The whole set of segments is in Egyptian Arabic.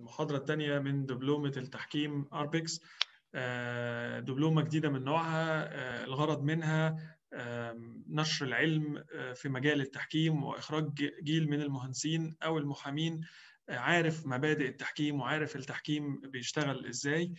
المحاضرة الثانية من دبلومة التحكيم أربكس دبلومة جديدة من نوعها الغرض منها نشر العلم في مجال التحكيم وإخراج جيل من المهندسين أو المحامين عارف مبادئ التحكيم وعارف التحكيم بيشتغل إزاي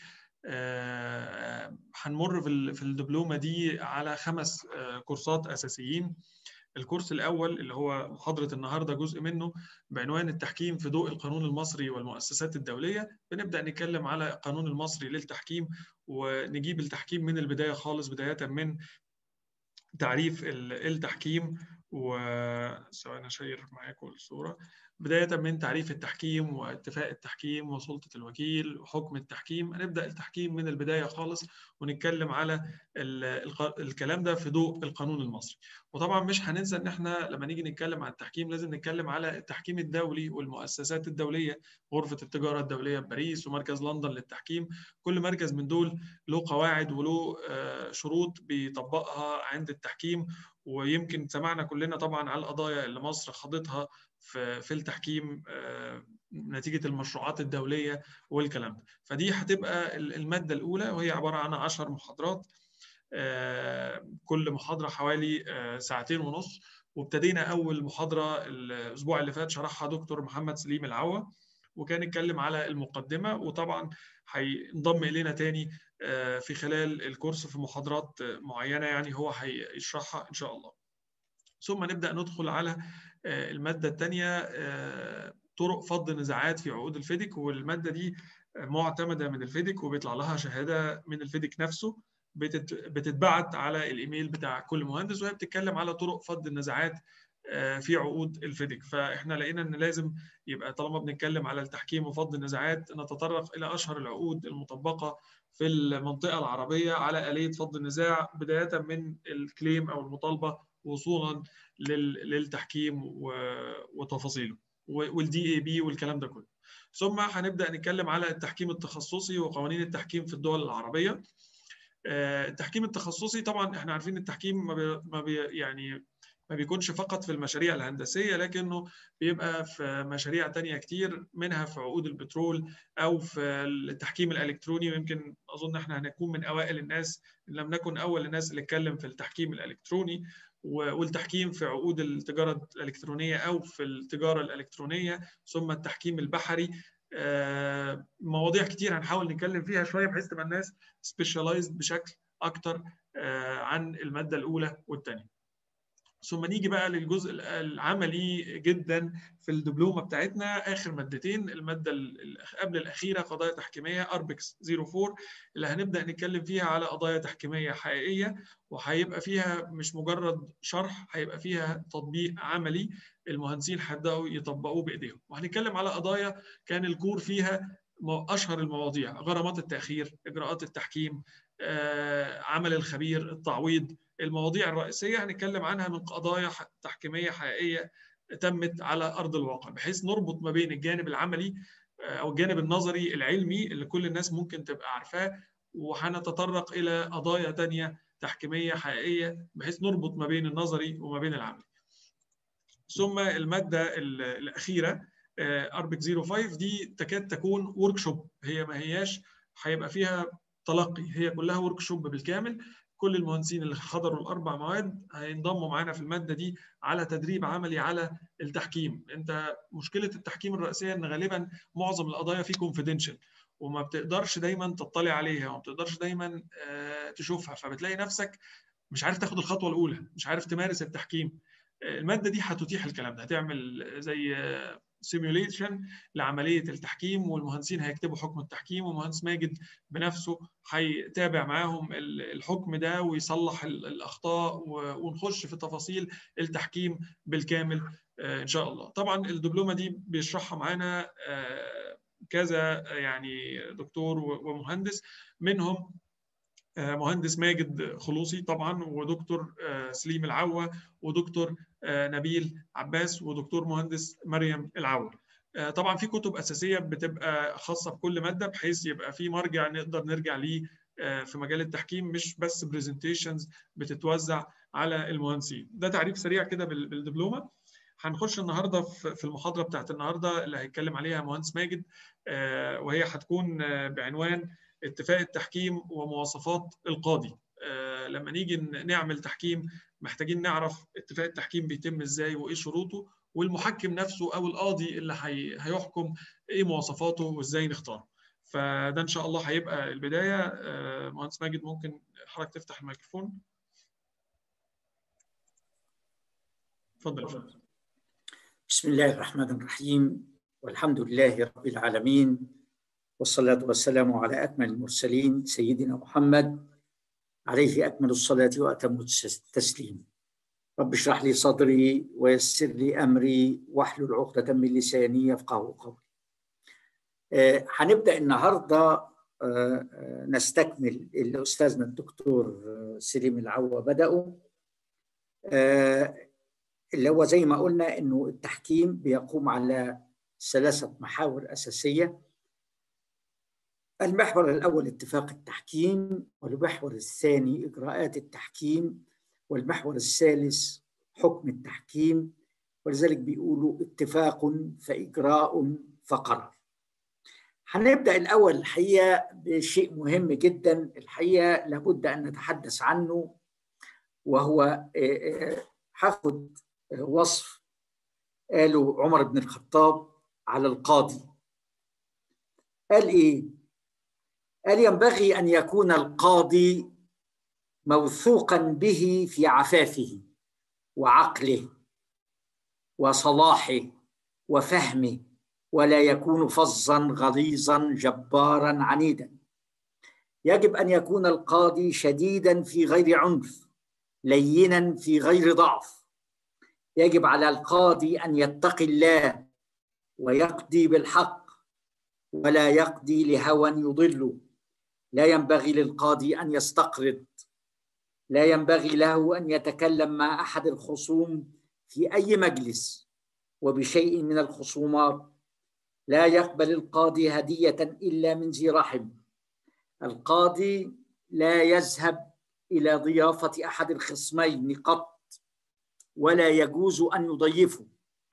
هنمر في الدبلومة دي على خمس كورسات أساسيين الكورس الأول اللي هو محاضرة النهاردة جزء منه بعنوان التحكيم في ضوء القانون المصري والمؤسسات الدولية بنبدأ نتكلم على القانون المصري للتحكيم ونجيب التحكيم من البداية خالص بداية من تعريف التحكيم و ثواني اشير معاكم الصوره بدايه من تعريف التحكيم واتفاق التحكيم وسلطه الوكيل وحكم التحكيم هنبدا التحكيم من البدايه خالص ونتكلم على الكلام ده في ضوء القانون المصري وطبعا مش هننسى ان احنا لما نيجي نتكلم عن التحكيم لازم نتكلم على التحكيم الدولي والمؤسسات الدوليه غرفه التجاره الدوليه بباريس ومركز لندن للتحكيم كل مركز من دول له قواعد وله شروط بيطبقها عند التحكيم ويمكن سمعنا كلنا طبعا على القضايا اللي مصر خاضتها في في التحكيم نتيجه المشروعات الدوليه والكلام ده فدي هتبقى الماده الاولى وهي عباره عن 10 محاضرات كل محاضره حوالي ساعتين ونص وابتدينا اول محاضره الاسبوع اللي فات شرحها دكتور محمد سليم العوا وكان اتكلم على المقدمه وطبعا هينضم الينا تاني في خلال الكورس في محاضرات معينه يعني هو هيشرحها ان شاء الله ثم نبدا ندخل على الماده الثانيه طرق فض النزاعات في عقود الفيديك والماده دي معتمده من الفيديك وبيطلع لها شهاده من الفيديك نفسه بتتبعت على الايميل بتاع كل مهندس وهي بتتكلم على طرق فض النزاعات في عقود الفيديك فاحنا لقينا ان لازم يبقى طالما بنتكلم على التحكيم وفض النزاعات نتطرق الى اشهر العقود المطبقه في المنطقه العربيه على اليه فض النزاع بدايه من الكليم او المطالبه وصولا للتحكيم وتفاصيله والدي اي بي والكلام ده كله ثم هنبدا نتكلم على التحكيم التخصصي وقوانين التحكيم في الدول العربيه التحكيم التخصصي طبعا احنا عارفين التحكيم ما بي ما بي يعني ما بيكونش فقط في المشاريع الهندسية لكنه بيبقى في مشاريع تانية كتير منها في عقود البترول أو في التحكيم الإلكتروني ويمكن أظن احنا هنكون من أوائل الناس إن لم نكن أول الناس اللي اتكلم في التحكيم الإلكتروني والتحكيم في عقود التجارة الإلكترونية أو في التجارة الإلكترونية ثم التحكيم البحري مواضيع كتير هنحاول نتكلم فيها شوية بحيث تبقى الناس سبيشالايزد بشكل أكتر عن المادة الأولى والثانية ثم نيجي بقى للجزء العملي جدا في الدبلومه بتاعتنا اخر مادتين الماده قبل الاخيره قضايا تحكيميه اربكس 04 اللي هنبدا نتكلم فيها على قضايا تحكيميه حقيقيه وهيبقى فيها مش مجرد شرح هيبقى فيها تطبيق عملي المهندسين هيبداوا يطبقوه بايديهم وهنتكلم على قضايا كان الكور فيها اشهر المواضيع غرامات التاخير اجراءات التحكيم عمل الخبير التعويض المواضيع الرئيسيه هنتكلم عنها من قضايا تحكيميه حقيقيه تمت على ارض الواقع بحيث نربط ما بين الجانب العملي او الجانب النظري العلمي اللي كل الناس ممكن تبقى عارفاه وهنتطرق الى قضايا تانية تحكيميه حقيقيه بحيث نربط ما بين النظري وما بين العملي. ثم الماده الاخيره اربك 05 دي تكاد تكون ورك شوب هي ما هياش هيبقى فيها تلقي هي كلها ورك شوب بالكامل كل المهندسين اللي حضروا الاربع مواد هينضموا معانا في الماده دي على تدريب عملي على التحكيم انت مشكله التحكيم الرئيسيه ان غالبا معظم القضايا فيه كونفيدنشال وما بتقدرش دايما تطلع عليها وما بتقدرش دايما تشوفها فبتلاقي نفسك مش عارف تاخد الخطوه الاولى مش عارف تمارس التحكيم الماده دي هتتيح الكلام ده هتعمل زي سيميوليشن لعمليه التحكيم والمهندسين هيكتبوا حكم التحكيم ومهندس ماجد بنفسه هيتابع معاهم الحكم ده ويصلح الاخطاء ونخش في تفاصيل التحكيم بالكامل ان شاء الله طبعا الدبلومه دي بيشرحها معانا كذا يعني دكتور ومهندس منهم مهندس ماجد خلوصي طبعا ودكتور سليم العوا ودكتور نبيل عباس ودكتور مهندس مريم العوا طبعا في كتب اساسيه بتبقى خاصه بكل ماده بحيث يبقى في مرجع نقدر نرجع ليه في مجال التحكيم مش بس برزنتيشنز بتتوزع على المهندسين ده تعريف سريع كده بالدبلومه هنخش النهارده في المحاضره بتاعت النهارده اللي هيتكلم عليها مهندس ماجد وهي هتكون بعنوان اتفاق التحكيم ومواصفات القاضي لما نيجي نعمل تحكيم محتاجين نعرف اتفاق التحكيم بيتم ازاي وايه شروطه والمحكم نفسه او القاضي اللي هيحكم ايه مواصفاته وازاي نختاره فده ان شاء الله هيبقى البدايه مهندس ماجد ممكن حضرتك تفتح الميكروفون اتفضل بسم الله الرحمن الرحيم والحمد لله رب العالمين والصلاة والسلام على أكمل المرسلين سيدنا محمد عليه أكمل الصلاة وأتم التسليم رب اشرح لي صدري ويسر لي أمري واحلل عقدة من لساني يفقه قولي آه هنبدأ النهاردة آه نستكمل اللي أستاذنا الدكتور سليم العوة بدأوا آه اللي هو زي ما قلنا انه التحكيم بيقوم على ثلاثه محاور اساسيه المحور الاول اتفاق التحكيم والمحور الثاني اجراءات التحكيم والمحور الثالث حكم التحكيم ولذلك بيقولوا اتفاق فاجراء فقرار هنبدا الاول الحقيقه بشيء مهم جدا الحقيقه لابد ان نتحدث عنه وهو هاخد وصف قاله عمر بن الخطاب على القاضي قال ايه قال ينبغي ان يكون القاضي موثوقا به في عفافه وعقله وصلاحه وفهمه ولا يكون فظا غليظا جبارا عنيدا يجب ان يكون القاضي شديدا في غير عنف لينا في غير ضعف يجب على القاضي ان يتقي الله ويقضي بالحق ولا يقضي لهوى يضله لا ينبغي للقاضي ان يستقرض لا ينبغي له ان يتكلم مع احد الخصوم في اي مجلس وبشيء من الخصومات لا يقبل القاضي هديه الا من ذي رحم القاضي لا يذهب الى ضيافه احد الخصمين قط ولا يجوز أن يضيفه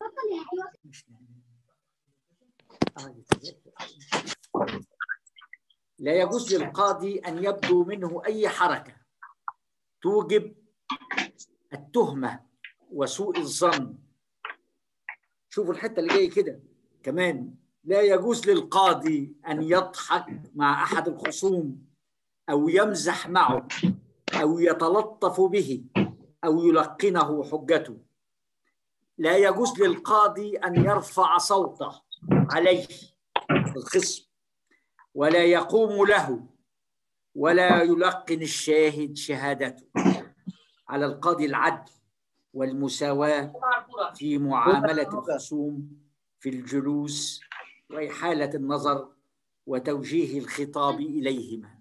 لا يجوز للقاضي أن يبدو منه أي حركة توجب التهمة وسوء الظن شوفوا الحتة اللي جاية كده كمان لا يجوز للقاضي أن يضحك مع أحد الخصوم أو يمزح معه أو يتلطف به أو يلقنه حجته لا يجوز للقاضي أن يرفع صوته عليه الخصم ولا يقوم له ولا يلقن الشاهد شهادته على القاضي العدل والمساواة في معاملة الخصوم في الجلوس وإحالة النظر وتوجيه الخطاب إليهما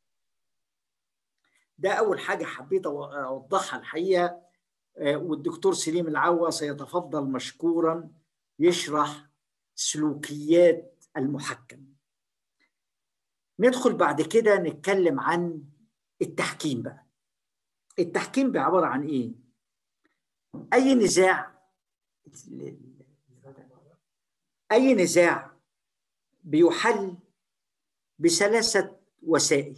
ده أول حاجة حبيت أوضحها الحقيقة والدكتور سليم العوا سيتفضل مشكورا يشرح سلوكيات المحكم ندخل بعد كده نتكلم عن التحكيم بقى التحكيم بعبارة عن إيه؟ أي نزاع أي نزاع بيحل بثلاثة وسائل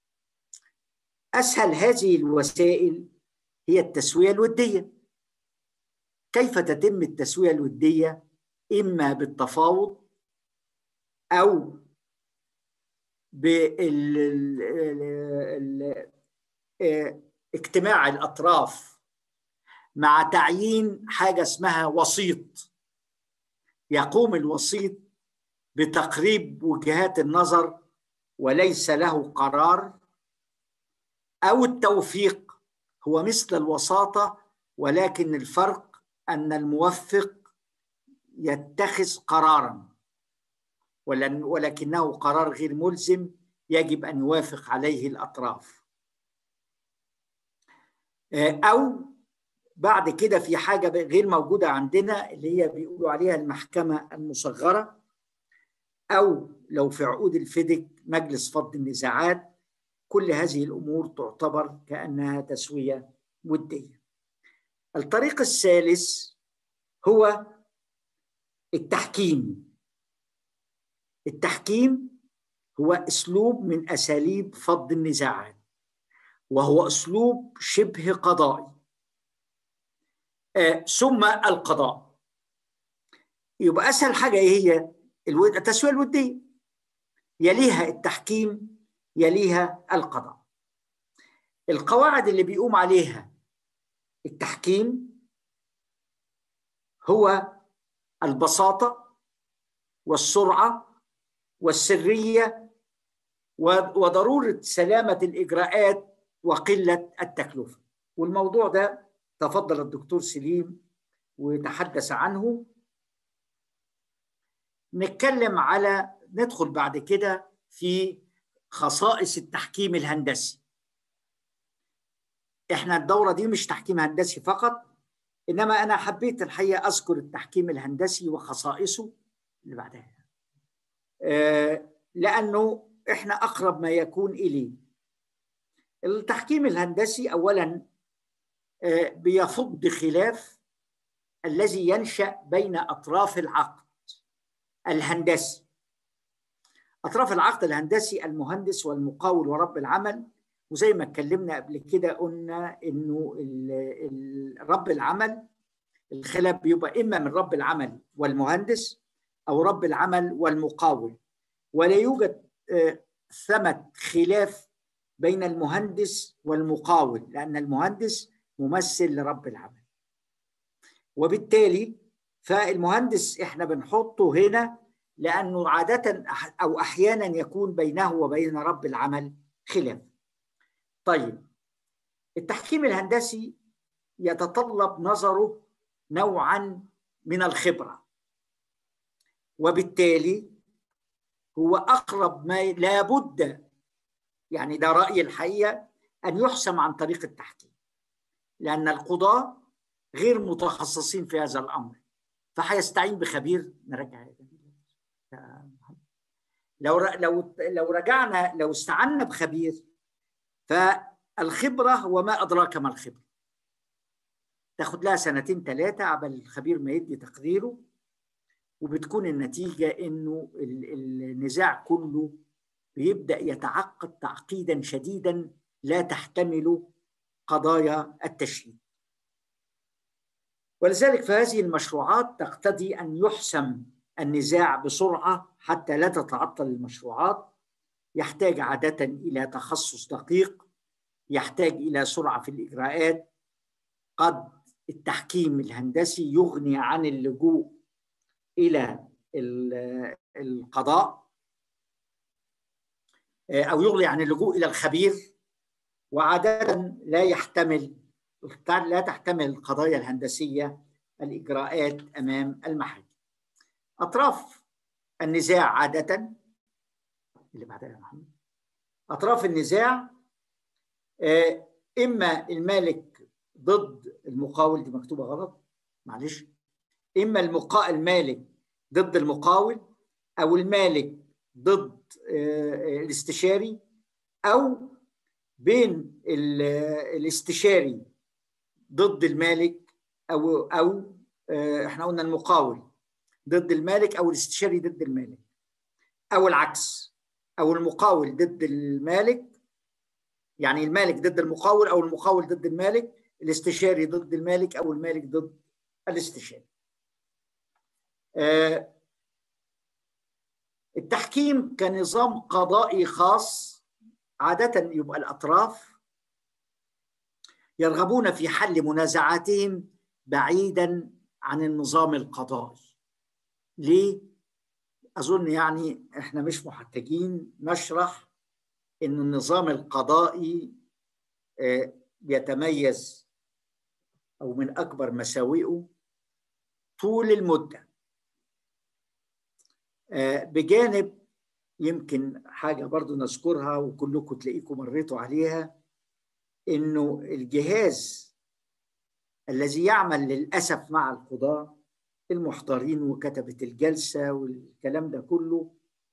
أسهل هذه الوسائل هي التسوية الودية كيف تتم التسوية الودية إما بالتفاوض أو باجتماع الأطراف مع تعيين حاجة اسمها وسيط يقوم الوسيط بتقريب وجهات النظر وليس له قرار أو التوفيق هو مثل الوساطة ولكن الفرق أن الموفق يتخذ قرارا ولكنه قرار غير ملزم يجب أن يوافق عليه الأطراف أو بعد كده في حاجة غير موجودة عندنا اللي هي بيقولوا عليها المحكمة المصغرة أو لو في عقود الفدك مجلس فض النزاعات كل هذه الامور تعتبر كانها تسويه وديه. الطريق الثالث هو التحكيم التحكيم هو اسلوب من اساليب فض النزاعات وهو اسلوب شبه قضائي آه ثم القضاء يبقى اسهل حاجه ايه هي التسويه الوديه يليها التحكيم يليها القضاء القواعد اللي بيقوم عليها التحكيم هو البساطه والسرعه والسريه وضروره سلامه الاجراءات وقله التكلفه والموضوع ده تفضل الدكتور سليم وتحدث عنه نتكلم على ندخل بعد كده في خصائص التحكيم الهندسي احنا الدوره دي مش تحكيم هندسي فقط انما انا حبيت الحقيقه اذكر التحكيم الهندسي وخصائصه اللي بعدها آه لانه احنا اقرب ما يكون اليه التحكيم الهندسي اولا آه بيفض خلاف الذي ينشا بين اطراف العقد الهندسي اطراف العقد الهندسي المهندس والمقاول ورب العمل وزي ما اتكلمنا قبل كده قلنا انه رب العمل الخلاف بيبقى اما من رب العمل والمهندس او رب العمل والمقاول ولا يوجد ثمة خلاف بين المهندس والمقاول لان المهندس ممثل لرب العمل وبالتالي فالمهندس احنا بنحطه هنا لانه عاده او احيانا يكون بينه وبين رب العمل خلاف طيب التحكيم الهندسي يتطلب نظره نوعا من الخبره وبالتالي هو اقرب ما لابد يعني ده رايي الحقيقه ان يحسم عن طريق التحكيم لان القضاه غير متخصصين في هذا الامر فهيستعين بخبير نرجع لو لو لو رجعنا لو استعنا بخبير فالخبره وما ادراك ما الخبره تاخد لها سنتين ثلاثه قبل الخبير ما يدي تقديره وبتكون النتيجه انه النزاع كله بيبدا يتعقد تعقيدا شديدا لا تحتمل قضايا التشريع ولذلك فهذه المشروعات تقتضي ان يحسم النزاع بسرعه حتى لا تتعطل المشروعات يحتاج عاده الى تخصص دقيق يحتاج الى سرعه في الاجراءات قد التحكيم الهندسي يغني عن اللجوء الى القضاء او يغني عن اللجوء الى الخبير وعاده لا يحتمل لا تحتمل القضايا الهندسيه الاجراءات امام المحاكم اطراف النزاع عاده اللي بعدها يا محمد اطراف النزاع اما المالك ضد المقاول دي مكتوبه غلط معلش اما المقا... المالك ضد المقاول او المالك ضد الاستشاري او بين الاستشاري ضد المالك او او احنا قلنا المقاول ضد المالك او الاستشاري ضد المالك او العكس او المقاول ضد المالك يعني المالك ضد المقاول او المقاول ضد المالك الاستشاري ضد المالك او المالك ضد الاستشاري آه التحكيم كنظام قضائي خاص عادة يبقى الأطراف يرغبون في حل منازعاتهم بعيدا عن النظام القضائي ليه؟ أظن يعني إحنا مش محتاجين نشرح إن النظام القضائي بيتميز أو من أكبر مساوئه طول المدة بجانب يمكن حاجة برضو نذكرها وكلكم تلاقيكم مريتوا عليها إنه الجهاز الذي يعمل للأسف مع القضاة المحضرين وكتبة الجلسة والكلام ده كله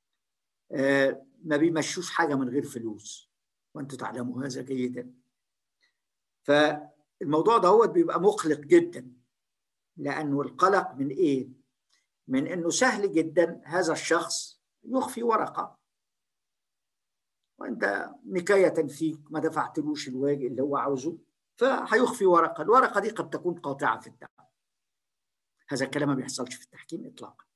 ما بيمشوش حاجة من غير فلوس وأنتم تعلموا هذا جيدا فالموضوع ده هو بيبقى مقلق جدا لأنه القلق من إيه؟ من أنه سهل جدا هذا الشخص يخفي ورقة وأنت نكاية فيك ما دفعتلوش الواجب اللي هو عاوزه فهيخفي ورقة الورقة دي قد تكون قاطعة في الدعوة هذا الكلام ما بيحصلش في التحكيم إطلاقا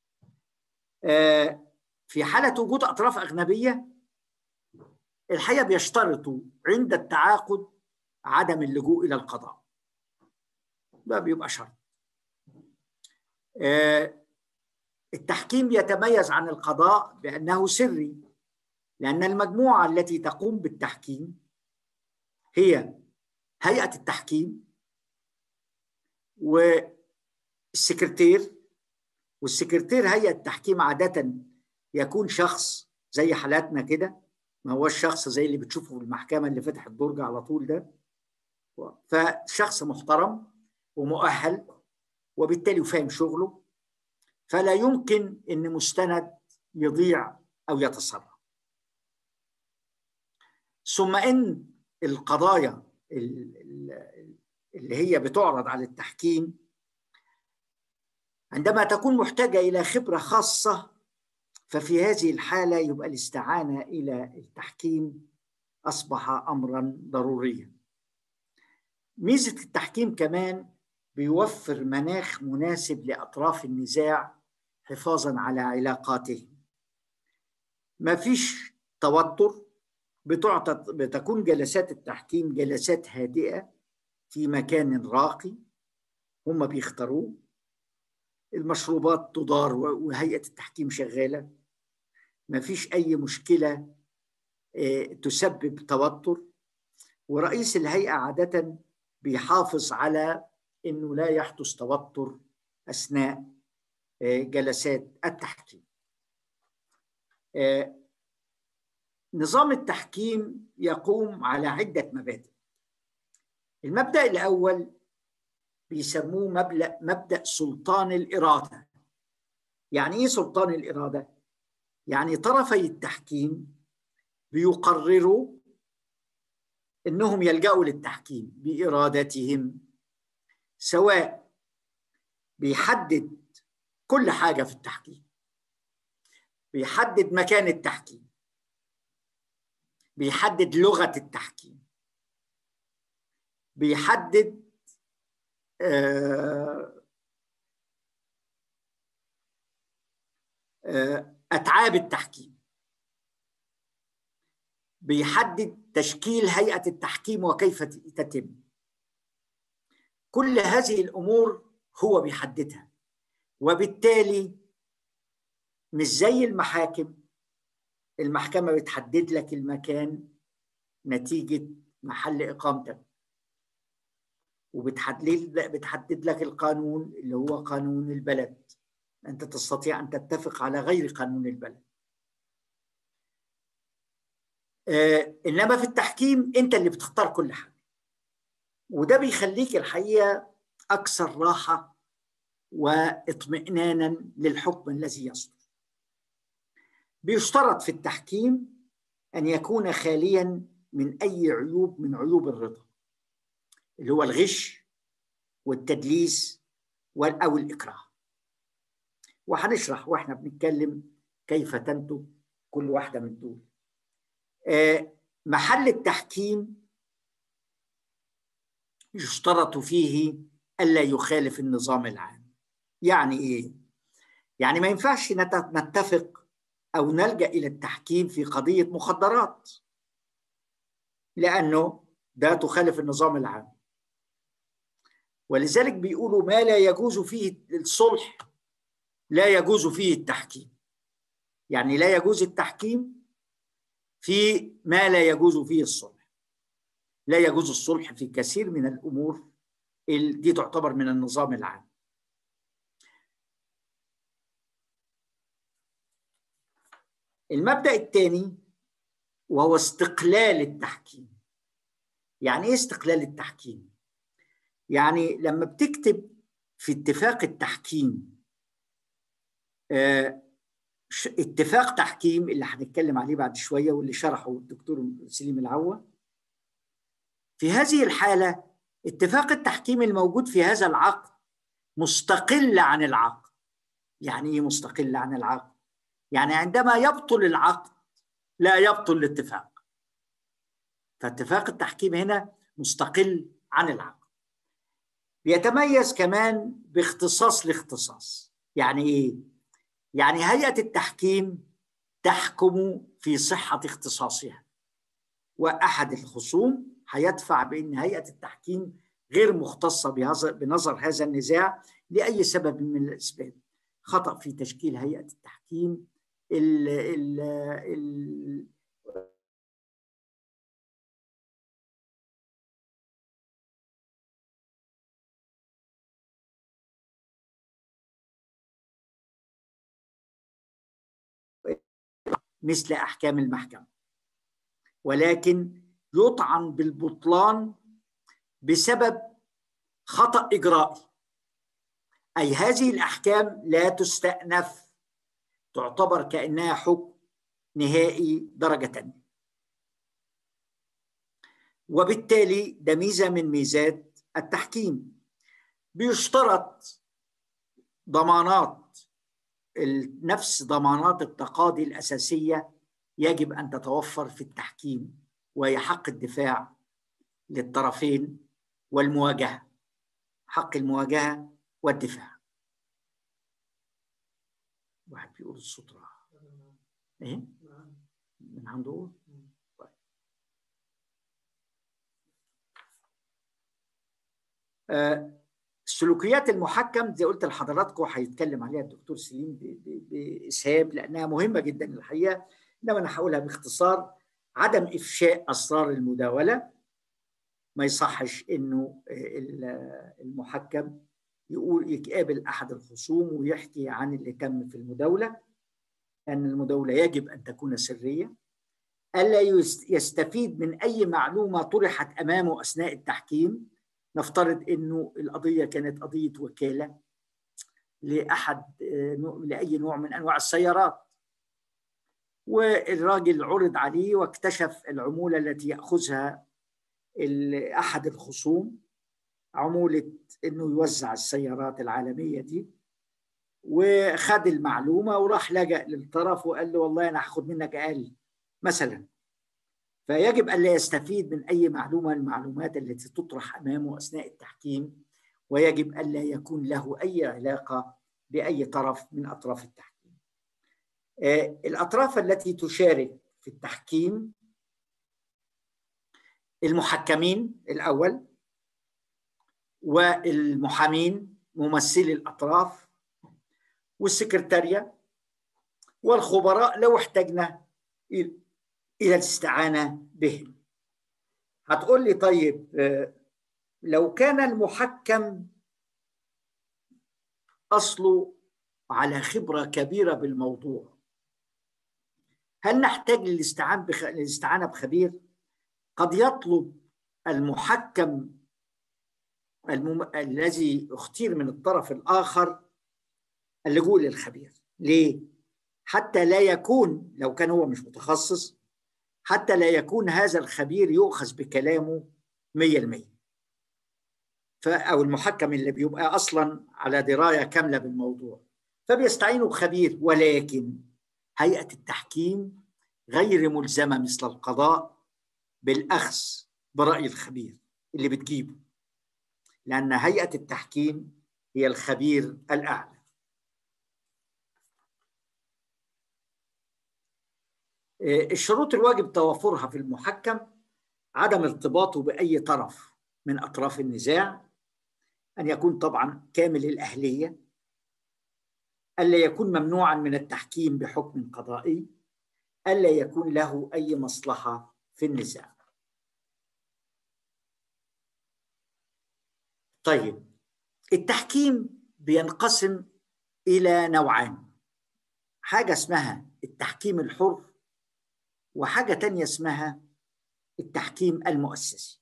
في حالة وجود أطراف أجنبية الحقيقة بيشترطوا عند التعاقد عدم اللجوء إلى القضاء ده بيبقى شرط التحكيم يتميز عن القضاء بأنه سري لأن المجموعة التي تقوم بالتحكيم هي هيئة التحكيم والسكرتير والسكرتير هيئة التحكيم عادة يكون شخص زي حالاتنا كده ما هوش شخص زي اللي بتشوفه في المحكمة اللي فتح الدرج على طول ده فشخص محترم ومؤهل وبالتالي فاهم شغله فلا يمكن ان مستند يضيع او يتسرب ثم ان القضايا اللي هي بتعرض على التحكيم عندما تكون محتاجه الى خبره خاصه ففي هذه الحاله يبقى الاستعانه الى التحكيم اصبح امرا ضروريا ميزه التحكيم كمان بيوفر مناخ مناسب لاطراف النزاع حفاظا على علاقاتهم ما فيش توتر بتعطى بتكون جلسات التحكيم جلسات هادئه في مكان راقي هم بيختاروه المشروبات تدار وهيئه التحكيم شغاله ما فيش اي مشكله تسبب توتر ورئيس الهيئه عاده بيحافظ على انه لا يحدث توتر اثناء جلسات التحكيم نظام التحكيم يقوم على عده مبادئ المبدا الاول بيسموه مبدا مبدا سلطان الاراده يعني ايه سلطان الاراده يعني طرفي التحكيم بيقرروا انهم يلجأوا للتحكيم بارادتهم سواء بيحدد كل حاجه في التحكيم بيحدد مكان التحكيم بيحدد لغه التحكيم بيحدد اتعاب التحكيم بيحدد تشكيل هيئه التحكيم وكيف تتم كل هذه الامور هو بيحددها وبالتالي مش زي المحاكم المحكمه بتحدد لك المكان نتيجه محل اقامتك وبتحدد بتحدد لك القانون اللي هو قانون البلد انت تستطيع ان تتفق على غير قانون البلد آه انما في التحكيم انت اللي بتختار كل حاجه وده بيخليك الحقيقه اكثر راحه واطمئنانا للحكم الذي يصدر بيشترط في التحكيم ان يكون خاليا من اي عيوب من عيوب الرضا اللي هو الغش والتدليس او الاكراه وهنشرح واحنا بنتكلم كيف تنتج كل واحده من دول محل التحكيم يشترط فيه الا يخالف النظام العام يعني ايه يعني ما ينفعش نتفق او نلجا الى التحكيم في قضيه مخدرات لانه ده تخالف النظام العام ولذلك بيقولوا ما لا يجوز فيه الصلح لا يجوز فيه التحكيم يعني لا يجوز التحكيم في ما لا يجوز فيه الصلح لا يجوز الصلح في كثير من الامور دي تعتبر من النظام العام المبدا الثاني وهو استقلال التحكيم يعني ايه استقلال التحكيم يعني لما بتكتب في اتفاق التحكيم اه اتفاق تحكيم اللي هنتكلم عليه بعد شويه واللي شرحه الدكتور سليم العوة في هذه الحاله اتفاق التحكيم الموجود في هذا العقد مستقلة عن العقد يعني ايه مستقلة عن العقد يعني عندما يبطل العقد لا يبطل الاتفاق فاتفاق التحكيم هنا مستقل عن العقد بيتميز كمان باختصاص لاختصاص يعني ايه يعني هيئه التحكيم تحكم في صحه اختصاصها واحد الخصوم هيدفع بان هيئه التحكيم غير مختصه بنظر هذا النزاع لاي سبب من الاسباب خطا في تشكيل هيئه التحكيم ال ال ال مثل احكام المحكمه ولكن يطعن بالبطلان بسبب خطا اجرائي اي هذه الاحكام لا تستانف تعتبر كانها حكم نهائي درجه تانية وبالتالي ده ميزه من ميزات التحكيم بيشترط ضمانات نفس ضمانات التقاضي الأساسية يجب أن تتوفر في التحكيم وهي حق الدفاع للطرفين والمواجهة حق المواجهة والدفاع واحد بيقول الصوت راح ايه من عنده طيب. آه سلوكيات المحكم زي قلت لحضراتكم هيتكلم عليها الدكتور سليم باسهاب لانها مهمه جدا الحقيقه انما انا هقولها باختصار عدم افشاء اسرار المداوله ما يصحش انه المحكم يقول يقابل احد الخصوم ويحكي عن اللي تم في المداوله ان المداوله يجب ان تكون سريه الا يستفيد من اي معلومه طرحت امامه اثناء التحكيم نفترض انه القضيه كانت قضيه وكاله لاحد لاي نوع من انواع السيارات والراجل عرض عليه واكتشف العموله التي ياخذها احد الخصوم عموله انه يوزع السيارات العالميه دي وخد المعلومه وراح لجأ للطرف وقال له والله انا هاخد منك اقل مثلا فيجب أن لا يستفيد من أي معلومة من المعلومات التي تطرح أمامه أثناء التحكيم ويجب أن لا يكون له أي علاقة بأي طرف من أطراف التحكيم الأطراف التي تشارك في التحكيم المحكمين الأول والمحامين ممثلي الأطراف والسكرتارية والخبراء لو احتجنا الى الاستعانه بهم هتقول لي طيب لو كان المحكم اصله على خبره كبيره بالموضوع هل نحتاج للاستعانه بخ... للاستعانه بخبير قد يطلب المحكم المم... الذي اختير من الطرف الاخر اللجوء للخبير ليه حتى لا يكون لو كان هو مش متخصص حتى لا يكون هذا الخبير يؤخذ بكلامه 100% أو المحكم اللي بيبقى أصلا على دراية كاملة بالموضوع فبيستعينوا بخبير ولكن هيئة التحكيم غير ملزمة مثل القضاء بالأخذ برأي الخبير اللي بتجيبه لأن هيئة التحكيم هي الخبير الأعلى الشروط الواجب توافرها في المحكم عدم ارتباطه بأي طرف من أطراف النزاع أن يكون طبعا كامل الأهلية ألا يكون ممنوعا من التحكيم بحكم قضائي ألا يكون له أي مصلحة في النزاع طيب التحكيم بينقسم إلى نوعان حاجة اسمها التحكيم الحر وحاجة تانية اسمها التحكيم المؤسسي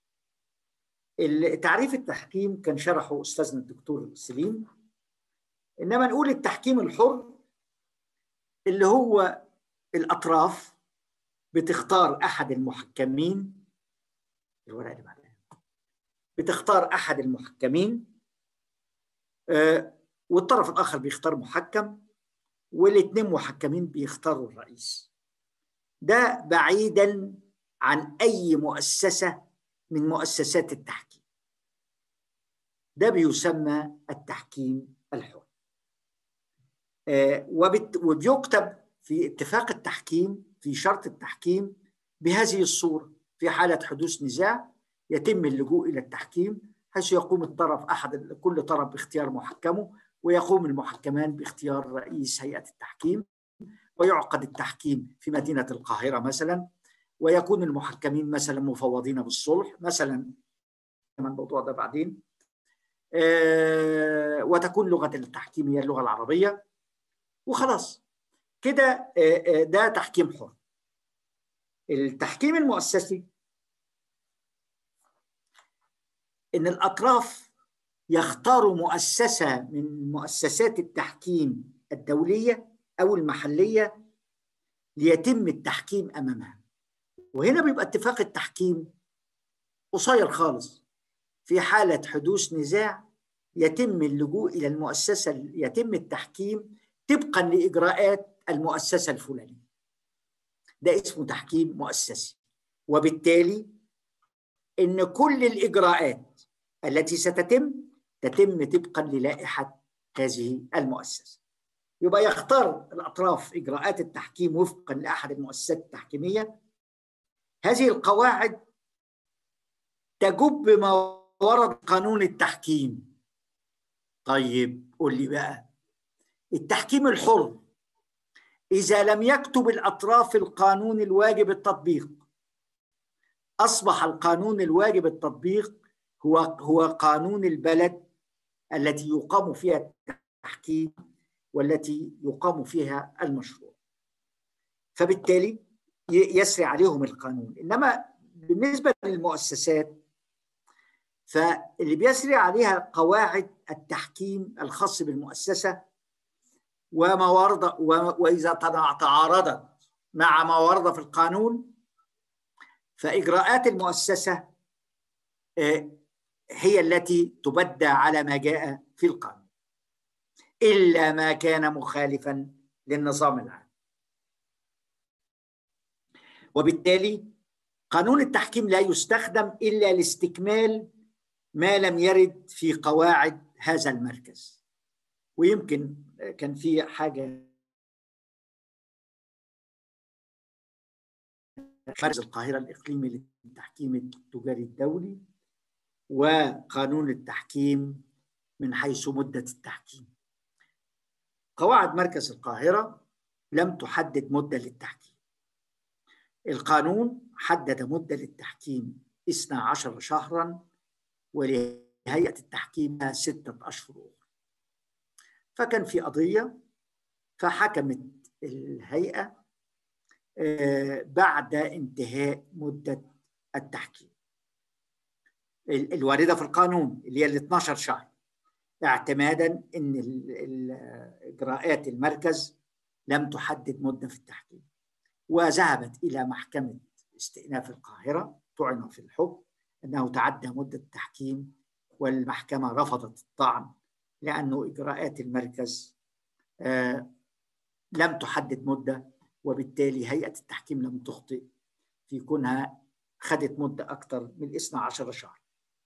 تعريف التحكيم كان شرحه أستاذنا الدكتور سليم إنما نقول التحكيم الحر اللي هو الأطراف بتختار أحد المحكمين الورقة اللي بعدها بتختار أحد المحكمين والطرف الآخر بيختار محكم والاثنين محكمين بيختاروا الرئيس ده بعيدا عن أي مؤسسة من مؤسسات التحكيم ده بيسمى التحكيم الحر وبيكتب في اتفاق التحكيم في شرط التحكيم بهذه الصورة في حالة حدوث نزاع يتم اللجوء إلى التحكيم حيث يقوم الطرف أحد كل طرف باختيار محكمه ويقوم المحكمان باختيار رئيس هيئة التحكيم ويعقد التحكيم في مدينة القاهرة مثلا ويكون المحكمين مثلا مفوضين بالصلح مثلا الموضوع ده بعدين آه وتكون لغة التحكيم هي اللغة العربية وخلاص كده آه ده تحكيم حر التحكيم المؤسسي ان الاطراف يختاروا مؤسسه من مؤسسات التحكيم الدوليه او المحليه ليتم التحكيم امامها وهنا بيبقى اتفاق التحكيم قصير خالص في حاله حدوث نزاع يتم اللجوء الى المؤسسه يتم التحكيم طبقا لاجراءات المؤسسه الفلانيه ده اسمه تحكيم مؤسسي وبالتالي ان كل الاجراءات التي ستتم تتم طبقا للائحه هذه المؤسسه يبقى يختار الاطراف اجراءات التحكيم وفقا لاحد المؤسسات التحكيميه هذه القواعد تجب ما ورد قانون التحكيم طيب قول لي بقى التحكيم الحر اذا لم يكتب الاطراف القانون الواجب التطبيق اصبح القانون الواجب التطبيق هو هو قانون البلد التي يقام فيها التحكيم والتي يقام فيها المشروع فبالتالي يسري عليهم القانون انما بالنسبه للمؤسسات فاللي بيسري عليها قواعد التحكيم الخاص بالمؤسسه وما ورد واذا تعارضت مع ما ورد في القانون فاجراءات المؤسسه هي التي تبدى على ما جاء في القانون الا ما كان مخالفا للنظام العام وبالتالي قانون التحكيم لا يستخدم الا لاستكمال ما لم يرد في قواعد هذا المركز ويمكن كان في حاجه مركز القاهره الاقليمي للتحكيم التجاري الدولي وقانون التحكيم من حيث مده التحكيم قواعد مركز القاهره لم تحدد مده للتحكيم القانون حدد مده للتحكيم 12 شهرا ولهيئه التحكيم سته اشهر اخرى فكان في قضيه فحكمت الهيئه بعد انتهاء مده التحكيم الوارده في القانون اللي هي ال 12 شهر اعتمادا ان اجراءات المركز لم تحدد مده في التحكيم وذهبت الى محكمه استئناف القاهره طعن في الحكم انه تعدى مده التحكيم والمحكمه رفضت الطعن لانه اجراءات المركز آه لم تحدد مده وبالتالي هيئه التحكيم لم تخطئ في كونها خدت مده اكثر من 12 شهر.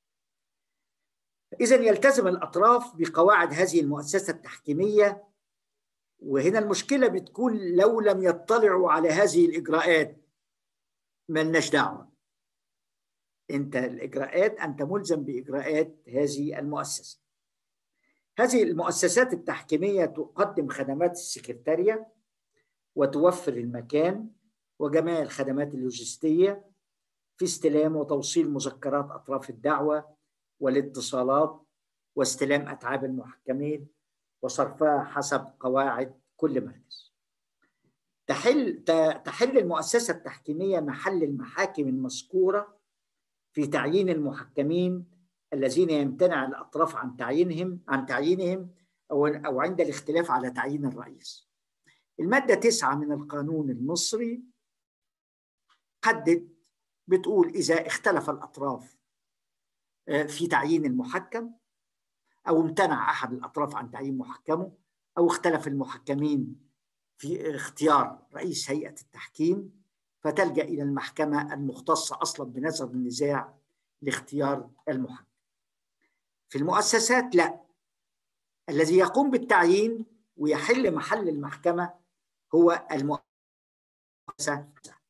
اذا يلتزم الاطراف بقواعد هذه المؤسسه التحكيميه وهنا المشكله بتكون لو لم يطلعوا على هذه الاجراءات ملناش دعوه. انت الاجراءات انت ملزم باجراءات هذه المؤسسه. هذه المؤسسات التحكيميه تقدم خدمات السكرتاريه وتوفر المكان وجميع الخدمات اللوجستيه في استلام وتوصيل مذكرات اطراف الدعوه والاتصالات واستلام اتعاب المحكمين وصرفها حسب قواعد كل مركز. تحل تحل المؤسسه التحكيميه محل المحاكم المذكوره في تعيين المحكمين الذين يمتنع الاطراف عن تعيينهم عن تعيينهم او او عند الاختلاف على تعيين الرئيس. الماده 9 من القانون المصري حدد بتقول اذا اختلف الاطراف في تعيين المحكم أو امتنع أحد الأطراف عن تعيين محكمه أو اختلف المحكمين في اختيار رئيس هيئة التحكيم فتلجأ إلى المحكمة المختصة أصلا بنظر النزاع لاختيار المحكم في المؤسسات لا الذي يقوم بالتعيين ويحل محل المحكمة هو المؤسسة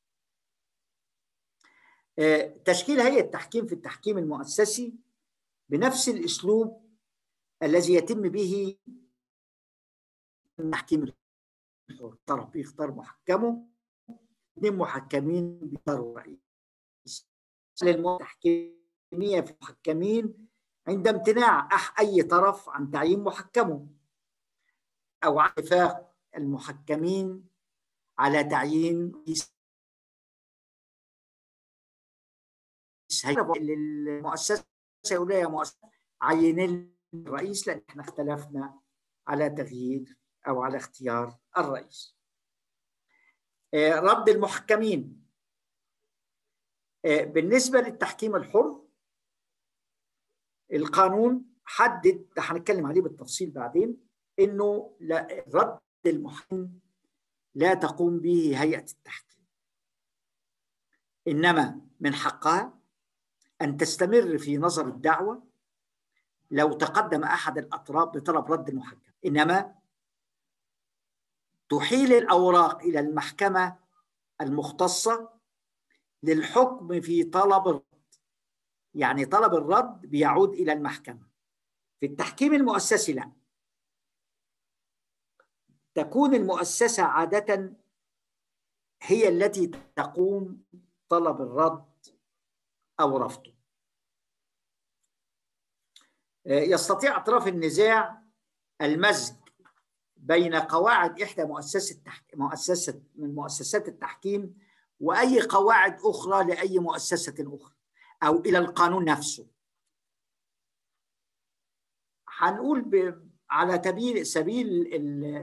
تشكيل هيئة التحكيم في التحكيم المؤسسي بنفس الأسلوب الذي يتم به التحكيم الحر طرف بيختار محكمه اثنين محكمين بيختاروا رئيس التحكيمية في المحكمين عند امتناع أي طرف عن تعيين محكمه أو عن اتفاق المحكمين على تعيين للمؤسسة يقول يا مؤسسة عينين الرئيس لأن احنا اختلفنا على تغيير أو على اختيار الرئيس رد المحكمين بالنسبة للتحكيم الحر القانون حدد هنتكلم عليه بالتفصيل بعدين انه لا رد المحكم لا تقوم به هيئه التحكيم انما من حقها ان تستمر في نظر الدعوه لو تقدم احد الاطراف بطلب رد المحكم انما تحيل الاوراق الى المحكمه المختصه للحكم في طلب الرد يعني طلب الرد بيعود الى المحكمه في التحكيم المؤسسي لا تكون المؤسسه عاده هي التي تقوم طلب الرد او رفضه يستطيع اطراف النزاع المزج بين قواعد احدى مؤسسه مؤسسه من مؤسسات التحكيم واي قواعد اخرى لاي مؤسسه اخرى او الى القانون نفسه هنقول ب... على تبيل سبيل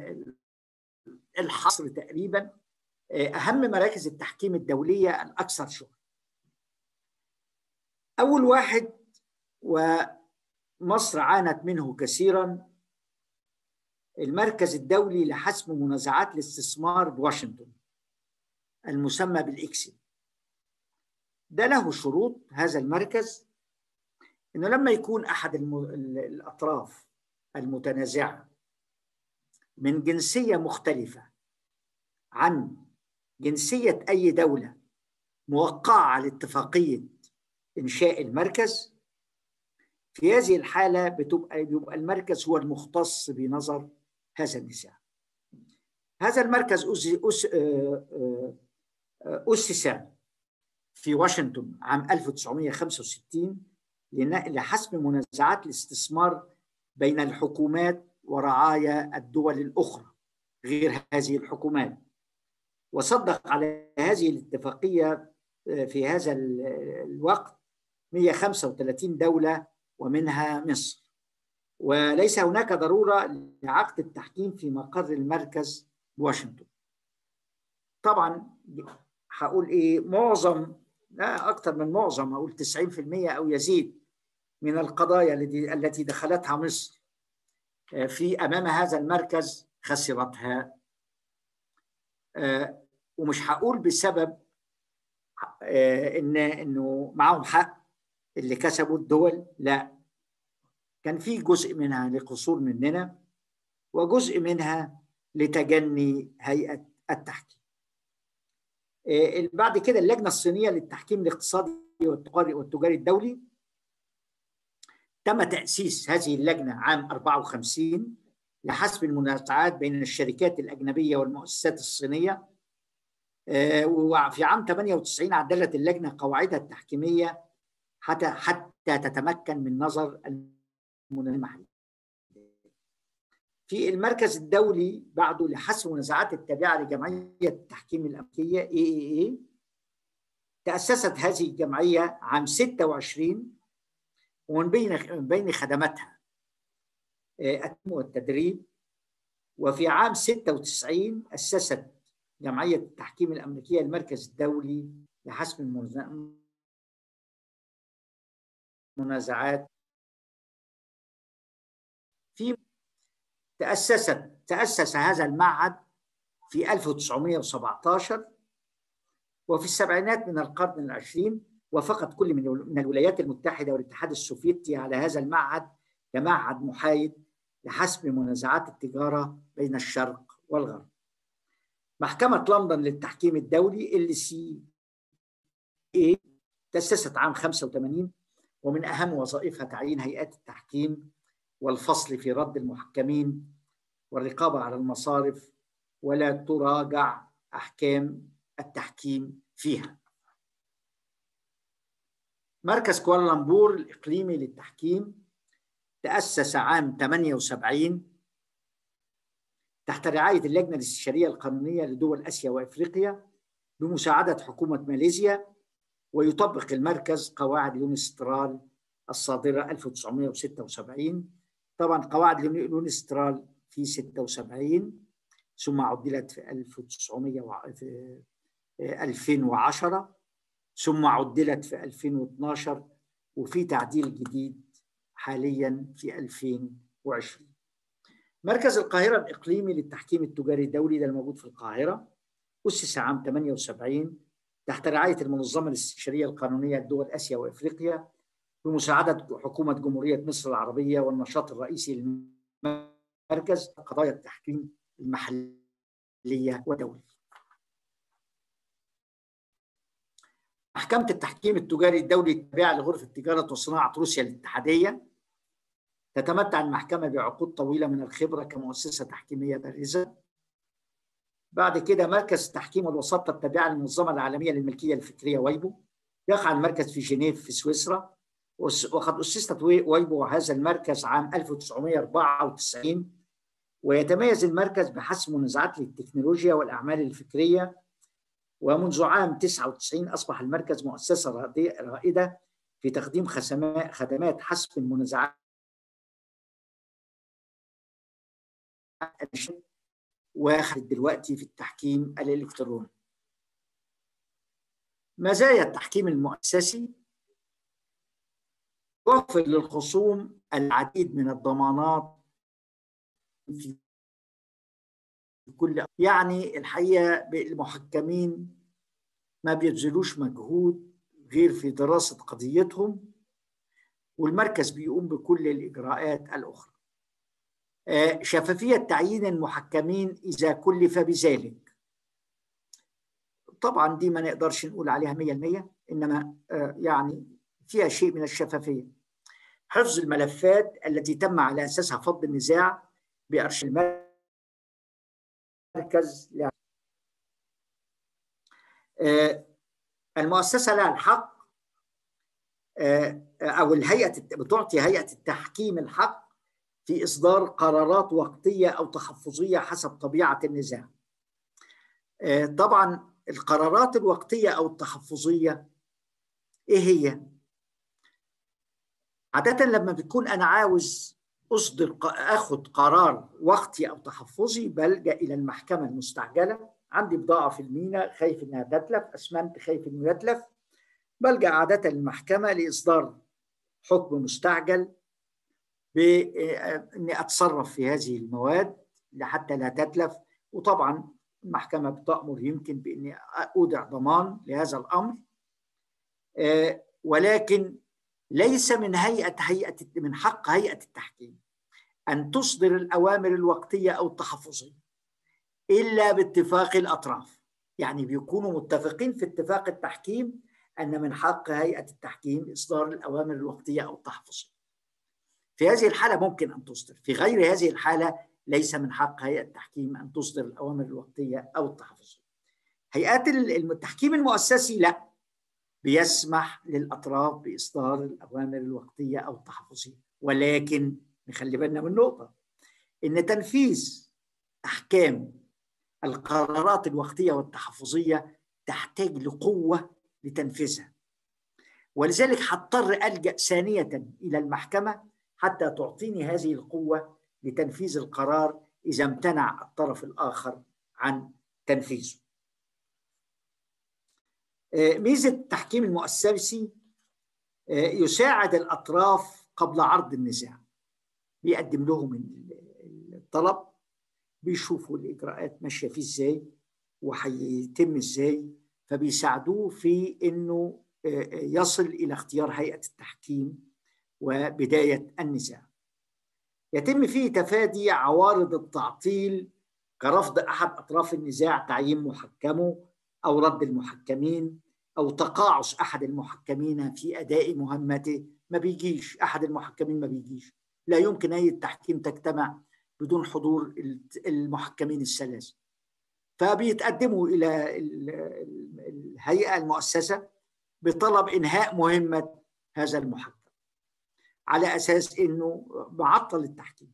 الحصر تقريبا اهم مراكز التحكيم الدوليه الاكثر شهره اول واحد ومصر عانت منه كثيرا المركز الدولي لحسم منازعات الاستثمار بواشنطن المسمى بالاكسي ده له شروط هذا المركز انه لما يكون احد الم... الاطراف المتنازعه من جنسيه مختلفه عن جنسيه اي دوله موقعه على اتفاقيه انشاء المركز في هذه الحاله بتبقى بيبقى المركز هو المختص بنظر هذا النزاع هذا المركز أس... أسس في واشنطن عام 1965 لحسم منازعات الاستثمار بين الحكومات ورعايا الدول الأخرى غير هذه الحكومات وصدق على هذه الاتفاقية في هذا الوقت 135 دولة ومنها مصر وليس هناك ضرورة لعقد التحكيم في مقر المركز بواشنطن طبعا هقول ايه معظم لا اكثر من معظم اقول 90% او يزيد من القضايا التي دخلتها مصر في امام هذا المركز خسرتها ومش هقول بسبب ان انه معهم حق اللي كسبوا الدول لا كان في جزء منها لقصور مننا وجزء منها لتجني هيئه التحكيم بعد كده اللجنه الصينيه للتحكيم الاقتصادي والتجاري الدولي تم تاسيس هذه اللجنه عام 54 لحسم المنازعات بين الشركات الاجنبيه والمؤسسات الصينيه وفي عام 98 عدلت اللجنه قواعدها التحكيميه حتى حتى تتمكن من نظر المحلي في المركز الدولي بعده لحسم منازعات التابعه لجمعيه التحكيم الامريكيه اي اي اي تاسست هذه الجمعيه عام 26 ومن بين من بين خدماتها التعليم والتدريب وفي عام 96 اسست جمعيه التحكيم الامريكيه المركز الدولي لحسم المنازعات في تأسست تأسس هذا المعهد في 1917 وفي السبعينات من القرن العشرين وافقت كل من الولايات المتحدة والاتحاد السوفيتي على هذا المعهد كمعهد محايد لحسم منازعات التجارة بين الشرق والغرب محكمة لندن للتحكيم الدولي ال سي اي تأسست عام 85 ومن أهم وظائفها تعيين هيئات التحكيم والفصل في رد المحكمين والرقابة على المصارف ولا تراجع أحكام التحكيم فيها مركز كوالالمبور الإقليمي للتحكيم تأسس عام 78 تحت رعاية اللجنة الاستشارية القانونية لدول آسيا وإفريقيا بمساعدة حكومة ماليزيا ويطبق المركز قواعد يونسترال الصادرة 1976 طبعا قواعد يونسترال في 76 ثم عدلت في 1900 في 2010 ثم عدلت في 2012 وفي تعديل جديد حاليا في 2020 مركز القاهرة الإقليمي للتحكيم التجاري الدولي ده الموجود في القاهرة أسس عام 78 تحت رعاية المنظمة الاستشارية القانونية لدول آسيا وإفريقيا بمساعدة حكومة جمهورية مصر العربية والنشاط الرئيسي للمركز قضايا التحكيم المحلية والدولي محكمة التحكيم التجاري الدولي التابعة لغرفة تجارة وصناعة روسيا الاتحادية تتمتع المحكمة بعقود طويلة من الخبرة كمؤسسة تحكيمية بارزة بعد كده مركز التحكيم والوساطة التابعة للمنظمة العالمية للملكية الفكرية ويبو يقع المركز في جنيف في سويسرا وقد أسست ويبو هذا المركز عام 1994 ويتميز المركز بحسم منازعات للتكنولوجيا والأعمال الفكرية ومنذ عام 99 أصبح المركز مؤسسة رائدة في تقديم خدمات حسم المنازعات واخد دلوقتي في التحكيم الإلكتروني مزايا التحكيم المؤسسي يوفر للخصوم العديد من الضمانات في كل يعني الحقيقه المحكمين ما بيبذلوش مجهود غير في دراسه قضيتهم والمركز بيقوم بكل الاجراءات الاخرى شفافيه تعيين المحكمين اذا كلف بذلك طبعا دي ما نقدرش نقول عليها 100% انما يعني فيها شيء من الشفافيه حفظ الملفات التي تم على اساسها فض النزاع بارشاد المركز المؤسسه لها الحق او الهيئه بتعطي هيئه التحكيم الحق في اصدار قرارات وقتيه او تحفظيه حسب طبيعه النزاع. طبعا القرارات الوقتيه او التحفظيه ايه هي؟ عاده لما بتكون انا عاوز اصدر اخد قرار وقتي او تحفظي بلجا الى المحكمه المستعجله عندي بضاعه في المينا خايف انها تتلف اسمنت خايف انه يتلف بلجا عاده للمحكمه لاصدار حكم مستعجل باني اتصرف في هذه المواد حتى لا تتلف وطبعا المحكمه بتامر يمكن باني اودع ضمان لهذا الامر ولكن ليس من هيئه هيئه من حق هيئه التحكيم ان تصدر الاوامر الوقتيه او التحفظيه الا باتفاق الاطراف يعني بيكونوا متفقين في اتفاق التحكيم ان من حق هيئه التحكيم اصدار الاوامر الوقتيه او التحفظيه في هذه الحاله ممكن ان تصدر في غير هذه الحاله ليس من حق هيئه التحكيم ان تصدر الاوامر الوقتيه او التحفظيه هيئات التحكيم المؤسسي لا بيسمح للاطراف باصدار الاوامر الوقتيه او التحفظيه ولكن نخلي بالنا من نقطه ان تنفيذ احكام القرارات الوقتيه والتحفظيه تحتاج لقوه لتنفيذها ولذلك هضطر الجا ثانيه الى المحكمه حتى تعطيني هذه القوه لتنفيذ القرار اذا امتنع الطرف الاخر عن تنفيذه ميزه التحكيم المؤسسي يساعد الاطراف قبل عرض النزاع بيقدم لهم الطلب بيشوفوا الاجراءات ماشيه فيه ازاي وهيتم ازاي فبيساعدوه في انه يصل الى اختيار هيئه التحكيم وبدايه النزاع. يتم فيه تفادي عوارض التعطيل كرفض احد اطراف النزاع تعيين محكمه او رد المحكمين او تقاعس احد المحكمين في اداء مهمته ما بيجيش احد المحكمين ما بيجيش لا يمكن اي التحكيم تجتمع بدون حضور المحكمين الثلاثه فبيتقدموا الى الهيئه المؤسسه بطلب انهاء مهمه هذا المحكم على اساس انه معطل التحكيم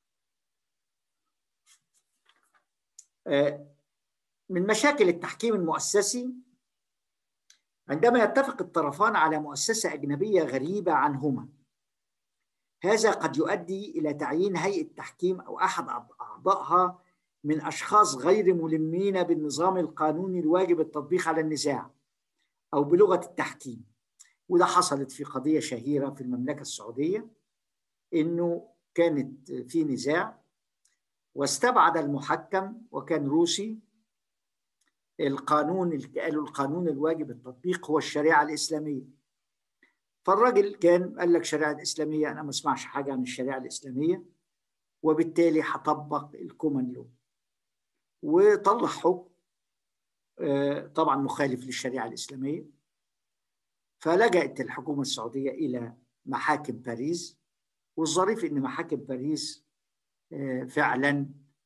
من مشاكل التحكيم المؤسسي عندما يتفق الطرفان على مؤسسه اجنبيه غريبه عنهما هذا قد يؤدي الى تعيين هيئه تحكيم او احد اعضائها من اشخاص غير ملمين بالنظام القانوني الواجب التطبيق على النزاع او بلغه التحكيم وده حصلت في قضيه شهيره في المملكه السعوديه انه كانت في نزاع واستبعد المحكم وكان روسي القانون اللي قالوا القانون الواجب التطبيق هو الشريعه الاسلاميه فالراجل كان قال لك الشريعه الاسلاميه انا ما اسمعش حاجه عن الشريعه الاسلاميه وبالتالي هطبق الكومن لو وطلع حكم طبعا مخالف للشريعه الاسلاميه فلجأت الحكومه السعوديه الى محاكم باريس والظريف ان محاكم باريس فعلا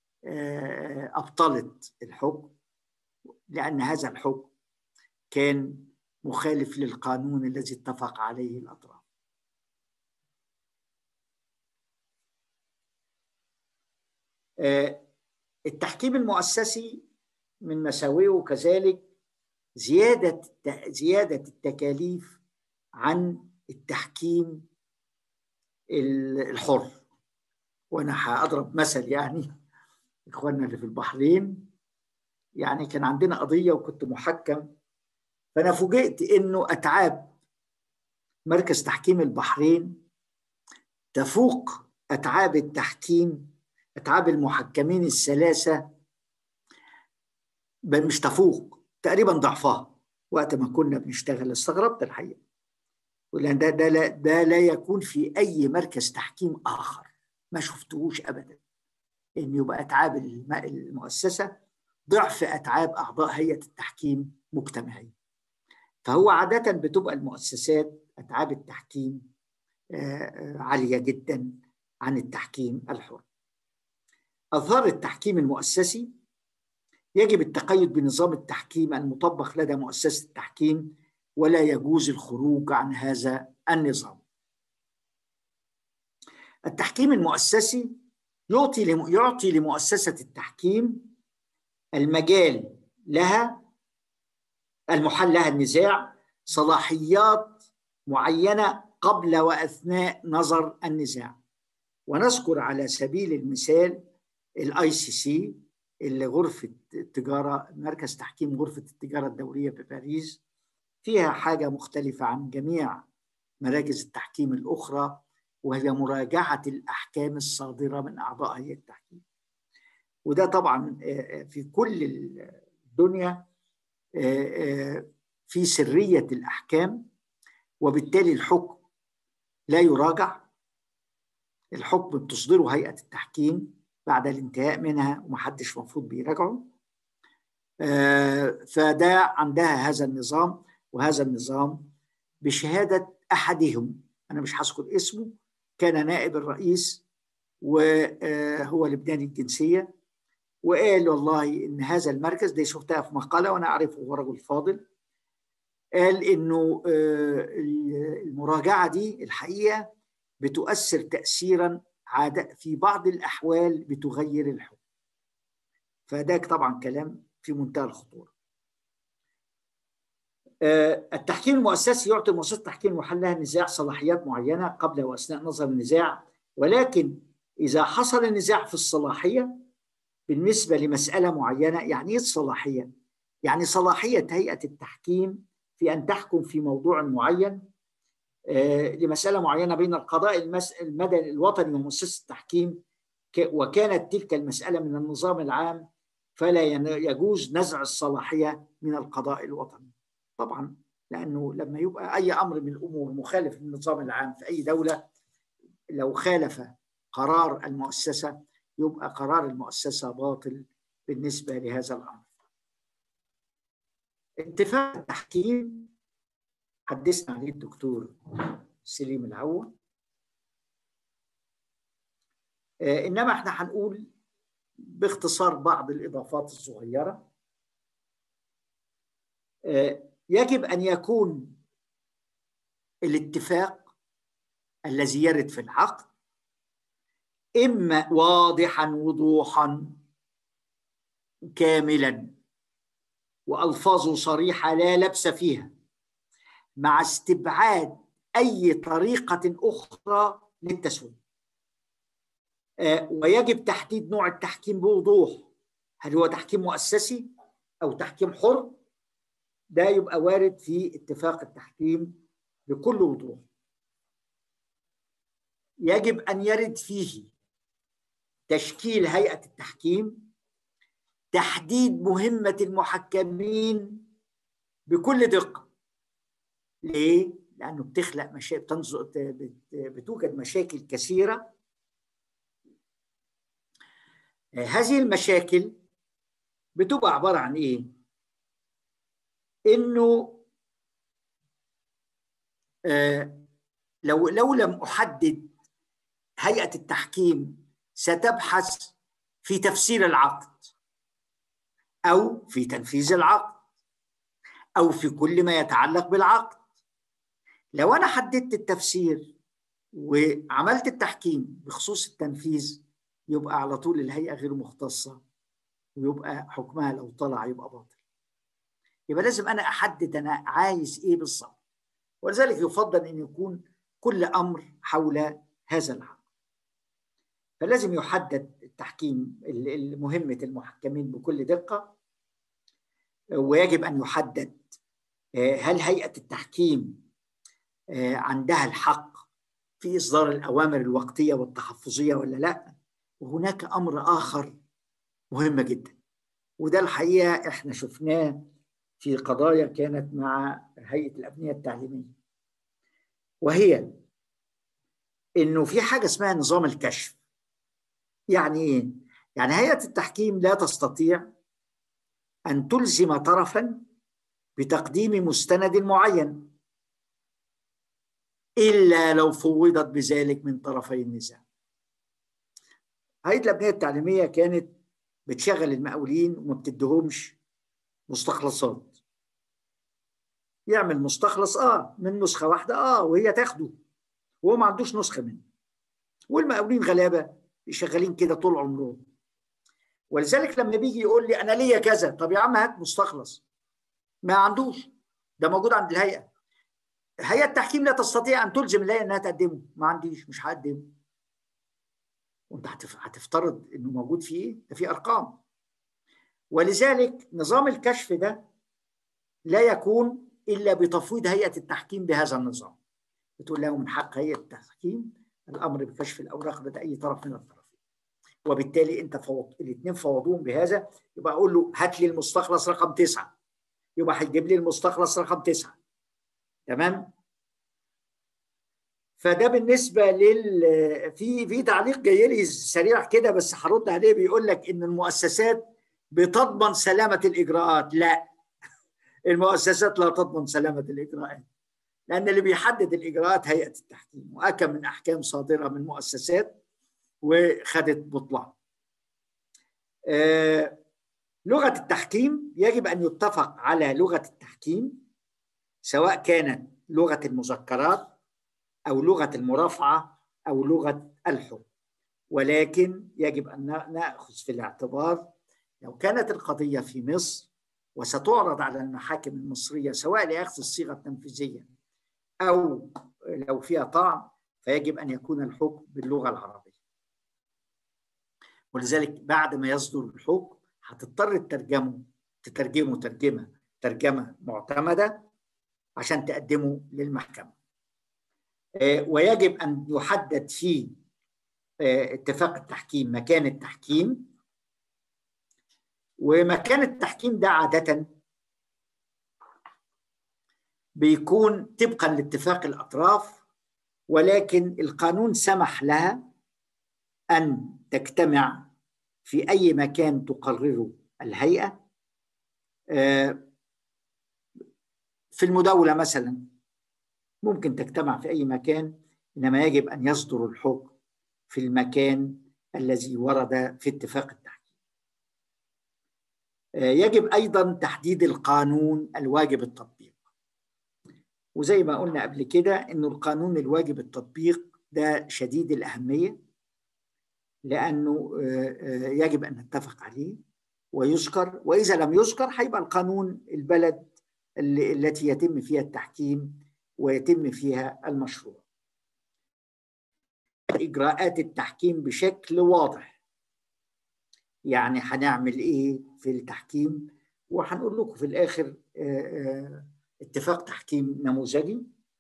ابطلت الحكم لان هذا الحكم كان مخالف للقانون الذي اتفق عليه الاطراف التحكيم المؤسسي من مساوئه كذلك زيادة زيادة التكاليف عن التحكيم الحر وأنا هأضرب مثل يعني إخواننا اللي في البحرين يعني كان عندنا قضية وكنت محكم فأنا فوجئت إنه أتعاب مركز تحكيم البحرين تفوق أتعاب التحكيم أتعاب المحكمين الثلاثة بل مش تفوق تقريبا ضعفها وقت ما كنا بنشتغل استغربت الحقيقة ولأن ده, ده, لا, ده لا يكون في أي مركز تحكيم آخر ما شفتهوش أبدا إن يبقى أتعاب المؤسسة ضعف أتعاب أعضاء هيئة التحكيم مجتمعين فهو عادة بتبقى المؤسسات أتعاب التحكيم عالية جدا عن التحكيم الحر أظهر التحكيم المؤسسي يجب التقيد بنظام التحكيم المطبق لدى مؤسسة التحكيم ولا يجوز الخروج عن هذا النظام التحكيم المؤسسي يعطي يعطي لمؤسسة التحكيم المجال لها المحل لها النزاع صلاحيات معينة قبل وأثناء نظر النزاع ونذكر على سبيل المثال الاي سي سي اللي غرفة التجارة مركز تحكيم غرفة التجارة الدولية بباريس فيها حاجة مختلفة عن جميع مراكز التحكيم الأخرى وهي مراجعة الأحكام الصادرة من أعضاء هيئة التحكيم وده طبعا في كل الدنيا في سرية الأحكام وبالتالي الحكم لا يراجع الحكم بتصدره هيئة التحكيم بعد الانتهاء منها ومحدش مفروض بيراجعه فده عندها هذا النظام وهذا النظام بشهادة أحدهم أنا مش هذكر اسمه كان نائب الرئيس وهو لبناني الجنسية وقال والله إن هذا المركز دي شفتها في مقالة وأنا أعرفه هو رجل فاضل قال إنه المراجعة دي الحقيقة بتؤثر تأثيرا عادة في بعض الأحوال بتغير الحكم فده طبعا كلام في منتهى الخطورة التحكيم المؤسسي يعطي مؤسسة التحكيم محلها نزاع صلاحيات معينة قبل وأثناء نظر النزاع ولكن إذا حصل النزاع في الصلاحية بالنسبة لمسألة معينة يعني إيه الصلاحية؟ يعني صلاحية هيئة التحكيم في أن تحكم في موضوع معين لمساله معينه بين القضاء المدني الوطني ومؤسسه التحكيم وكانت تلك المساله من النظام العام فلا يجوز نزع الصلاحيه من القضاء الوطني. طبعا لانه لما يبقى اي امر من الامور مخالف للنظام العام في اي دوله لو خالف قرار المؤسسه يبقى قرار المؤسسه باطل بالنسبه لهذا الامر. اتفاق التحكيم حدثنا عليه الدكتور سليم العوة آه انما احنا هنقول باختصار بعض الاضافات الصغيره آه يجب ان يكون الاتفاق الذي يرد في العقد اما واضحا وضوحا كاملا والفاظه صريحه لا لبس فيها مع استبعاد اي طريقه اخرى للتسويه آه ويجب تحديد نوع التحكيم بوضوح هل هو تحكيم مؤسسي او تحكيم حر ده يبقى وارد في اتفاق التحكيم بكل وضوح يجب ان يرد فيه تشكيل هيئه التحكيم تحديد مهمه المحكمين بكل دقه ليه لانه بتخلق مشاكل بتوجد مشاكل كثيره هذه المشاكل بتبقى عباره عن ايه انه آه لو لو لم احدد هيئه التحكيم ستبحث في تفسير العقد او في تنفيذ العقد او في كل ما يتعلق بالعقد لو انا حددت التفسير وعملت التحكيم بخصوص التنفيذ يبقى على طول الهيئه غير مختصه ويبقى حكمها لو طلع يبقى باطل يبقى لازم انا احدد انا عايز ايه بالظبط ولذلك يفضل ان يكون كل امر حول هذا العقد فلازم يحدد التحكيم مهمه المحكمين بكل دقه ويجب ان يحدد هل هيئه التحكيم عندها الحق في اصدار الاوامر الوقتيه والتحفظيه ولا لا وهناك امر اخر مهم جدا وده الحقيقه احنا شفناه في قضايا كانت مع هيئه الابنيه التعليميه وهي انه في حاجه اسمها نظام الكشف يعني ايه يعني هيئه التحكيم لا تستطيع ان تلزم طرفا بتقديم مستند معين الا لو فوضت بذلك من طرفي النزاع هيئه الابنيه التعليميه كانت بتشغل المقاولين وما بتديهمش مستخلصات يعمل مستخلص اه من نسخه واحده اه وهي تاخده وهو ما عندوش نسخه منه والمقاولين غلابه شغالين كده طول عمرهم ولذلك لما بيجي يقول لي انا ليا كذا طب يا عم هات مستخلص ما عندوش ده موجود عند الهيئه هيئه التحكيم لا تستطيع ان تلزم الهيئه انها تقدمه ما عنديش مش هقدمه وانت هتفترض انه موجود فيه ايه؟ ده فيه ارقام ولذلك نظام الكشف ده لا يكون الا بتفويض هيئه التحكيم بهذا النظام بتقول له من حق هيئه التحكيم الامر بكشف الاوراق لدى اي طرف من الطرفين وبالتالي انت فوض الاثنين فوضوهم بهذا يبقى اقول له هات لي المستخلص رقم تسعه يبقى هيجيب لي المستخلص رقم تسعه تمام فده بالنسبه لل في في تعليق جاي لي سريع كده بس هرد عليه بيقول لك ان المؤسسات بتضمن سلامه الاجراءات لا المؤسسات لا تضمن سلامه الاجراءات لان اللي بيحدد الاجراءات هيئه التحكيم واكم من احكام صادره من مؤسسات وخدت بطلان آه لغه التحكيم يجب ان يتفق على لغه التحكيم سواء كانت لغه المذكرات او لغه المرافعه او لغه الحكم ولكن يجب ان ناخذ في الاعتبار لو كانت القضيه في مصر وستعرض على المحاكم المصريه سواء لاخذ الصيغه التنفيذيه او لو فيها طعن فيجب ان يكون الحكم باللغه العربيه ولذلك بعد ما يصدر الحكم هتضطر تترجمه تترجمه ترجمه ترجمه معتمده عشان تقدمه للمحكمه ويجب أن يحدد في اتفاق التحكيم مكان التحكيم ومكان التحكيم ده عادة بيكون طبقا لاتفاق الأطراف ولكن القانون سمح لها أن تجتمع في أي مكان تقرره الهيئة في المداولة مثلا ممكن تجتمع في أي مكان إنما يجب أن يصدر الحكم في المكان الذي ورد في اتفاق التحكيم يجب أيضا تحديد القانون الواجب التطبيق وزي ما قلنا قبل كده إنه القانون الواجب التطبيق ده شديد الأهمية لأنه يجب أن نتفق عليه ويذكر وإذا لم يذكر هيبقى القانون البلد التي يتم فيها التحكيم ويتم فيها المشروع إجراءات التحكيم بشكل واضح يعني هنعمل إيه في التحكيم وهنقول لكم في الآخر اتفاق تحكيم نموذجي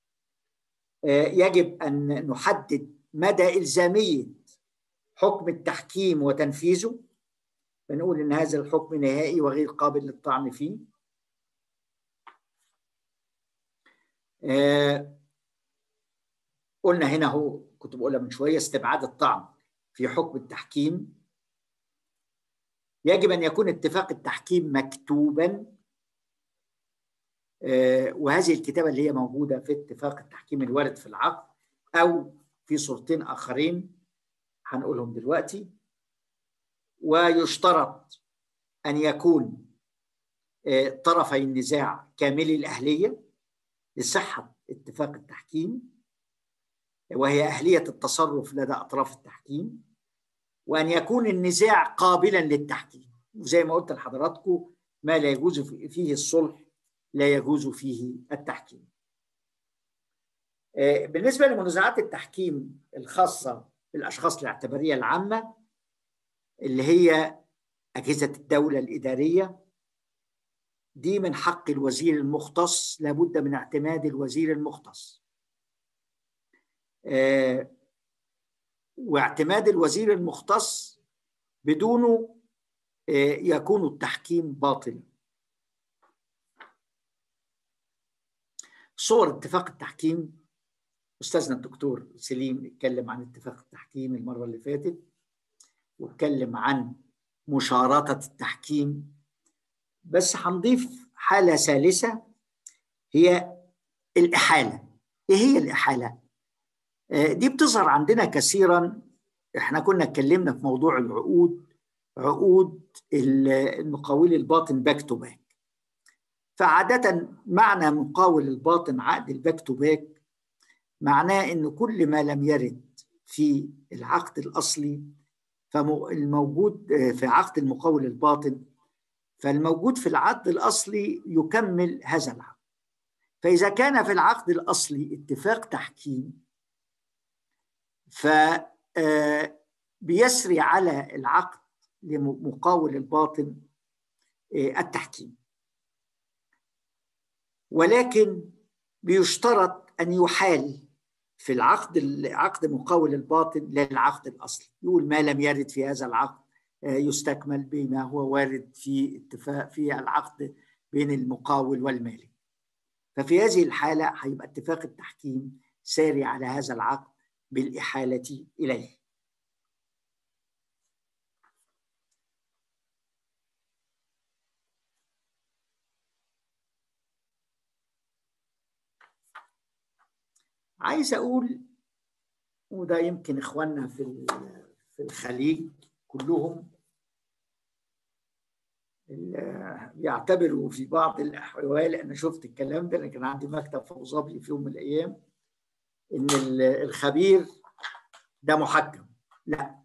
يجب أن نحدد مدى إلزامية حكم التحكيم وتنفيذه بنقول إن هذا الحكم نهائي وغير قابل للطعن فيه آه قلنا هنا هو كنت بقولها من شويه استبعاد الطعن في حكم التحكيم يجب ان يكون اتفاق التحكيم مكتوبا آه وهذه الكتابه اللي هي موجوده في اتفاق التحكيم الوارد في العقد او في صورتين اخرين هنقولهم دلوقتي ويشترط ان يكون آه طرفي النزاع كاملي الاهليه لصحة اتفاق التحكيم وهي أهلية التصرف لدى أطراف التحكيم وأن يكون النزاع قابلا للتحكيم وزي ما قلت لحضراتكم ما لا يجوز فيه الصلح لا يجوز فيه التحكيم بالنسبة لمنازعات التحكيم الخاصة بالأشخاص الاعتبارية العامة اللي هي أجهزة الدولة الإدارية دي من حق الوزير المختص لابد من اعتماد الوزير المختص آه واعتماد الوزير المختص بدونه آه يكون التحكيم باطلا صور اتفاق التحكيم استاذنا الدكتور سليم اتكلم عن اتفاق التحكيم المره اللي فاتت واتكلم عن مشارطه التحكيم بس هنضيف حالة ثالثة هي الإحالة إيه هي الإحالة؟ دي بتظهر عندنا كثيرا احنا كنا اتكلمنا في موضوع العقود عقود المقاول الباطن باك تو باك فعادة معنى مقاول الباطن عقد الباك تو باك معناه ان كل ما لم يرد في العقد الاصلي فالموجود في عقد المقاول الباطن فالموجود في العقد الاصلي يكمل هذا العقد فاذا كان في العقد الاصلي اتفاق تحكيم ف بيسري على العقد لمقاول الباطن التحكيم ولكن بيشترط ان يحال في العقد عقد مقاول الباطن للعقد الاصلي يقول ما لم يرد في هذا العقد يستكمل بما هو وارد في اتفاق في العقد بين المقاول والمالك ففي هذه الحالة هيبقى اتفاق التحكيم ساري على هذا العقد بالإحالة إليه عايز أقول وده يمكن إخواننا في في الخليج كلهم يعتبروا في بعض الاحوال انا شفت الكلام ده انا كان عندي مكتب في ابو ظبي في يوم من الايام ان الخبير ده محكم لا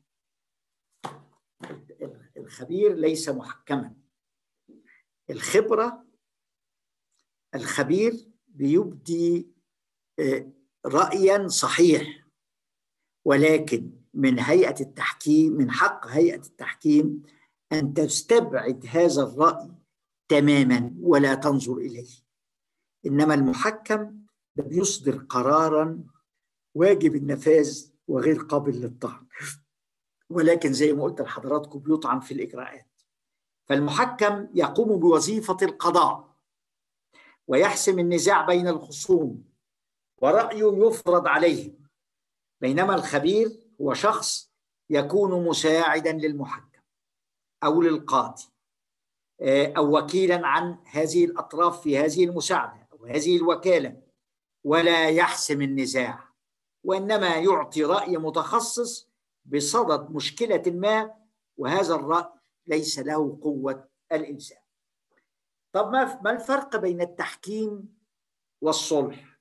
الخبير ليس محكما الخبره الخبير بيبدي رايا صحيح ولكن من هيئه التحكيم من حق هيئه التحكيم ان تستبعد هذا الراي تماما ولا تنظر اليه انما المحكم ده بيصدر قرارا واجب النفاذ وغير قابل للطعن ولكن زي ما قلت لحضراتكم بيطعن في الإجراءات فالمحكم يقوم بوظيفة القضاء ويحسم النزاع بين الخصوم ورأيه يفرض عليه بينما الخبير هو شخص يكون مساعدا للمحكم أو للقاضي أو وكيلا عن هذه الأطراف في هذه المساعدة أو هذه الوكالة ولا يحسم النزاع وإنما يعطي رأي متخصص بصدد مشكلة ما وهذا الرأي ليس له قوة الإنسان طب ما الفرق بين التحكيم والصلح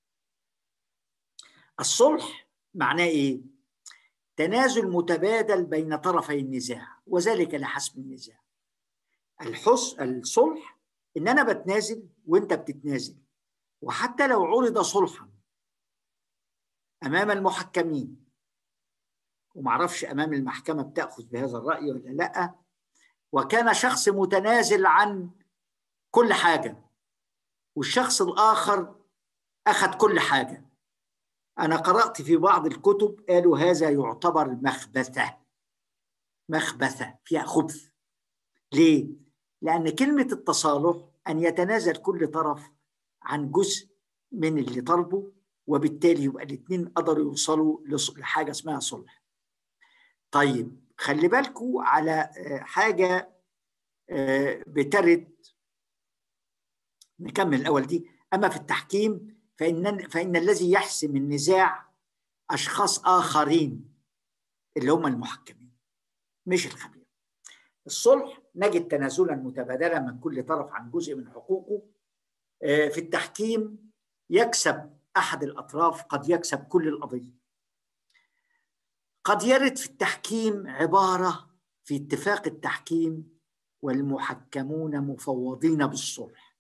الصلح معناه إيه تنازل متبادل بين طرفي النزاع وذلك لحسم النزاع الحس الصلح ان انا بتنازل وانت بتتنازل وحتى لو عرض صلحا امام المحكمين ومعرفش امام المحكمه بتاخذ بهذا الراي ولا لا وكان شخص متنازل عن كل حاجه والشخص الاخر اخذ كل حاجه انا قرات في بعض الكتب قالوا هذا يعتبر مخبثه مخبثه فيها خبث ليه لان كلمه التصالح ان يتنازل كل طرف عن جزء من اللي طلبه وبالتالي يبقى الاثنين قدروا يوصلوا لحاجه اسمها صلح طيب خلي بالكوا على حاجه بترد نكمل الاول دي اما في التحكيم فان فان الذي يحسم النزاع اشخاص اخرين اللي هم المحكمين مش الخبير الصلح نجد تنازلا متبادلا من كل طرف عن جزء من حقوقه في التحكيم يكسب احد الاطراف قد يكسب كل القضيه قد يرد في التحكيم عباره في اتفاق التحكيم والمحكمون مفوضين بالصلح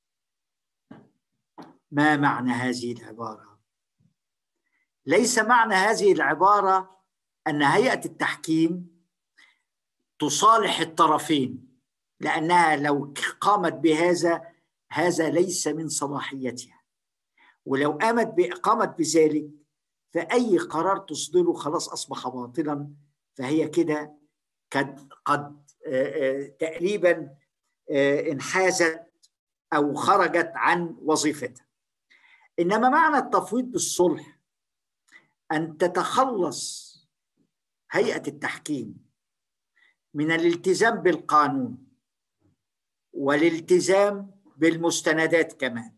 ما معنى هذه العباره ليس معنى هذه العباره ان هيئه التحكيم تصالح الطرفين لانها لو قامت بهذا هذا ليس من صلاحيتها ولو قامت قامت بذلك فأي قرار تصدره خلاص أصبح باطلا فهي كده قد قد تقريبا انحازت أو خرجت عن وظيفتها إنما معنى التفويض بالصلح أن تتخلص هيئة التحكيم من الالتزام بالقانون والالتزام بالمستندات كمان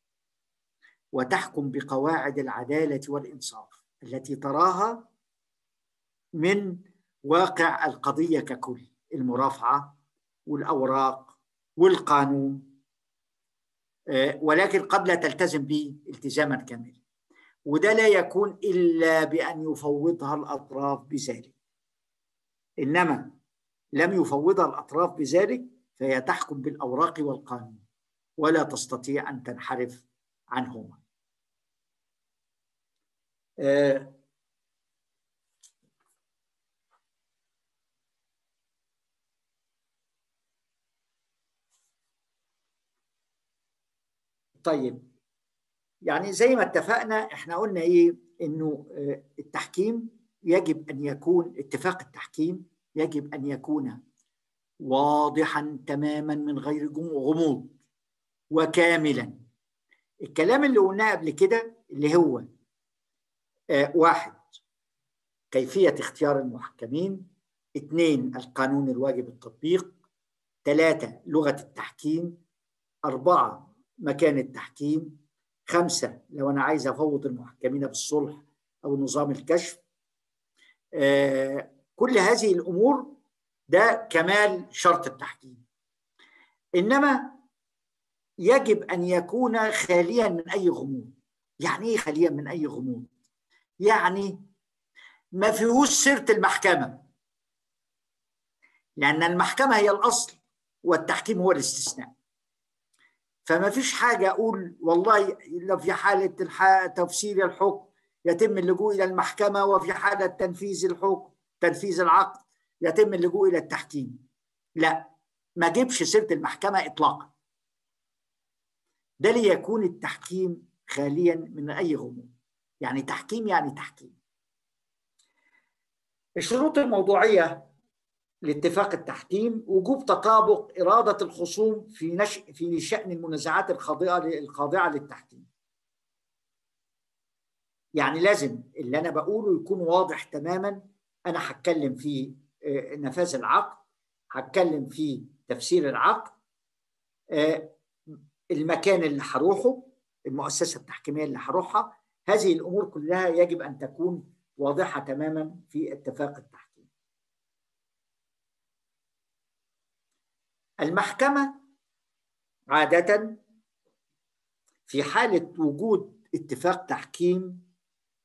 وتحكم بقواعد العداله والانصاف التي تراها من واقع القضيه ككل المرافعه والاوراق والقانون ولكن قد لا تلتزم به التزاما كاملا وده لا يكون الا بان يفوضها الاطراف بذلك انما لم يفوضها الاطراف بذلك فهي تحكم بالاوراق والقانون ولا تستطيع ان تنحرف عنهما آه طيب يعني زي ما اتفقنا احنا قلنا ايه انه التحكيم يجب ان يكون اتفاق التحكيم يجب ان يكون واضحا تماما من غير غموض وكاملا الكلام اللي قلناه قبل كده اللي هو آه واحد كيفية اختيار المحكمين اثنين القانون الواجب التطبيق ثلاثة لغة التحكيم أربعة مكان التحكيم خمسة لو أنا عايز أفوض المحكمين بالصلح أو نظام الكشف آه كل هذه الأمور ده كمال شرط التحكيم إنما يجب أن يكون خاليا من أي غموض يعني إيه خاليا من أي غموض يعني ما فيهوش سيرة المحكمة لأن المحكمة هي الأصل والتحكيم هو الاستثناء فما فيش حاجة أقول والله لو في حالة تفسير الحكم يتم اللجوء إلى المحكمة وفي حالة تنفيذ الحكم تنفيذ العقد يتم اللجوء إلى التحكيم لا ما جيبش سيرة المحكمة إطلاقا ده ليكون التحكيم خاليا من أي غموض يعني تحكيم يعني تحكيم الشروط الموضوعية لاتفاق التحكيم وجوب تطابق إرادة الخصوم في نشأ في شأن المنازعات الخاضعة الخاضعة للتحكيم. يعني لازم اللي أنا بقوله يكون واضح تماما أنا هتكلم في نفاذ العقد هتكلم في تفسير العقد المكان اللي هروحه المؤسسة التحكيمية اللي هروحها هذه الأمور كلها يجب أن تكون واضحة تماما في اتفاق التحكيم المحكمة عادة في حالة وجود اتفاق تحكيم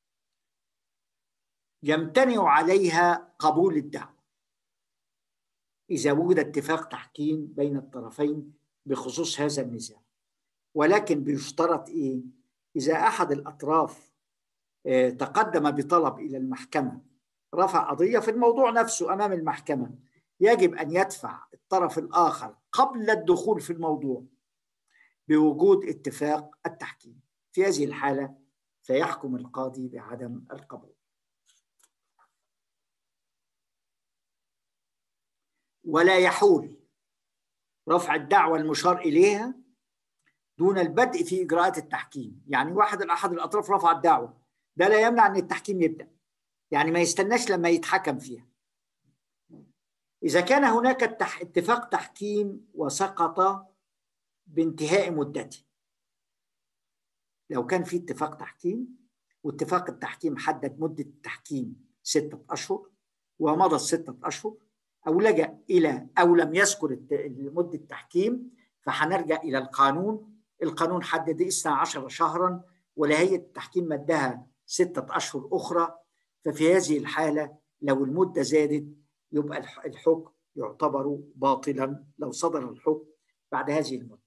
يمتنع عليها قبول الدعوة إذا وجد اتفاق تحكيم بين الطرفين بخصوص هذا النزاع ولكن بيشترط إيه؟ إذا أحد الأطراف تقدم بطلب إلى المحكمة رفع قضية في الموضوع نفسه أمام المحكمة يجب أن يدفع الطرف الآخر قبل الدخول في الموضوع بوجود اتفاق التحكيم في هذه الحالة سيحكم القاضي بعدم القبول ولا يحول رفع الدعوة المشار إليها دون البدء في إجراءات التحكيم يعني واحد أحد الأطراف رفع الدعوة ده لا يمنع أن التحكيم يبدأ يعني ما يستناش لما يتحكم فيها إذا كان هناك التح... اتفاق تحكيم وسقط بانتهاء مدته لو كان في اتفاق تحكيم واتفاق التحكيم حدد مدة التحكيم ستة أشهر ومضى الستة أشهر أو لجأ إلى أو لم يذكر مدة التحكيم فهنرجع إلى القانون القانون حدد 12 شهرا ولهيئة التحكيم مدها ستة أشهر أخرى ففي هذه الحالة لو المدة زادت يبقى الحكم يعتبر باطلا لو صدر الحكم بعد هذه المدة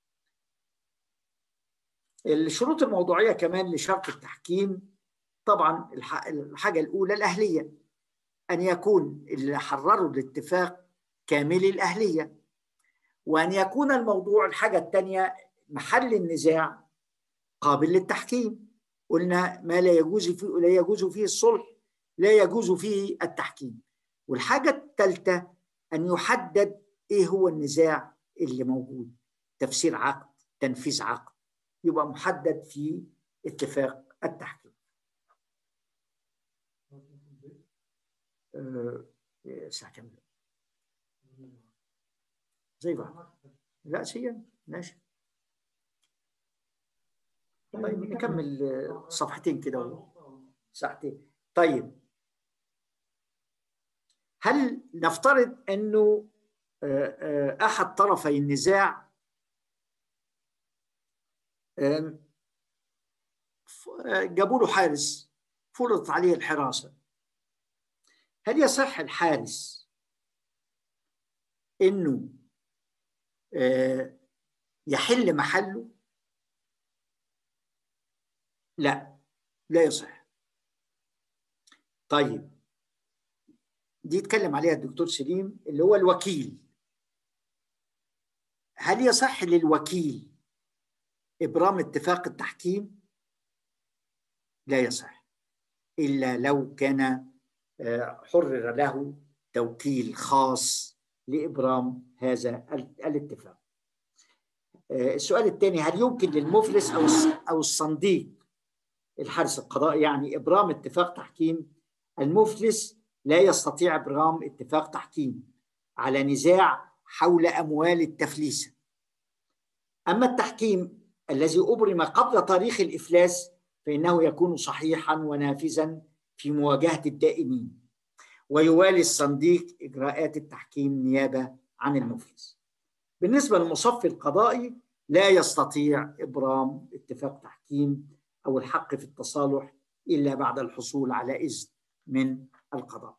الشروط الموضوعية كمان لشرط التحكيم طبعا الحاجة الأولى الأهلية أن يكون اللي حرروا الاتفاق كامل الأهلية وأن يكون الموضوع الحاجة الثانية محل النزاع قابل للتحكيم قلنا ما لا يجوز فيه لا يجوز فيه الصلح لا يجوز فيه التحكيم والحاجة الثالثة أن يحدد إيه هو النزاع اللي موجود تفسير عقد تنفيذ عقد يبقى محدد في اتفاق التحكيم الساعة كام زي بعض لا سيا ماشي طيب نكمل صفحتين كده ساعتين طيب هل نفترض انه احد طرفي النزاع جابوا له حارس فرضت عليه الحراسه هل يصح الحارس انه يحل محله لا لا يصح طيب دي اتكلم عليها الدكتور سليم اللي هو الوكيل هل يصح للوكيل ابرام اتفاق التحكيم لا يصح الا لو كان حرر له توكيل خاص لابرام هذا الاتفاق السؤال الثاني هل يمكن للمفلس او او الصنديق الحارس القضائي يعني ابرام اتفاق تحكيم المفلس لا يستطيع ابرام اتفاق تحكيم على نزاع حول اموال التفليسه اما التحكيم الذي ابرم قبل تاريخ الافلاس فانه يكون صحيحا ونافذا في مواجهه الدائنين ويوالي الصنديق اجراءات التحكيم نيابه عن المفلس بالنسبه للمصفي القضائي لا يستطيع ابرام اتفاق تحكيم او الحق في التصالح الا بعد الحصول على اذن من القضاء.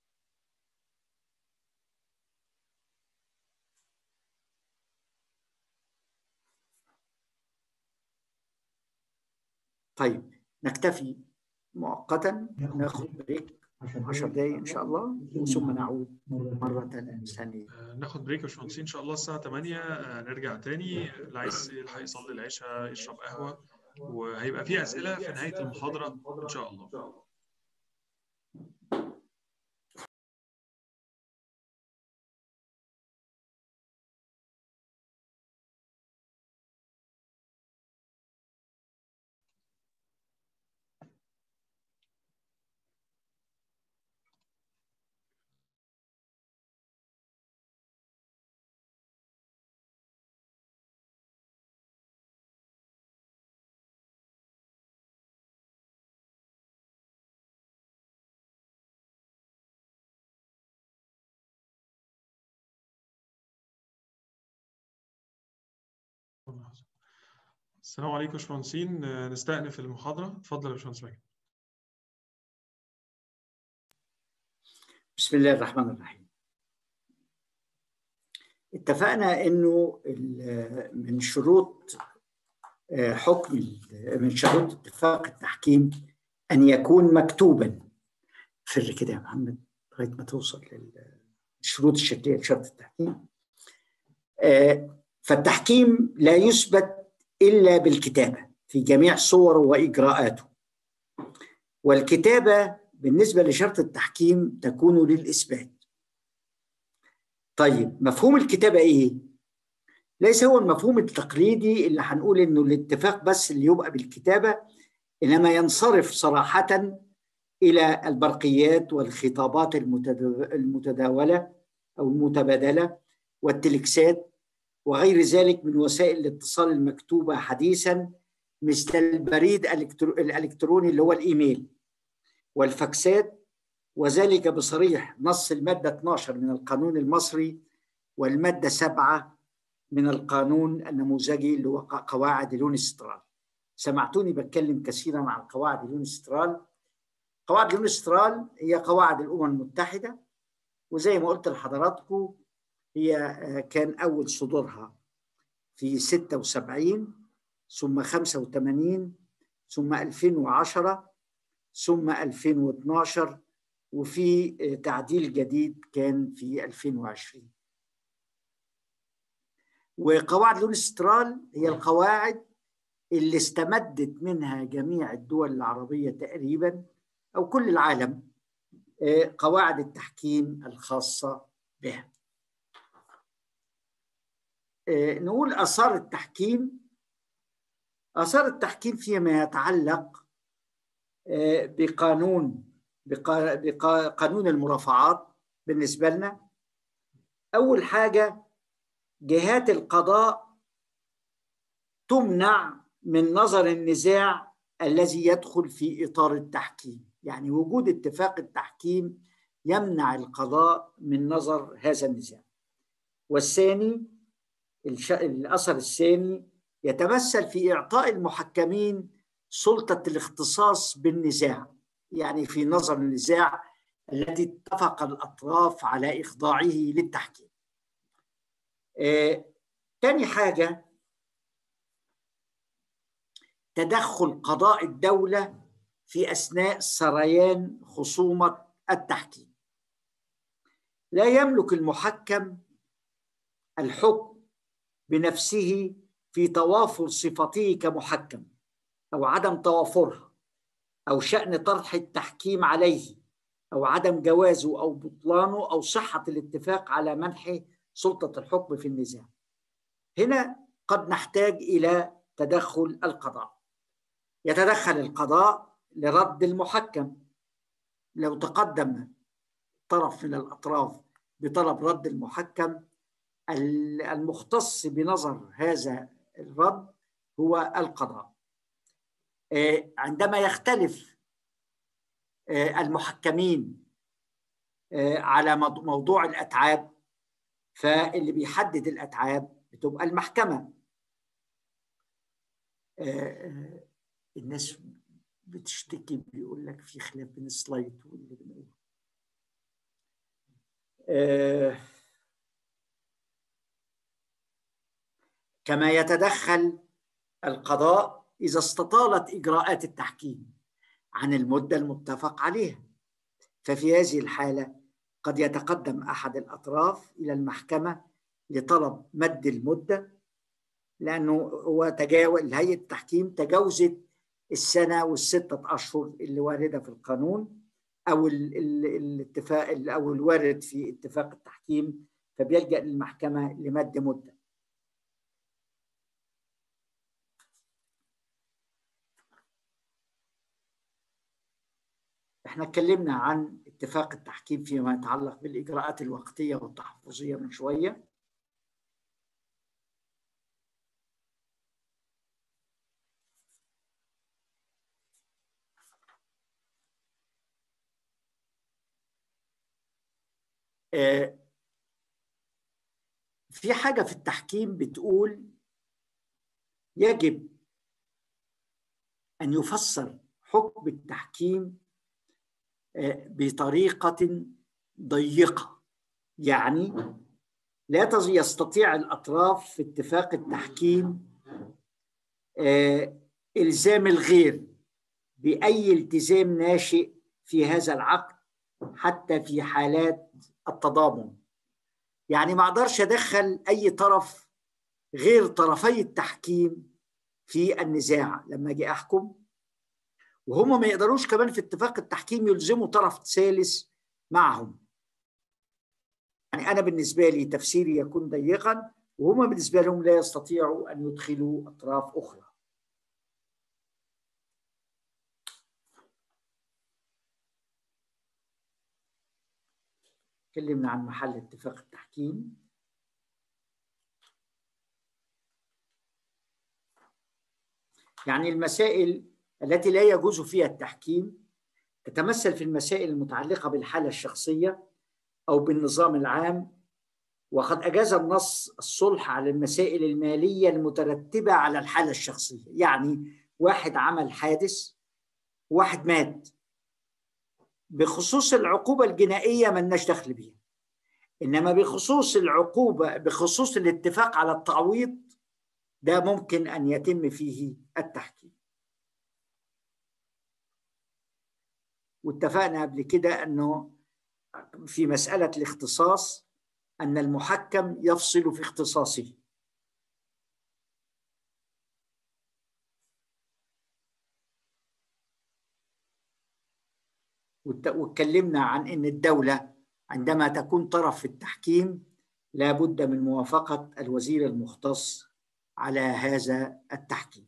طيب نكتفي مؤقتا ناخذ بريك 10 دقائق ان شاء الله ثم نعود مره ثانيه ناخد بريك يا باشمهندس ان شاء الله الساعه 8 نرجع تاني اللي عايز يلحق يصلي العشاء يشرب قهوه وهيبقى في اسئله في نهايه المحاضره ان شاء الله السلام عليكم يا باشمهندسين نستأنف المحاضرة اتفضل يا باشمهندس ماجد بسم الله الرحمن الرحيم اتفقنا انه من شروط حكم من شروط اتفاق التحكيم ان يكون مكتوبا فر كده يا محمد لغايه ما توصل للشروط الشكليه لشرط التحكيم فالتحكيم لا يثبت الا بالكتابه في جميع صوره واجراءاته والكتابه بالنسبه لشرط التحكيم تكون للاثبات طيب مفهوم الكتابه ايه ليس هو المفهوم التقليدي اللي هنقول انه الاتفاق بس اللي يبقى بالكتابه انما ينصرف صراحه الى البرقيات والخطابات المتداوله او المتبادله والتلكسات وغير ذلك من وسائل الاتصال المكتوبة حديثا مثل البريد الإلكتروني اللي هو الإيميل والفاكسات وذلك بصريح نص المادة 12 من القانون المصري والمادة 7 من القانون النموذجي اللي هو قواعد اليونسترال سمعتوني بتكلم كثيرا عن قواعد اليونسترال قواعد اليونسترال هي قواعد الأمم المتحدة وزي ما قلت لحضراتكم هي كان أول صدورها في 76 ثم 85 ثم 2010 ثم 2012 وفي تعديل جديد كان في 2020 وقواعد اليونسترال هي القواعد اللي استمدت منها جميع الدول العربية تقريبا أو كل العالم قواعد التحكيم الخاصة بها نقول آثار التحكيم آثار التحكيم فيما يتعلق بقانون بقانون المرافعات بالنسبة لنا أول حاجة جهات القضاء تمنع من نظر النزاع الذي يدخل في إطار التحكيم يعني وجود اتفاق التحكيم يمنع القضاء من نظر هذا النزاع والثاني الأثر الثاني يتمثل في إعطاء المحكمين سلطة الاختصاص بالنزاع يعني في نظر النزاع التي اتفق الأطراف على إخضاعه للتحكيم آه، تاني حاجة تدخل قضاء الدولة في أثناء سريان خصومة التحكيم لا يملك المحكم الحكم بنفسه في توافر صفته كمحكم او عدم توافرها او شان طرح التحكيم عليه او عدم جوازه او بطلانه او صحه الاتفاق على منح سلطه الحكم في النزاع هنا قد نحتاج الى تدخل القضاء يتدخل القضاء لرد المحكم لو تقدم طرف من الاطراف بطلب رد المحكم المختص بنظر هذا الرد هو القضاء عندما يختلف المحكمين على موضوع الاتعاب فاللي بيحدد الاتعاب بتبقى المحكمه الناس بتشتكي بيقول لك في خلاف بين السلايد واللي بنقوله كما يتدخل القضاء إذا استطالت إجراءات التحكيم عن المدة المتفق عليها ففي هذه الحالة قد يتقدم أحد الأطراف إلى المحكمة لطلب مد المدة لانه هو تجاوز هيئه التحكيم تجاوزت السنه والسته اشهر اللي وارده في القانون او ال ال الاتفاق او الوارد في اتفاق التحكيم فبيلجا للمحكمه لمد مده احنا اتكلمنا عن اتفاق التحكيم فيما يتعلق بالاجراءات الوقتيه والتحفظيه من شويه في حاجة في التحكيم بتقول يجب أن يفسر حكم التحكيم بطريقة ضيقة يعني لا يستطيع الأطراف في اتفاق التحكيم إلزام الغير بأي التزام ناشئ في هذا العقد حتى في حالات التضامن يعني ما اقدرش ادخل اي طرف غير طرفي التحكيم في النزاع لما اجي احكم وهم ما يقدروش كمان في اتفاق التحكيم يلزموا طرف ثالث معهم يعني انا بالنسبه لي تفسيري يكون ضيقا وهم بالنسبه لهم لا يستطيعوا ان يدخلوا اطراف اخرى تكلمنا عن محل اتفاق التحكيم يعني المسائل التي لا يجوز فيها التحكيم تتمثل في المسائل المتعلقة بالحالة الشخصية أو بالنظام العام وقد أجاز النص الصلح على المسائل المالية المترتبة على الحالة الشخصية يعني واحد عمل حادث واحد مات بخصوص العقوبة الجنائية ملناش دخل بيها إنما بخصوص العقوبة بخصوص الاتفاق على التعويض ده ممكن أن يتم فيه التحكيم واتفقنا قبل كده أنه في مسألة الاختصاص أن المحكم يفصل في اختصاصه واتكلمنا عن ان الدوله عندما تكون طرف في التحكيم لا بد من موافقه الوزير المختص على هذا التحكيم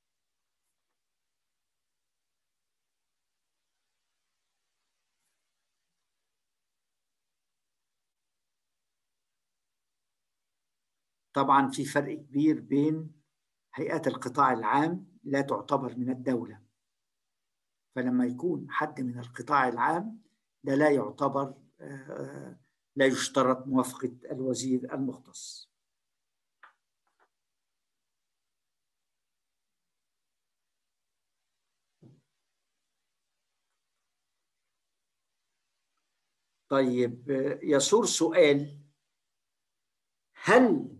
طبعا في فرق كبير بين هيئات القطاع العام لا تعتبر من الدوله فلما يكون حد من القطاع العام ده لا يعتبر لا يشترط موافقة الوزير المختص طيب يصور سؤال هل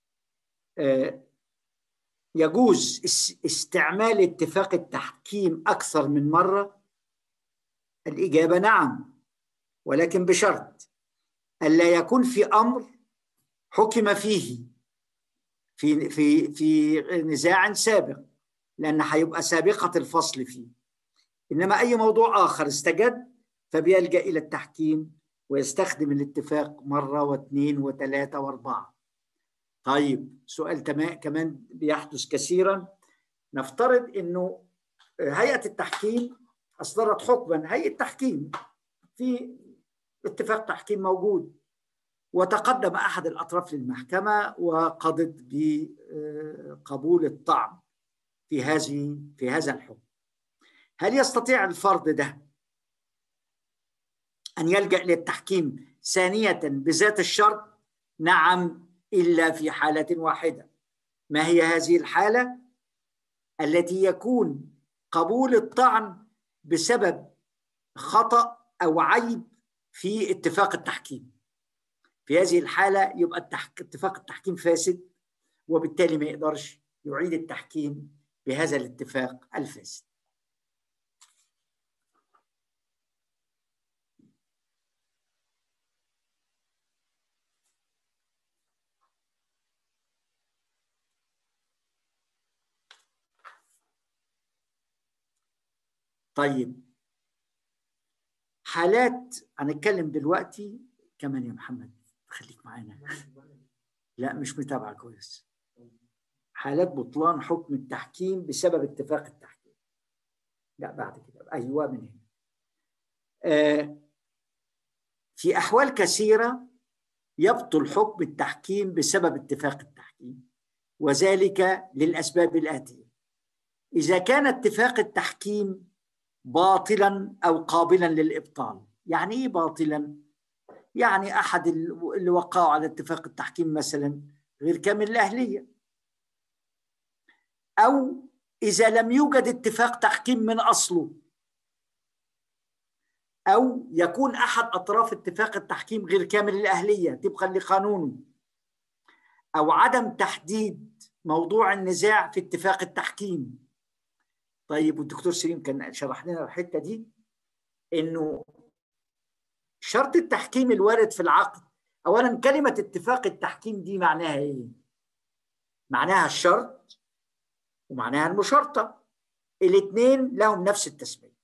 يجوز استعمال اتفاق التحكيم أكثر من مرة؟ الإجابة نعم ولكن بشرط ألا يكون في أمر حكم فيه في في في نزاع سابق لأن هيبقى سابقة الفصل فيه إنما أي موضوع آخر استجد فبيلجأ إلى التحكيم ويستخدم الاتفاق مرة واثنين وثلاثة وأربعة طيب سؤال كمان بيحدث كثيرا نفترض انه هيئه التحكيم اصدرت حكما هيئه تحكيم في اتفاق تحكيم موجود وتقدم احد الاطراف للمحكمه وقضت بقبول الطعن في هذه في هذا الحكم هل يستطيع الفرد ده ان يلجا للتحكيم ثانيه بذات الشرط نعم الا في حاله واحده ما هي هذه الحاله التي يكون قبول الطعن بسبب خطا او عيب في اتفاق التحكيم في هذه الحاله يبقى التحك... اتفاق التحكيم فاسد وبالتالي ما يقدرش يعيد التحكيم بهذا الاتفاق الفاسد طيب حالات هنتكلم دلوقتي كمان يا محمد خليك معانا لا مش متابعه كويس حالات بطلان حكم التحكيم بسبب اتفاق التحكيم لا بعد كده ايوه من هنا آه في احوال كثيره يبطل حكم التحكيم بسبب اتفاق التحكيم وذلك للاسباب الاتيه اذا كان اتفاق التحكيم باطلا او قابلا للابطال يعني ايه باطلا يعني احد اللي وقعوا على اتفاق التحكيم مثلا غير كامل الاهليه او اذا لم يوجد اتفاق تحكيم من اصله او يكون احد اطراف اتفاق التحكيم غير كامل الاهليه طبقا لقانونه او عدم تحديد موضوع النزاع في اتفاق التحكيم طيب والدكتور سليم كان شرح لنا الحته دي انه شرط التحكيم الوارد في العقد اولا كلمه اتفاق التحكيم دي معناها ايه معناها الشرط ومعناها المشارطه الاثنين لهم نفس التسميه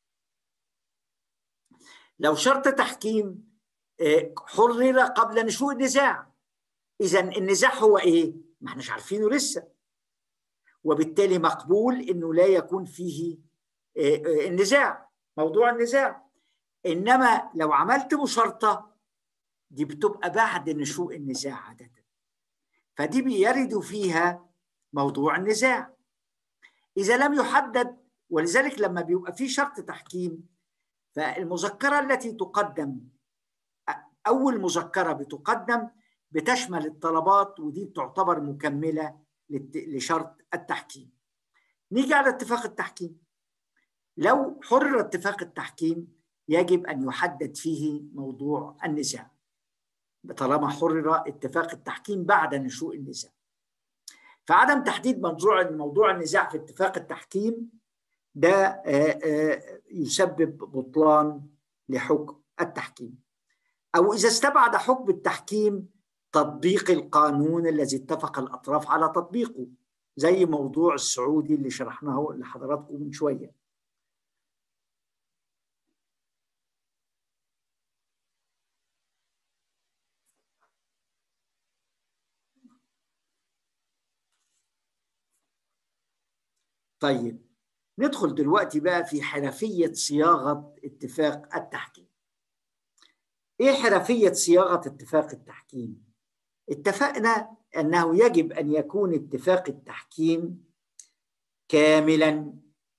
لو شرط تحكيم حرر قبل نشوء النزاع اذا النزاع هو ايه ما احناش عارفينه لسه وبالتالي مقبول انه لا يكون فيه النزاع موضوع النزاع انما لو عملت مشارطه دي بتبقى بعد نشوء النزاع عاده فدي بيرد فيها موضوع النزاع اذا لم يحدد ولذلك لما بيبقى في شرط تحكيم فالمذكره التي تقدم اول مذكره بتقدم بتشمل الطلبات ودي تعتبر مكمله لشرط التحكيم نيجي على اتفاق التحكيم لو حرر اتفاق التحكيم يجب ان يحدد فيه موضوع النزاع طالما حرر اتفاق التحكيم بعد نشوء النزاع فعدم تحديد موضوع موضوع النزاع في اتفاق التحكيم ده يسبب بطلان لحكم التحكيم او اذا استبعد حكم التحكيم تطبيق القانون الذي اتفق الاطراف على تطبيقه زي موضوع السعودي اللي شرحناه لحضراتكم من شويه طيب ندخل دلوقتي بقى في حرفية صياغة اتفاق التحكيم ايه حرفية صياغة اتفاق التحكيم اتفقنا انه يجب ان يكون اتفاق التحكيم كاملا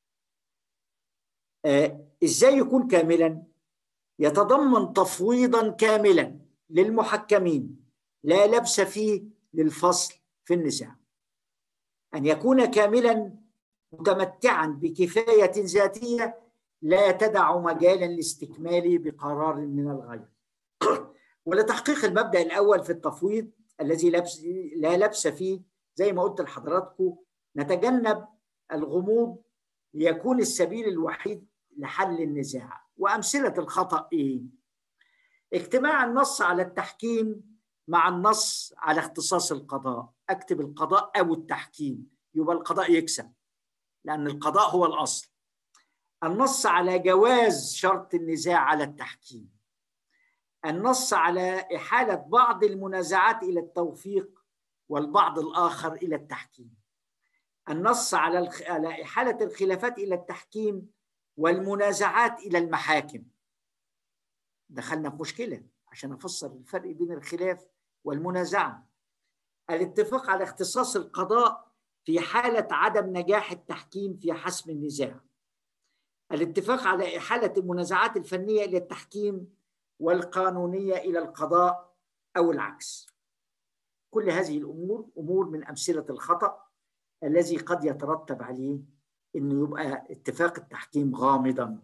آه ازاي يكون كاملا يتضمن تفويضا كاملا للمحكمين لا لبس فيه للفصل في النزاع ان يكون كاملا متمتعا بكفايه ذاتيه لا تدع مجالا لاستكماله بقرار من الغير ولتحقيق المبدا الاول في التفويض الذي لبس لا لبس فيه زي ما قلت لحضراتكم نتجنب الغموض ليكون السبيل الوحيد لحل النزاع وامثله الخطا ايه اجتماع النص على التحكيم مع النص على اختصاص القضاء اكتب القضاء او التحكيم يبقى القضاء يكسب لان القضاء هو الاصل النص على جواز شرط النزاع على التحكيم النص على إحالة بعض المنازعات إلى التوفيق والبعض الآخر إلى التحكيم النص على الخ... على إحالة الخلافات إلى التحكيم والمنازعات إلى المحاكم دخلنا في مشكلة عشان أفسر الفرق بين الخلاف والمنازعة الاتفاق على اختصاص القضاء في حالة عدم نجاح التحكيم في حسم النزاع الاتفاق على إحالة المنازعات الفنية إلى التحكيم والقانونية إلى القضاء أو العكس كل هذه الأمور أمور من أمثلة الخطأ الذي قد يترتب عليه أنه يبقى اتفاق التحكيم غامضا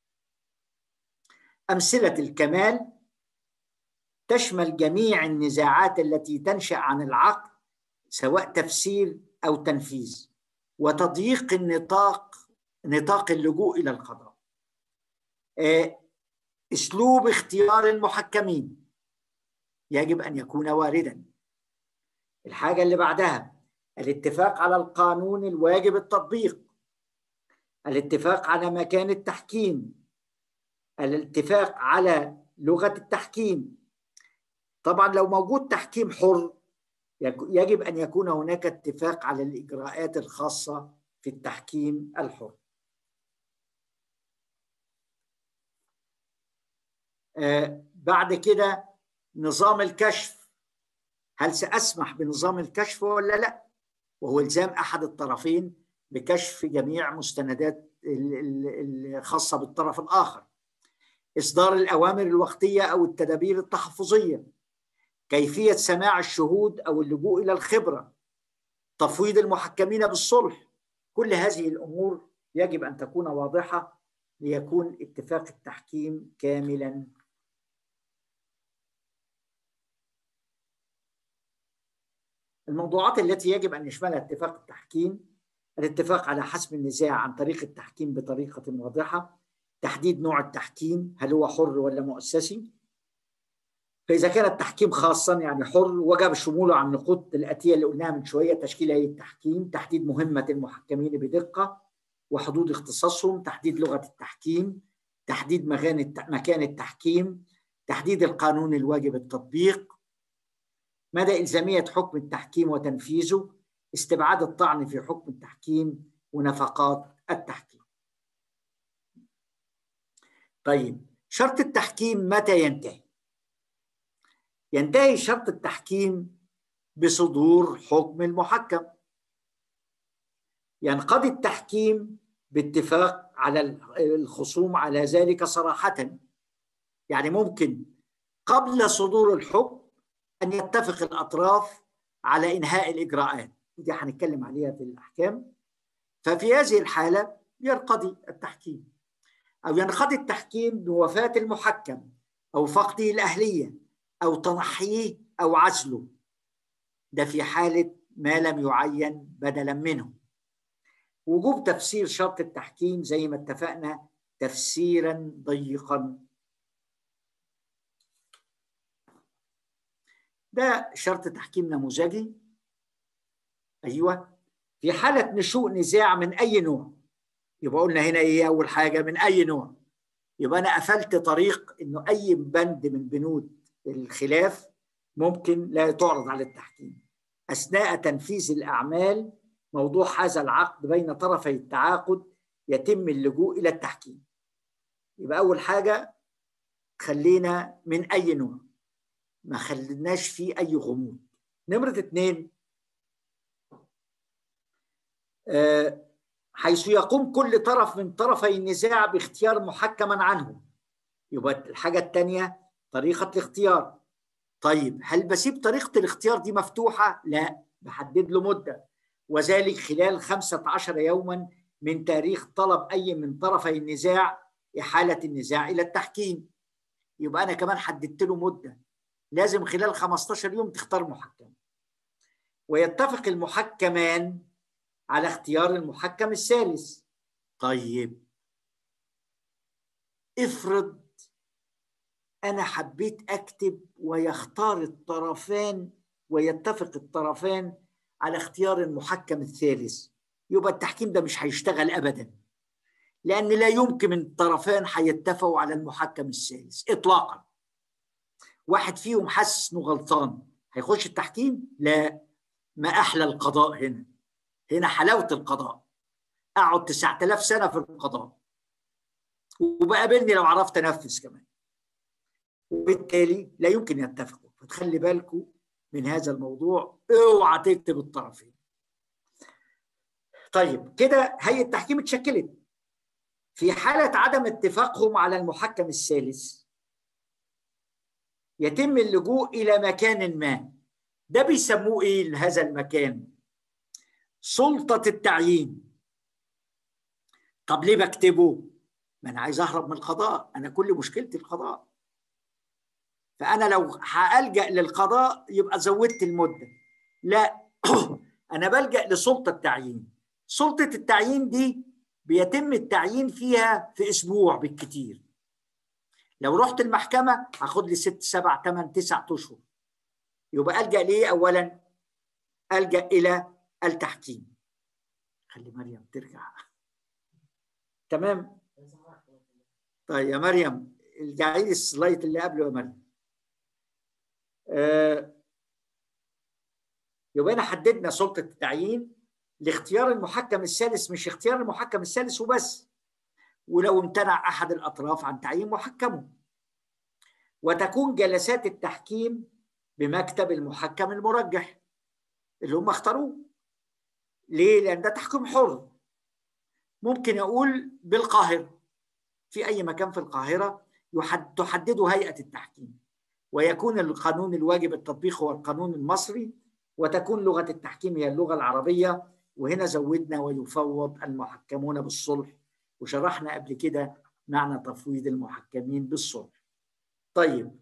أمثلة الكمال تشمل جميع النزاعات التي تنشأ عن العقد سواء تفسير أو تنفيذ وتضييق النطاق نطاق اللجوء إلى القضاء اسلوب اختيار المحكمين يجب ان يكون واردا الحاجه اللي بعدها الاتفاق على القانون الواجب التطبيق الاتفاق على مكان التحكيم الاتفاق على لغة التحكيم طبعا لو موجود تحكيم حر يجب أن يكون هناك اتفاق على الإجراءات الخاصة في التحكيم الحر آه بعد كده نظام الكشف هل سأسمح بنظام الكشف ولا لا وهو إلزام أحد الطرفين بكشف جميع مستندات الخاصة بالطرف الآخر إصدار الأوامر الوقتية أو التدابير التحفظية كيفية سماع الشهود أو اللجوء إلى الخبرة تفويض المحكمين بالصلح كل هذه الأمور يجب أن تكون واضحة ليكون اتفاق التحكيم كاملا الموضوعات التي يجب أن يشملها اتفاق التحكيم الاتفاق على حسم النزاع عن طريق التحكيم بطريقة واضحة تحديد نوع التحكيم هل هو حر ولا مؤسسي فإذا كان التحكيم خاصا يعني حر وجب شموله على النقود الآتية اللي قلناها من شوية تشكيل هيئة التحكيم تحديد مهمة المحكمين بدقة وحدود اختصاصهم تحديد لغة التحكيم تحديد مكان التحكيم تحديد القانون الواجب التطبيق مدى إلزامية حكم التحكيم وتنفيذه استبعاد الطعن في حكم التحكيم ونفقات التحكيم طيب شرط التحكيم متى ينتهي ينتهي شرط التحكيم بصدور حكم المحكم ينقضي التحكيم باتفاق على الخصوم على ذلك صراحة يعني ممكن قبل صدور الحكم أن يتفق الأطراف على إنهاء الإجراءات دي هنتكلم عليها في الأحكام ففي هذه الحالة يرقضي التحكيم أو ينقضي التحكيم بوفاة المحكم أو فقده الأهلية أو تنحيه أو عزله ده في حالة ما لم يعين بدلا منه وجوب تفسير شرط التحكيم زي ما اتفقنا تفسيرا ضيقا ده شرط تحكيم نموذجي ايوه في حاله نشوء نزاع من اي نوع يبقى قلنا هنا ايه اول حاجه من اي نوع يبقى انا قفلت طريق انه اي بند من بنود الخلاف ممكن لا تعرض على التحكيم اثناء تنفيذ الاعمال موضوع هذا العقد بين طرفي التعاقد يتم اللجوء الى التحكيم يبقى اول حاجه خلينا من اي نوع ما خليناش فيه اي غموض نمره اثنين حيث يقوم كل طرف من طرفي النزاع باختيار محكما عنه يبقى الحاجة الثانية طريقة الاختيار طيب هل بسيب طريقة الاختيار دي مفتوحة؟ لا بحدد له مدة وذلك خلال 15 يوما من تاريخ طلب أي من طرفي النزاع إحالة النزاع إلى التحكيم يبقى أنا كمان حددت له مدة لازم خلال 15 يوم تختار محكم ويتفق المحكمان على اختيار المحكم الثالث طيب افرض انا حبيت اكتب ويختار الطرفان ويتفق الطرفان على اختيار المحكم الثالث يبقى التحكيم ده مش هيشتغل ابدا لان لا يمكن الطرفان هيتفقوا على المحكم الثالث اطلاقا واحد فيهم حس انه غلطان هيخش التحكيم لا ما احلى القضاء هنا هنا حلاوه القضاء اقعد 9000 سنه في القضاء وبقابلني لو عرفت انفذ كمان وبالتالي لا يمكن يتفقوا فتخلي بالكم من هذا الموضوع اوعى تكتب الطرفين طيب كده هيئه التحكيم اتشكلت في حاله عدم اتفاقهم على المحكم الثالث يتم اللجوء الى مكان ما ده بيسموه ايه هذا المكان سلطه التعيين طب ليه بكتبه ما انا عايز اهرب من القضاء انا كل مشكلتي القضاء فانا لو هلجا للقضاء يبقى زودت المده لا انا بلجا لسلطه التعيين سلطه التعيين دي بيتم التعيين فيها في اسبوع بالكتير لو رحت المحكمه هاخد لي ست سبع ثمان تسع اشهر يبقى الجا ليه اولا الجا الى التحكيم خلي مريم ترجع تمام طيب يا مريم ارجعي لي السلايد اللي قبله يا مريم آه يبقى انا حددنا سلطه التعيين لاختيار المحكم الثالث مش اختيار المحكم الثالث وبس ولو امتنع احد الاطراف عن تعيين محكمه وتكون جلسات التحكيم بمكتب المحكم المرجح اللي هم اختاروه ليه؟ لأن ده تحكيم حر ممكن أقول بالقاهرة في أي مكان في القاهرة يحد تحدده هيئة التحكيم ويكون القانون الواجب التطبيق هو القانون المصري وتكون لغة التحكيم هي اللغة العربية وهنا زودنا ويفوض المحكمون بالصلح وشرحنا قبل كده معنى تفويض المحكمين بالصلح طيب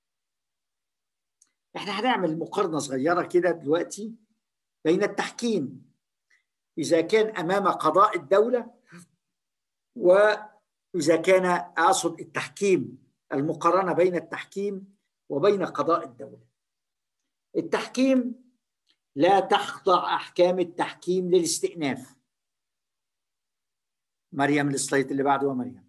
احنا هنعمل مقارنة صغيرة كده دلوقتي بين التحكيم إذا كان أمام قضاء الدولة وإذا كان أقصد التحكيم المقارنة بين التحكيم وبين قضاء الدولة التحكيم لا تخضع أحكام التحكيم للاستئناف مريم السلايد اللي بعده مريم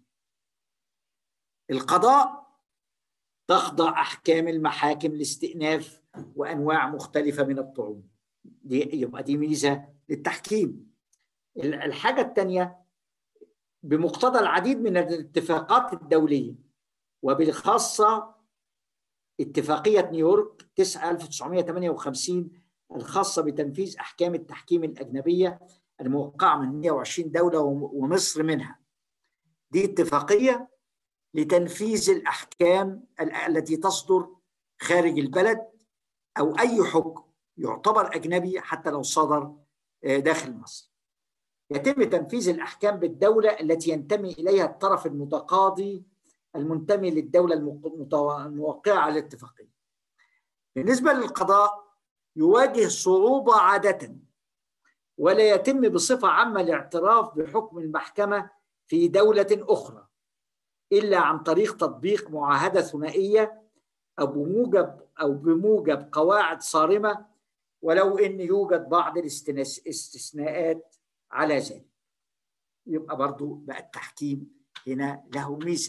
القضاء تخضع أحكام المحاكم لاستئناف وأنواع مختلفة من الطعون دي يبقى دي ميزة للتحكيم الحاجة الثانية بمقتضى العديد من الاتفاقات الدولية وبالخاصة اتفاقية نيويورك 1958 الخاصة بتنفيذ أحكام التحكيم الأجنبية الموقعة من 120 دولة ومصر منها دي اتفاقية لتنفيذ الأحكام التي تصدر خارج البلد أو أي حكم يعتبر أجنبي حتى لو صدر داخل مصر يتم تنفيذ الأحكام بالدولة التي ينتمي إليها الطرف المتقاضي المنتمي للدولة الموقعة على الاتفاقية بالنسبة للقضاء يواجه صعوبة عادة ولا يتم بصفة عامة الاعتراف بحكم المحكمة في دولة أخرى إلا عن طريق تطبيق معاهدة ثنائية أو بموجب أو بموجب قواعد صارمة ولو ان يوجد بعض الاستثناءات على ذلك يبقى برضو بقى التحكيم هنا له ميزه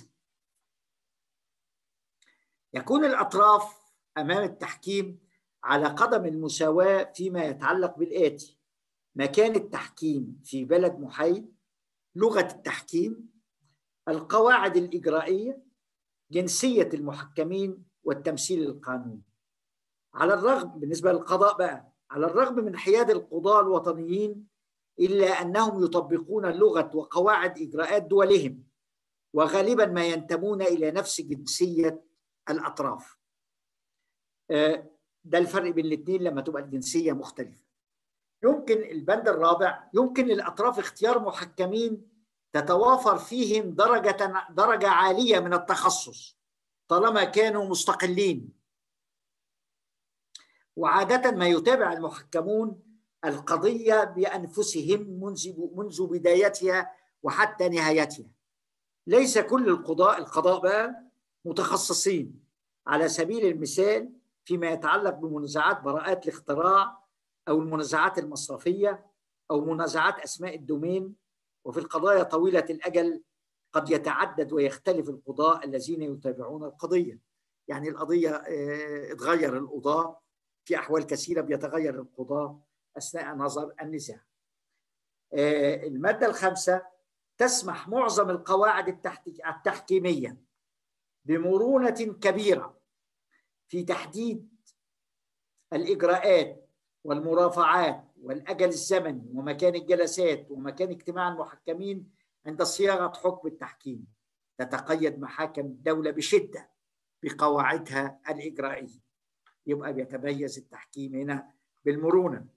يكون الاطراف امام التحكيم على قدم المساواه فيما يتعلق بالاتي مكان التحكيم في بلد محايد لغه التحكيم القواعد الاجرائيه جنسيه المحكمين والتمثيل القانوني على الرغم بالنسبه للقضاء بقى على الرغم من حياد القضاة الوطنيين إلا أنهم يطبقون اللغة وقواعد إجراءات دولهم وغالبا ما ينتمون إلى نفس جنسية الأطراف ده الفرق بين الاثنين لما تبقى الجنسية مختلفة يمكن البند الرابع يمكن للأطراف اختيار محكمين تتوافر فيهم درجة درجة عالية من التخصص طالما كانوا مستقلين وعادة ما يتابع المحكمون القضية بأنفسهم منذ منذ بدايتها وحتى نهايتها. ليس كل القضاء القضاء بقى متخصصين على سبيل المثال فيما يتعلق بمنازعات براءات الاختراع أو المنازعات المصرفية أو منازعات أسماء الدومين وفي القضايا طويلة الأجل قد يتعدد ويختلف القضاء الذين يتابعون القضية يعني القضية اتغير القضاء في أحوال كثيرة بيتغير القضاء أثناء نظر النزاع المادة الخامسة تسمح معظم القواعد التحكيمية بمرونة كبيرة في تحديد الإجراءات والمرافعات والأجل الزمني ومكان الجلسات ومكان اجتماع المحكمين عند صياغة حكم التحكيم تتقيد محاكم الدولة بشدة بقواعدها الإجرائية يبقى بيتميز التحكيم هنا بالمرونة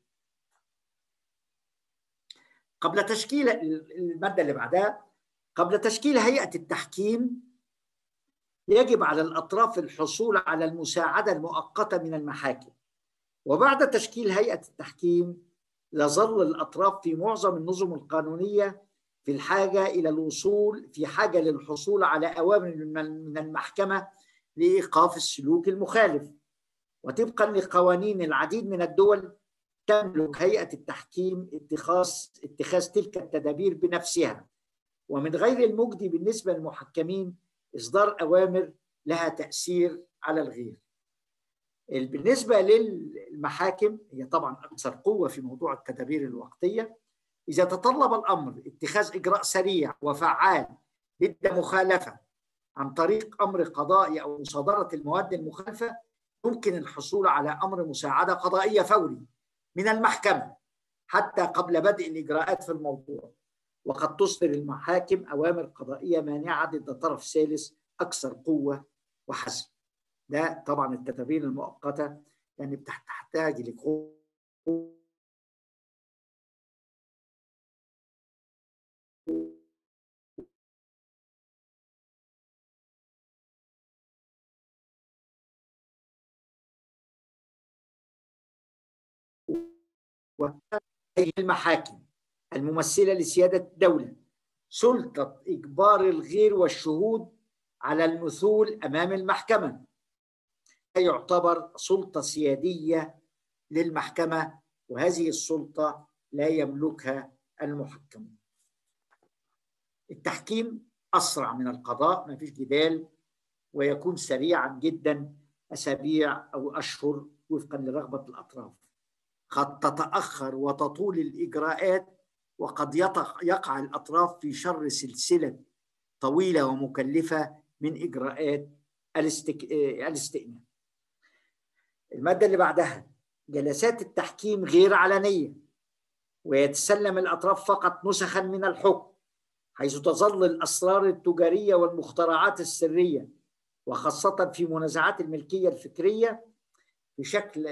قبل تشكيل المادة اللي بعدها قبل تشكيل هيئة التحكيم يجب على الأطراف الحصول على المساعدة المؤقتة من المحاكم وبعد تشكيل هيئة التحكيم يظل الأطراف في معظم النظم القانونية في الحاجة إلى الوصول في حاجة للحصول على أوامر من المحكمة لإيقاف السلوك المخالف وطبقا لقوانين العديد من الدول تملك هيئة التحكيم اتخاذ اتخاذ تلك التدابير بنفسها ومن غير المجدي بالنسبة للمحكمين إصدار أوامر لها تأثير على الغير بالنسبة للمحاكم هي طبعا أكثر قوة في موضوع التدابير الوقتية إذا تطلب الأمر اتخاذ إجراء سريع وفعال ضد مخالفة عن طريق أمر قضائي أو مصادرة المواد المخالفة يمكن الحصول على أمر مساعدة قضائية فوري من المحكمة حتى قبل بدء الإجراءات في الموضوع وقد تصدر المحاكم أوامر قضائية مانعة ضد طرف ثالث أكثر قوة وحزم ده طبعا التدابير المؤقتة يعني بتحتاج لقوة المحاكم الممثلة لسيادة الدولة سلطة إجبار الغير والشهود على المثول أمام المحكمة يعتبر سلطة سيادية للمحكمة وهذه السلطة لا يملكها المحكمون التحكيم أسرع من القضاء ما فيش جدال ويكون سريعا جدا أسابيع أو أشهر وفقا لرغبة الأطراف قد تتأخر وتطول الإجراءات وقد يقع الأطراف في شر سلسلة طويلة ومكلفة من إجراءات الاستئناف المادة اللي بعدها جلسات التحكيم غير علنية ويتسلم الأطراف فقط نسخا من الحكم حيث تظل الأسرار التجارية والمخترعات السرية وخاصة في منازعات الملكية الفكرية بشكل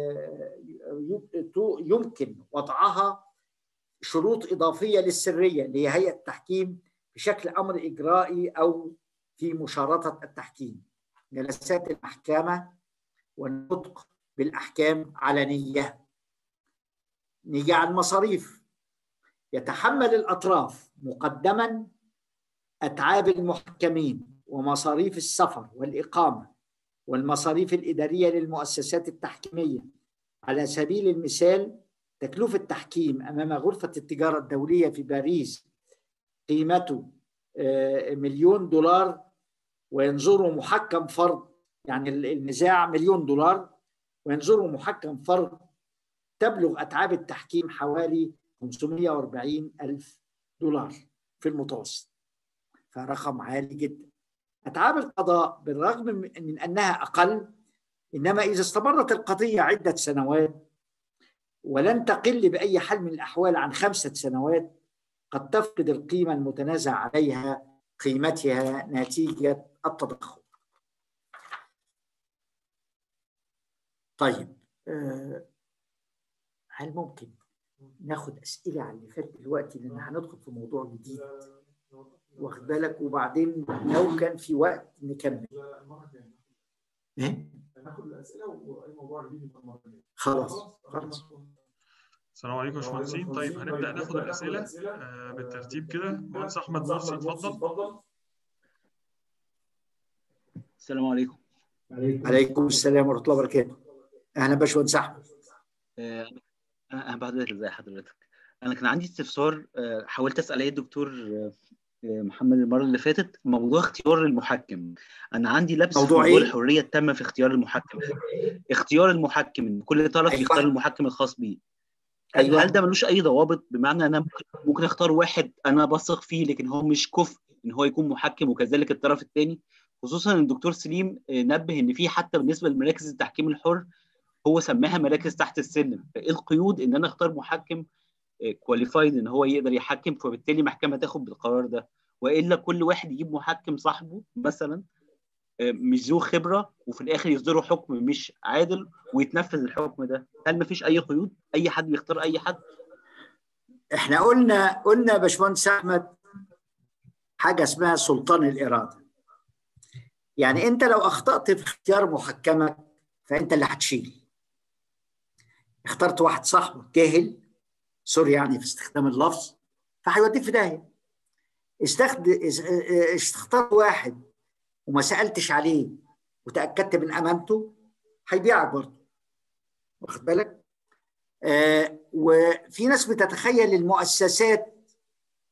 يمكن وضعها شروط إضافية للسرية لهيئة التحكيم بشكل أمر إجرائي أو في مشارطة التحكيم جلسات المحكمة والنطق بالأحكام علنية نيجي على المصاريف يتحمل الأطراف مقدما أتعاب المحكمين ومصاريف السفر والإقامة والمصاريف الإدارية للمؤسسات التحكيمية على سبيل المثال تكلفة التحكيم أمام غرفة التجارة الدولية في باريس قيمته مليون دولار وينظره محكم فرد يعني النزاع مليون دولار وينظره محكم فرد تبلغ أتعاب التحكيم حوالي 540 ألف دولار في المتوسط فرقم عالي جدا أتعاب القضاء بالرغم من أنها أقل إنما إذا استمرت القضية عدة سنوات ولن تقل بأي حال من الأحوال عن خمسة سنوات قد تفقد القيمة المتنازع عليها قيمتها نتيجة التضخم طيب هل ممكن ناخد أسئلة على اللي فات دلوقتي لأن هندخل في موضوع جديد واخد بالك وبعدين لو كان في وقت نكمل ايه ناخد الاسئله واي موضوع جديد يبقى المره الجايه خلاص خلاص السلام عليكم يا باشمهندسين طيب هنبدا ناخد الاسئله آه بالترتيب كده مهندس احمد مرسي اتفضل السلام عليكم عليكم السلام ورحمه الله وبركاته اهلا باشمهندس احمد آه، انا بعد ازي حضرتك انا كان عندي استفسار آه، حاولت اسال ايه الدكتور آه، محمد المره اللي فاتت موضوع اختيار المحكم انا عندي لبس في موضوع موضوع إيه؟ الحريه التامه في اختيار المحكم اختيار المحكم ان كل طرف أيوة. يختار المحكم الخاص بيه هل, أيوة. هل ده ملوش اي ضوابط بمعنى انا ممكن, ممكن اختار واحد انا بثق فيه لكن هو مش كفء ان هو يكون محكم وكذلك الطرف الثاني خصوصا ان الدكتور سليم آه، نبه ان في حتى بالنسبه لمراكز التحكيم الحر هو سماها مراكز تحت السلم فايه القيود ان انا اختار محكم كواليفايد ان هو يقدر يحكم فبالتالي محكمه تاخد بالقرار ده والا كل واحد يجيب محكم صاحبه مثلا آه، مش ذو خبره وفي الاخر يصدروا حكم مش عادل ويتنفذ الحكم ده هل مفيش اي قيود اي حد بيختار اي حد احنا قلنا قلنا يا باشمهندس احمد حاجه اسمها سلطان الاراده يعني انت لو اخطات في اختيار محكمك فانت اللي هتشيل اخترت واحد صاحبك جاهل سوري يعني في استخدام اللفظ فهيوديك في داهيه استخد... اس- اه- اخترت واحد وما سالتش عليه وتاكدت من امانته هيبيعك برضه واخد بالك آه وفي ناس بتتخيل المؤسسات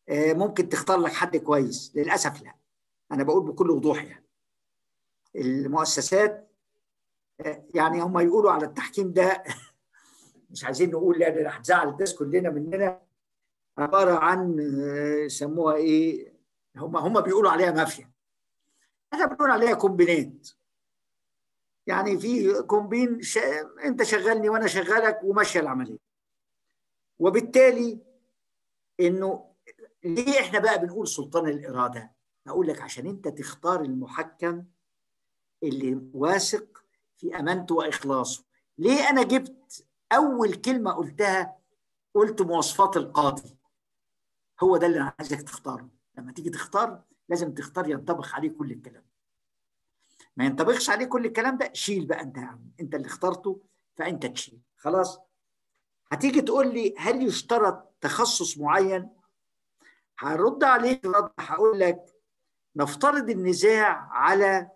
ممكن تختار لك حد كويس للاسف لا انا بقول بكل وضوح يعني المؤسسات يعني هم يقولوا على التحكيم ده مش عايزين نقول لان هتزعل الناس كلنا مننا عباره عن يسموها ايه هم هم بيقولوا عليها مافيا احنا بنقول عليها كومبينات يعني في كومبين ش... انت شغلني وانا شغالك وماشيه العمليه وبالتالي انه ليه احنا بقى بنقول سلطان الاراده اقول لك عشان انت تختار المحكم اللي واثق في امانته واخلاصه ليه انا جبت اول كلمه قلتها قلت مواصفات القاضي هو ده اللي انا عايزك تختاره لما تيجي تختار لازم تختار ينطبق عليه كل الكلام ما ينطبقش عليه كل الكلام ده شيل بقى انت يا عم انت اللي اخترته فانت تشيل خلاص هتيجي تقول لي هل يشترط تخصص معين هرد عليك رد هقول لك نفترض النزاع على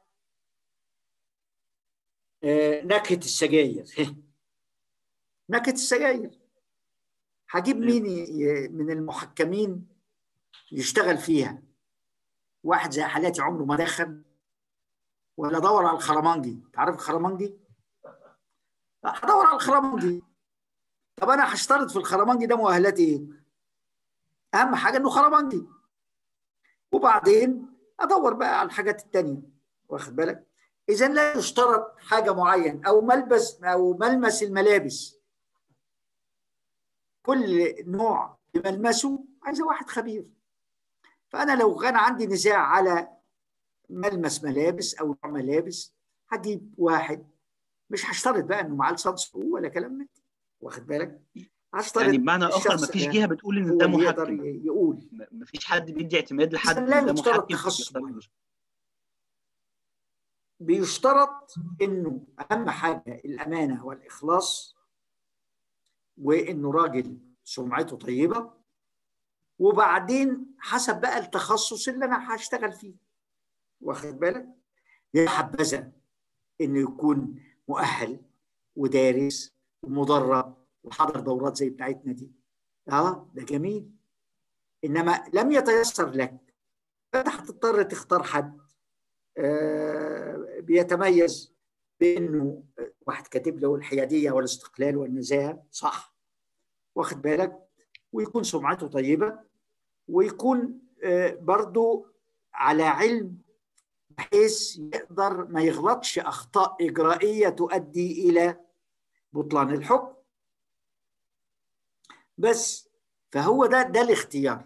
نكهة السجاير نكهة السجاير هجيب مين من المحكمين يشتغل فيها واحد زي حالاتي عمره ما دخن ولا ادور على الخرمانجي تعرف الخرمانجي هدور على الخرمانجي طب انا هشترط في الخرمانجي ده مؤهلات ايه اهم حاجه انه خرمانجي وبعدين ادور بقى على الحاجات التانية واخد بالك اذا لا يشترط حاجه معين او ملبس او ملمس الملابس كل نوع بملمسه عايزه واحد خبير فانا لو كان عندي نزاع على ملمس ملابس او نوع ملابس هجيب واحد مش هشترط بقى انه معاه لسانس ولا كلام من واخد بالك هشترط يعني بمعنى اخر ما فيش جهه بتقول ان ده محكم يقول ما فيش حد بيدي اعتماد لحد لا ده محكم تخصص بيشترط انه اهم حاجه الامانه والاخلاص وانه راجل سمعته طيبه وبعدين حسب بقى التخصص اللي انا هشتغل فيه واخد بالك يا حبذا انه يكون مؤهل ودارس ومدرب وحضر دورات زي بتاعتنا دي اه ده جميل انما لم يتيسر لك فانت هتضطر تختار حد آه بيتميز بانه واحد كاتب له الحياديه والاستقلال والنزاهه صح واخد بالك ويكون سمعته طيبه ويكون آه برضو على علم بحيث يقدر ما يغلطش اخطاء اجرائيه تؤدي الى بطلان الحكم بس فهو ده ده الاختيار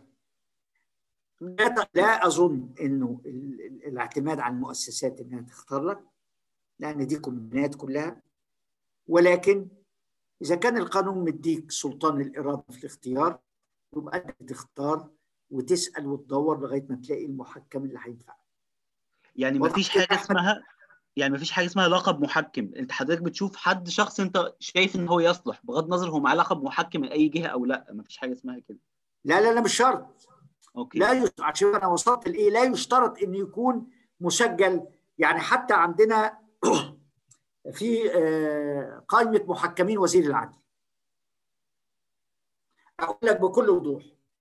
لا اظن انه الاعتماد على المؤسسات انها تختار لك لان دي كومبينات كلها ولكن اذا كان القانون مديك سلطان الاراده في الاختيار يبقى انت تختار وتسال وتدور لغايه ما تلاقي المحكم اللي هينفعك يعني ما فيش حاجه اسمها يعني ما فيش حاجه اسمها لقب محكم انت حضرتك بتشوف حد شخص انت شايف ان هو يصلح بغض النظر هو معاه لقب محكم من اي جهه او لا ما فيش حاجه اسمها كده لا لا لا مش شرط اوكي لا يشترط عشان انا وصلت لايه لا يشترط انه يكون مسجل يعني حتى عندنا في قائمه محكمين وزير العدل اقول لك بكل وضوح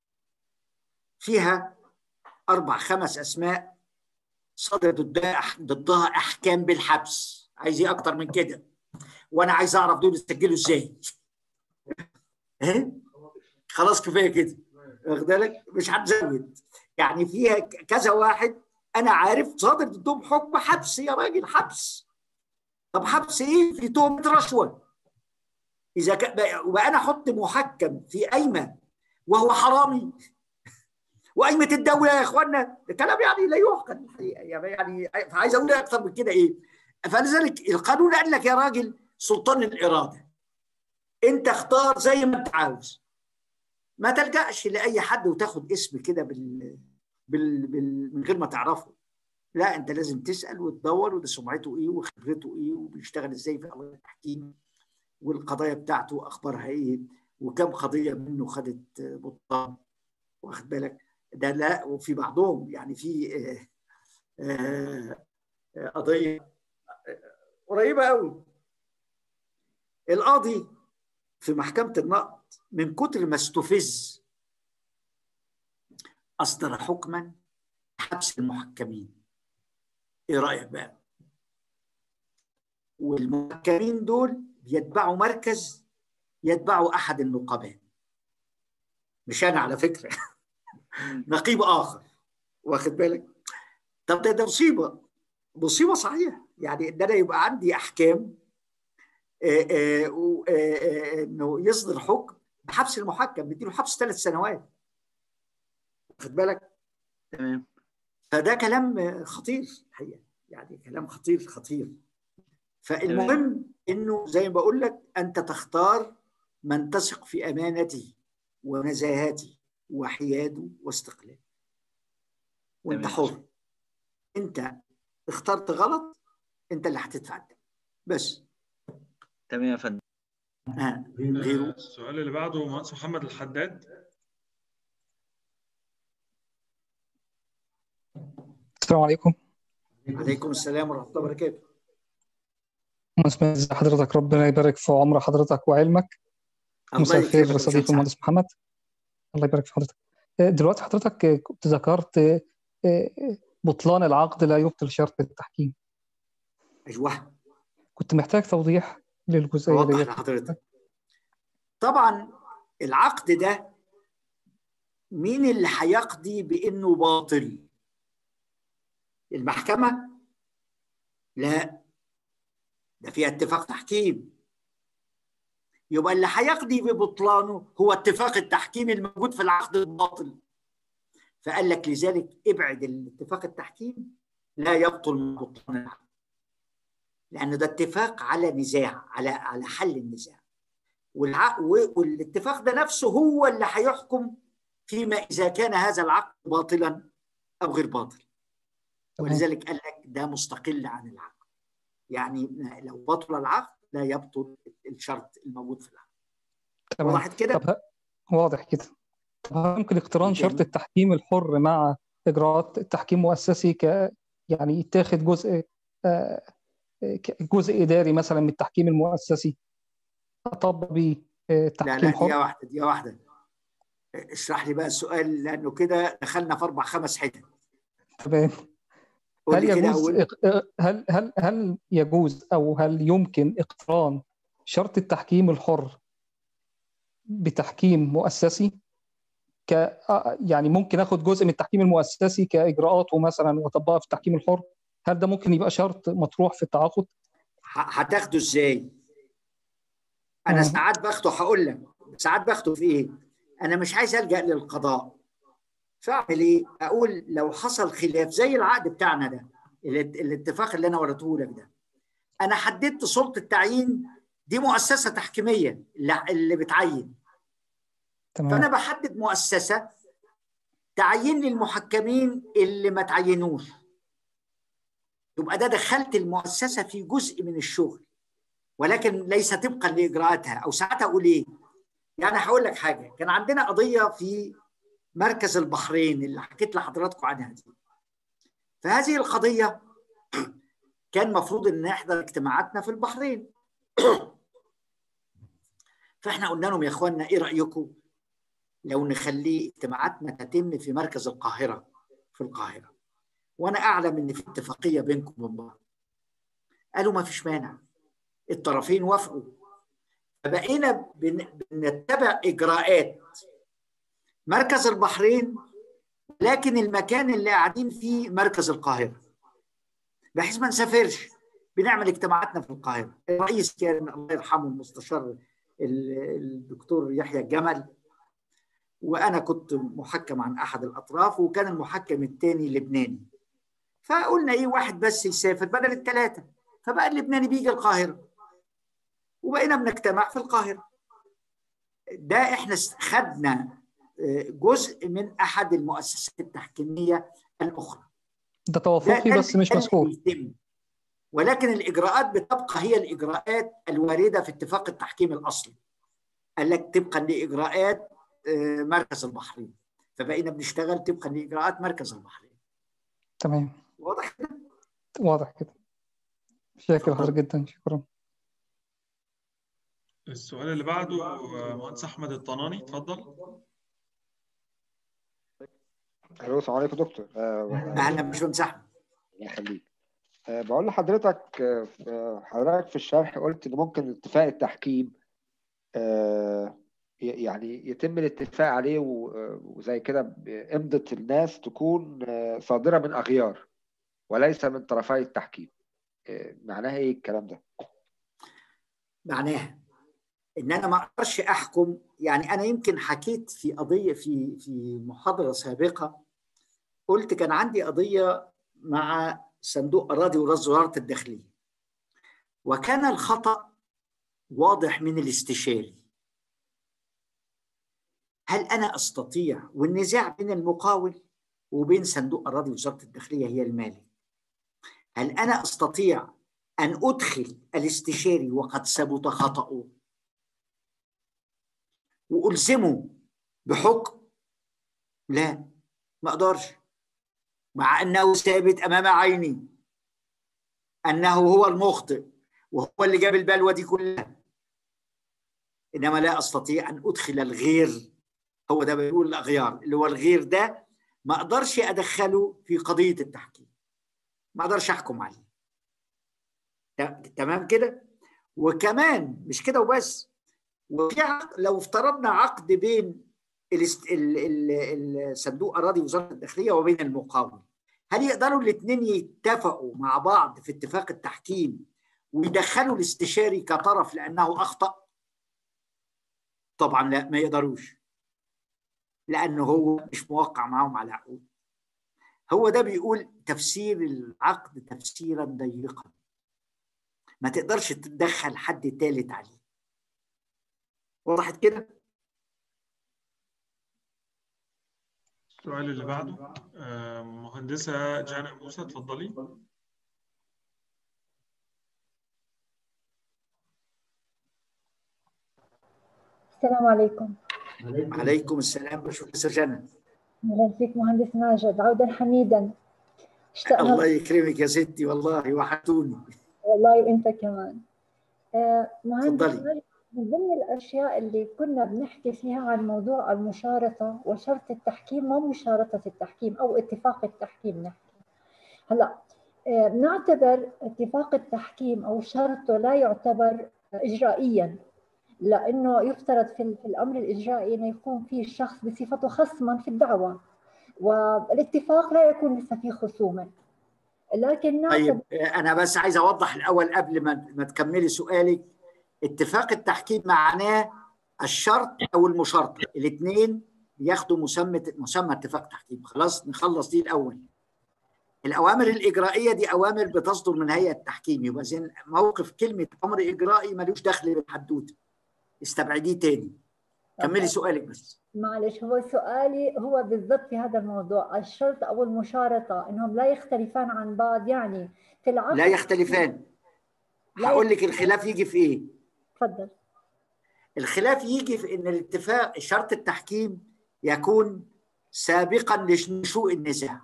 فيها اربع خمس اسماء صدر ضدها ضدها احكام بالحبس عايز ايه اكتر من كده وانا عايز اعرف دول يسجلوا ازاي خلاص كفايه كده واخد بالك مش هتزود يعني فيها كذا واحد انا عارف صادر ضدهم حكم حبس يا راجل حبس طب حبس ايه في تهمه رشوه اذا كان وبقى انا احط محكم في قايمه وهو حرامي وقايمه الدوله يا اخوانا كلام يعني لا يعقل الحقيقه يعني عايز اقول اكثر من كده ايه فلذلك القانون قال لك يا راجل سلطان الاراده انت اختار زي ما انت عاوز ما تلجاش لاي حد وتاخد اسم كده بال... بال... بال... من غير ما تعرفه لا انت لازم تسال وتدور وده سمعته ايه وخبرته ايه وبيشتغل ازاي في قضايا التحكيم والقضايا بتاعته اخبارها ايه وكم قضيه منه خدت بطلان واخد بالك ده لا وفي بعضهم يعني في آه آه آه قضيه قريبه قوي القاضي في محكمه النقد من كتر ما استفز اصدر حكما حبس المحكمين ايه رايك بقى والمحكمين دول بيتبعوا مركز يتبعوا احد النقباء مش انا على فكره نقيب اخر واخد بالك طب ده ده مصيبه مصيبه صحيح يعني ان انا يبقى عندي احكام آه، آه، و- آه، آه، انه يصدر حكم بحبس المحكم بيديله حبس ثلاث سنوات واخد بالك تمام فده كلام آه، خطير الحقيقه يعني كلام خطير خطير فالمهم انه زي ما بقول لك انت تختار من تثق في امانته ونزاهته وحياده واستقلاله وانت تمام. حر انت اخترت غلط انت اللي هتدفع الثمن بس تمام يا فندم آه. غيره السؤال اللي بعده مهندس محمد الحداد السلام عليكم عليكم السلام ورحمه الله وبركاته مهندس ازي حضرتك ربنا يبارك في عمر حضرتك وعلمك مساء الله الخير يكرمك يا صديقي أستاذ المهندس محمد الله يبارك في حضرتك آه، دلوقتي حضرتك آه، كنت ذكرت آه، آه، بطلان العقد لا يبطل شرط التحكيم سعد. ايوه كنت محتاج توضيح للجزئية اوضح ديت لحضرتك طبعا العقد ده مين اللي هيقضي بانه باطل المحكمه لا ده فيها اتفاق تحكيم يبقى اللي هيقضي ببطلانه هو اتفاق التحكيم الموجود في العقد الباطل فقال لك لذلك ابعد الاتفاق التحكيم لا يبطل بطلان العقد لان ده اتفاق على نزاع على على حل النزاع والع... والاتفاق ده نفسه هو اللي هيحكم فيما اذا كان هذا العقد باطلا او غير باطل تمام. ولذلك قال لك ده مستقل عن العقد يعني لو بطل العقد لا يبطل الشرط الموجود في العقد تمام وضحت كده؟ طب ه- واضح كده طب هل يمكن اقتران جميل. شرط التحكيم الحر مع إجراءات التحكيم مؤسسي ك يعني يتاخد جزء آه، ك- جزء إداري مثلا من التحكيم المؤسسي أطبق بيه آه، لا تحكيم لا دقيقة حر واحدة دقيقة واحدة اشرح لي بقى السؤال لأنه كده دخلنا في أربع خمس حتت تمام قول هل لي كده يجوز أول إق- هل هل هل يجوز او هل يمكن اقتران شرط التحكيم الحر بتحكيم مؤسسي ك آه، يعني ممكن اخد جزء من التحكيم المؤسسي كاجراءاته مثلا واطبقها في التحكيم الحر هل ده ممكن يبقى شرط مطروح في التعاقد ه- هتاخده إزاي؟ أنا مم. ساعات باخده هقول لك ساعات باخده في إيه؟ أنا مش عايز ألجأ للقضاء فأعمل إيه؟ أقول لو حصل خلاف زي العقد بتاعنا ده الات- الاتفاق اللي أنا وريته لك ده أنا حددت سلطة التعيين دي مؤسسة تحكيمية اللي اللي بتعين فانا تمام بحدد مؤسسه تعين لي المحكمين اللي ما تعينوش يبقى ده دخلت المؤسسه في جزء من الشغل ولكن ليس طبقا لاجراءاتها او ساعات اقول ايه يعني هقول لك حاجه كان عندنا قضيه في مركز البحرين اللي حكيت لحضراتكم عنها دي فهذه القضيه كان مفروض ان نحضر اجتماعاتنا في البحرين فاحنا قلنا لهم يا اخوانا ايه رايكم لو نخلي اجتماعاتنا تتم في مركز القاهرة في القاهرة وأنا أعلم إن في اتفاقية بينكم وبين بعض قالوا ما فيش مانع الطرفين وافقوا فبقينا بن- بنتبع إجراءات مركز البحرين لكن المكان اللي قاعدين فيه مركز القاهرة بحيث ما نسافرش بنعمل اجتماعاتنا في القاهرة الرئيس كان الله يرحمه المستشار ال- الدكتور يحيى الجمل وانا كنت محكم عن احد الاطراف وكان المحكم الثاني لبناني فقلنا ايه واحد بس يسافر بدل الثلاثه فبقى اللبناني بيجي القاهره وبقينا بنجتمع في القاهره ده احنا خدنا آه، جزء من احد المؤسسات التحكيميه الاخرى ده ده توافقي ده بس مش ده اللي مسؤول بيتم. ولكن الاجراءات بتبقى هي الاجراءات الوارده في اتفاق التحكيم الاصلي قال لك طبقا لاجراءات آه، مركز البحرين فبقينا بنشتغل طبقا لاجراءات مركز البحرين تمام واضح كده؟ واضح كده شاكر اتفضل. حضرتك جدا شكرا السؤال اللي بعده آه، مهندس احمد الطناني اتفضل الو السلام عليكم دكتور آه، اهلا باشمهندس احمد الله يخليك آه، بقول لحضرتك آه، آه، حضرتك في الشرح قلت ان ممكن اتفاق التحكيم آه، ي- يعني يتم الاتفاق عليه و- آه، وزي كده إمضة الناس تكون آه، صادرة من أغيار وليس من طرفي التحكيم آه، معناها ايه الكلام ده؟ معناها ان انا ما اقدرش احكم يعني انا يمكن حكيت في قضيه في في محاضره سابقه قلت كان عندي قضيه مع صندوق اراضي ورصد وزاره الداخليه وكان الخطا واضح من الاستشاري هل انا استطيع والنزاع بين المقاول وبين صندوق اراضي وزاره الداخليه هي المالك هل انا استطيع ان ادخل الاستشاري وقد ثبت خطاه والزمه بحكم لا ما اقدرش مع انه ثابت امام عيني انه هو المخطئ وهو اللي جاب البلوى دي كلها انما لا استطيع ان ادخل الغير هو ده بيقول الاغيار اللي هو الغير ده ما اقدرش ادخله في قضيه التحكيم ما اقدرش احكم عليه ت- تمام كده وكمان مش كده وبس وفي عقد لو افترضنا عقد بين الاست- ال- ال- الصندوق اراضي وزاره الداخليه وبين المقاول هل يقدروا الاثنين يتفقوا مع بعض في اتفاق التحكيم ويدخلوا الاستشاري كطرف لانه اخطا طبعا لا ما يقدروش لانه هو مش موقع معاهم على عقود هو ده بيقول تفسير العقد تفسيرا ضيقا ما تقدرش تدخل حد ثالث عليه وضحت كده السؤال اللي بعده آه، مهندسة جانا موسى اتفضلي السلام عليكم عليكم السلام باشمهندس جنى اهلا فيك مهندس ماجد عودا حميدا اشتقنا الله يكرمك يا ستي والله وحشتوني والله وانت كمان آه، مهندس تفضلي. ماجد من ضمن الاشياء اللي كنا بنحكي فيها عن موضوع المشارطه وشرط التحكيم ومشارطه التحكيم او اتفاق التحكيم نحكي هلا آه، بنعتبر اتفاق التحكيم او شرطه لا يعتبر اجرائيا لانه يفترض في في الامر الاجرائي انه يكون في الشخص بصفته خصما في الدعوه والاتفاق لا يكون لسه في خصومه لكن نعتبر طيب انا بس عايز اوضح الاول قبل ما ما تكملي سؤالك اتفاق التحكيم معناه الشرط او المشارطه الاثنين بياخدوا مسمى مسمى اتفاق تحكيم خلاص نخلص دي الاول الاوامر الاجرائيه دي اوامر بتصدر من هيئه التحكيم يبقى زين موقف كلمه امر اجرائي ملوش دخل بالحدوته استبعديه تاني كملي سؤالك بس معلش هو سؤالي هو بالضبط في هذا الموضوع الشرط او المشارطه انهم لا يختلفان عن بعض يعني في العقد لا يختلفان لا هقول لك الخلاف يجي في ايه تفضل الخلاف يجي في ان الاتفاق شرط التحكيم يكون سابقا لنشوء النزاع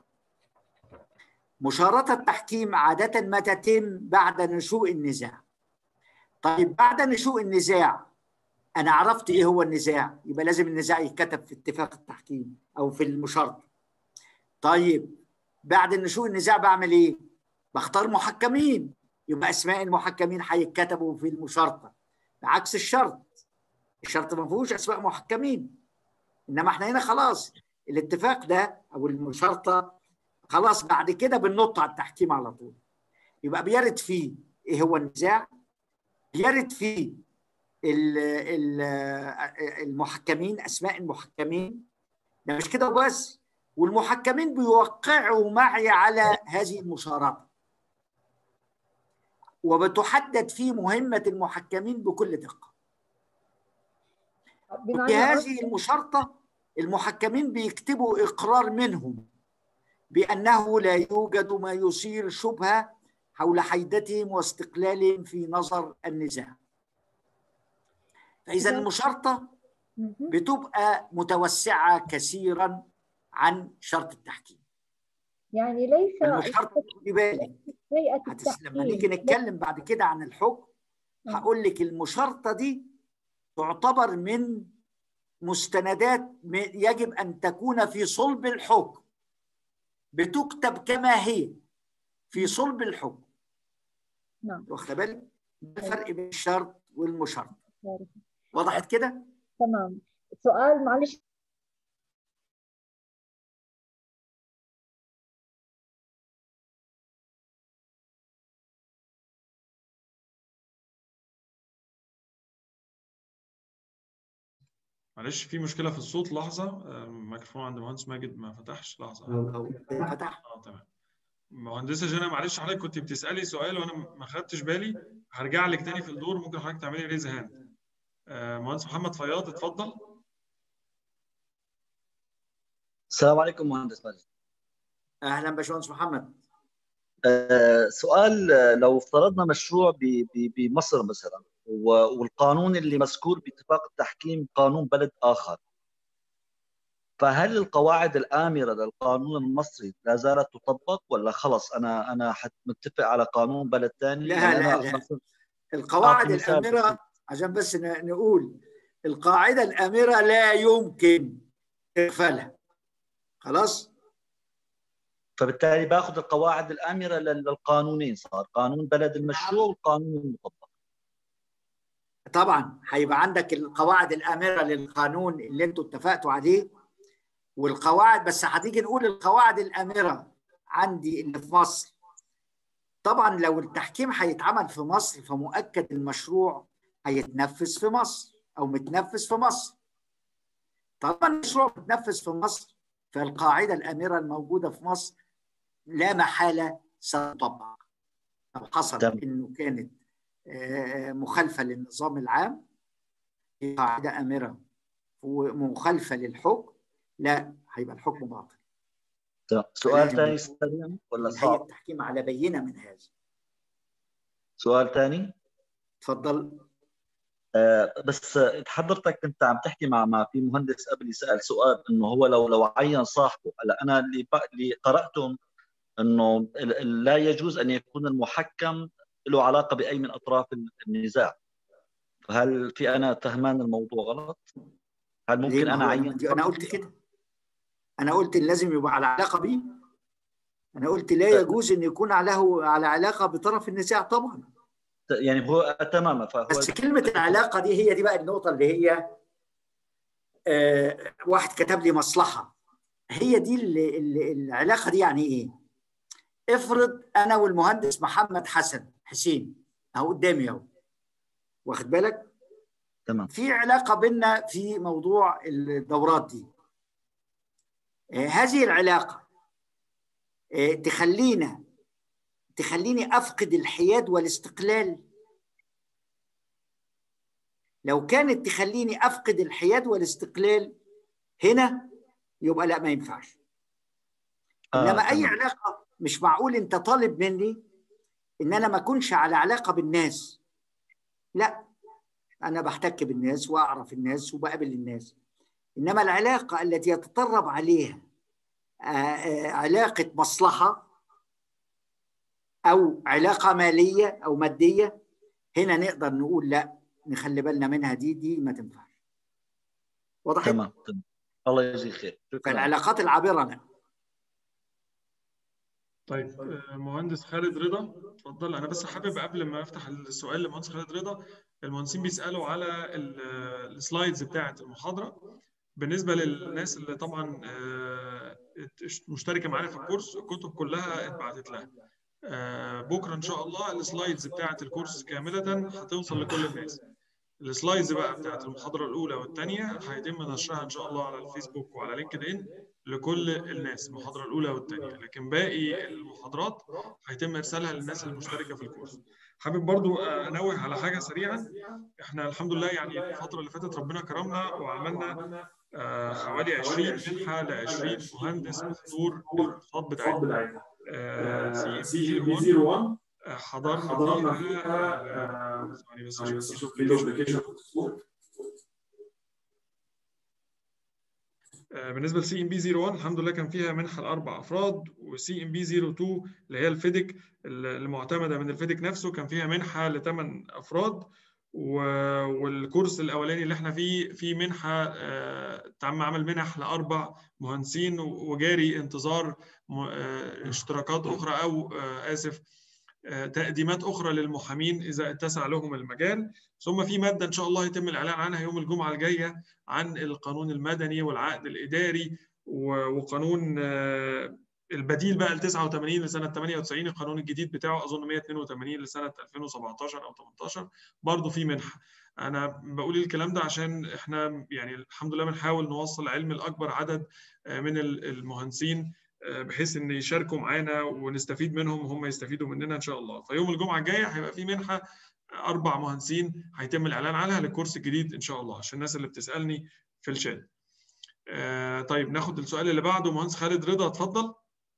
مشارطة التحكيم عادة ما تتم بعد نشوء النزاع طيب بعد نشوء النزاع أنا عرفت إيه هو النزاع يبقى لازم النزاع يتكتب في اتفاق التحكيم أو في المشارطة طيب بعد نشوء النزاع بعمل إيه؟ بختار محكمين يبقى أسماء المحكمين هيتكتبوا في المشارطة بعكس الشرط الشرط ما فيهوش أسماء محكمين إنما إحنا هنا خلاص الاتفاق ده أو المشارطة خلاص بعد كده بننط على التحكيم على طول يبقى بيرد فيه ايه هو النزاع بيرد فيه ال- ال- المحكمين اسماء المحكمين ده مش كده وبس والمحكمين بيوقعوا معي على هذه المشارطه وبتحدد فيه مهمه المحكمين بكل دقه في بمعنى هذه المشارطه المحكمين بيكتبوا اقرار منهم بأنه لا يوجد ما يثير شبهة حول حيدتهم واستقلالهم في نظر النزاع فإذا المشارطة مهم. بتبقى متوسعة كثيرا عن شرط التحكيم يعني ليس المشارطة خدي بالك هيئه هتس- لما نيجي التحكيم نتكلم بعد كده عن الحكم نعم. هقول لك المشارطة دي تعتبر من مستندات م- يجب أن تكون في صلب الحكم بتكتب كما هي في صلب الحكم نعم واخد بالك ده الفرق بين الشرط والمشرط عارفة. وضحت كده تمام سؤال معلش معلش في مشكله في الصوت لحظه آه، الميكروفون عند المهندس ماجد ما فتحش لحظه أو فتح اه تمام مهندسه جنى معلش حضرتك كنت بتسالي سؤال وانا ما خدتش بالي هرجع لك تاني في الدور ممكن حضرتك تعملي ريز هاند مهندس محمد فياض اتفضل السلام عليكم مهندس ماجد اهلا باشمهندس محمد آه، سؤال آه، لو افترضنا مشروع ب- ب- بمصر مثلا و- والقانون اللي مذكور باتفاق التحكيم قانون بلد اخر فهل القواعد الآمرة للقانون المصري لا زالت تطبق ولا خلص أنا أنا حت- متفق على قانون بلد ثاني لا، يعني لا، أنا لا. مثلاً القواعد أعطي مثال الامره عشان بس ن- نقول القاعده الامره لا يمكن اغفالها خلاص فبالتالي باخذ القواعد الآمرة لل- للقانونين صار قانون بلد المشروع والقانون المطبق طبعا هيبقى عندك القواعد الامره للقانون اللي انتوا اتفقتوا عليه والقواعد بس هتيجي نقول القواعد الامره عندي اللي في مصر طبعا لو التحكيم هيتعمل في مصر فمؤكد المشروع هيتنفذ في مصر او متنفذ في مصر طالما المشروع متنفذ في مصر فالقاعده الامره الموجوده في مصر لا محاله ستطبق لو حصل تمام. انه كانت آه، مخالفه للنظام العام هي قاعده امره ومخالفه للحكم لا هيبقى الحكم باطل تمام. سؤال فلازم ثاني يكون سريع ولا هيئه صعب التحكيم على بينه من هذا سؤال ثاني تفضل آه، بس آه، حضرتك كنت عم تحكي مع مع في مهندس قبلي سأل سؤال انه هو لو لو عين صاحبه هلا انا اللي ب- اللي قراته انه ال- ال- لا يجوز ان يكون المحكم له علاقه باي من اطراف النزاع فهل في انا فهمان الموضوع غلط؟ هل ليه؟ ممكن ما انا هو اعين دي- انا قلت كده انا قلت إن لازم يبقى على علاقه بيه انا قلت لا يجوز ان يكون له على علاقه بطرف النزاع طبعا يعني هو تماما فهو بس كلمه العلاقه دي هي دي بقى النقطه اللي هي آه واحد كتب لي مصلحه هي دي اللي اللي العلاقه دي يعني ايه افرض انا والمهندس محمد حسن حسين اهو قدامي اهو واخد بالك تمام في علاقه بيننا في موضوع الدورات دي آه، هذه العلاقه آه، تخلينا تخليني افقد الحياد والاستقلال لو كانت تخليني افقد الحياد والاستقلال هنا يبقى لا ما ينفعش انما اي تمام. علاقه مش معقول انت طالب مني ان انا ما اكونش على علاقه بالناس لا انا بحتك بالناس واعرف الناس وبقابل الناس انما العلاقه التي يتطرب عليها آه، آه، علاقه مصلحه او علاقه ماليه او ماديه هنا نقدر نقول لا نخلي بالنا منها دي دي ما تنفعش وضحت تمام تمام الله يجزيك خير شكرا فالعلاقات العابره لا طيب آه، مهندس خالد رضا اتفضل انا بس حابب قبل ما افتح السؤال لمهندس خالد رضا المهندسين بيسالوا على ال- السلايدز بتاعه المحاضره بالنسبه للناس اللي طبعا آه، ات- مشتركه معانا في الكورس الكتب كلها اتبعتت لها آه، بكره ان شاء الله السلايدز بتاعه الكورس كامله هتوصل لكل الناس السلايدز بقى بتاعت المحاضرة الأولى والثانية هيتم نشرها إن شاء الله على الفيسبوك وعلى لينكد إن لكل الناس المحاضرة الأولى والثانية لكن باقي المحاضرات هيتم إرسالها للناس المشتركة في الكورس حابب برضو أنوه على حاجة سريعا إحنا الحمد لله يعني الفترة اللي فاتت ربنا كرمنا وعملنا آه، حوالي 20 منحة ل 20 مهندس محظور الكورسات بتاعتنا سي سي بي 01 حضرنا حضرنا فيها فيها آه، ثواني بس ثواني أشوف بس اشوف الفيديو. فيديو ابلكيشن الصوت آه، بالنسبه لسي ام بي 01 الحمد لله كان فيها منحه لاربع افراد وسي ام بي 02 اللي هي الفيديك المعتمده من الفيديك نفسه كان فيها منحه لثمان افراد والكورس الاولاني اللي احنا فيه في منحه تم عمل منح لاربع مهندسين وجاري انتظار اشتراكات اخرى او اسف تقديمات اخرى للمحامين اذا اتسع لهم المجال ثم في ماده ان شاء الله يتم الاعلان عنها يوم الجمعه الجايه عن القانون المدني والعقد الاداري وقانون البديل بقى ل 89 لسنه 98 القانون الجديد بتاعه اظن 182 لسنه 2017 او 18 برضه في منحه انا بقول الكلام ده عشان احنا يعني الحمد لله بنحاول نوصل علم لاكبر عدد من المهندسين بحيث ان يشاركوا معانا ونستفيد منهم وهم يستفيدوا مننا ان شاء الله فيوم الجمعه الجايه هيبقى في منحه اربع مهندسين هيتم الاعلان عنها للكورس الجديد ان شاء الله عشان الناس اللي بتسالني في الشات طيب ناخد السؤال اللي بعده مهندس خالد رضا اتفضل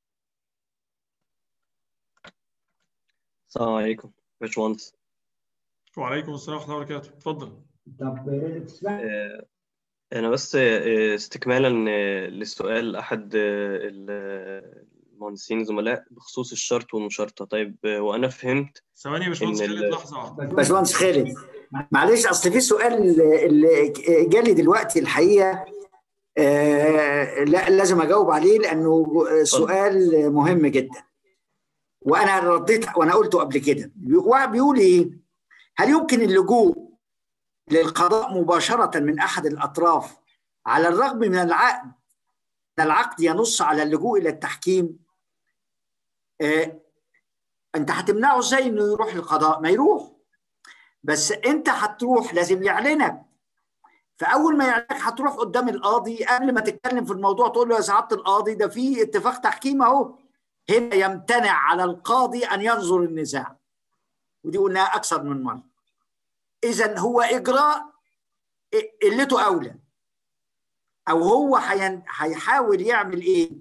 السلام عليكم باشمهندس وعليكم السلام ورحمه الله وبركاته اتفضل طب آه، انا بس آه، استكمالا آه، للسؤال احد المهندسين زملاء بخصوص الشرط والمشارطه طيب وانا فهمت ثواني يا باشمهندس إن خالد ال- لحظه واحده باشمهندس خالد معلش اصل في سؤال اللي جالي دلوقتي الحقيقه آه، لا لازم اجاوب عليه لانه سؤال مهم جدا وانا رديت وانا قلته قبل كده واحد بيقول ايه هل يمكن اللجوء للقضاء مباشره من احد الاطراف على الرغم من العقد ان العقد ينص على اللجوء الى التحكيم آه، انت هتمنعه ازاي انه يروح للقضاء ما يروح بس انت هتروح لازم يعلنك فاول ما يعلنك هتروح قدام القاضي قبل ما تتكلم في الموضوع تقول له يا سعاده القاضي ده في اتفاق تحكيم اهو هنا يمتنع على القاضي ان ينظر النزاع ودي قلناها اكثر من مره اذا هو اجراء قلته اولى او هو هين- هيحاول يعمل ايه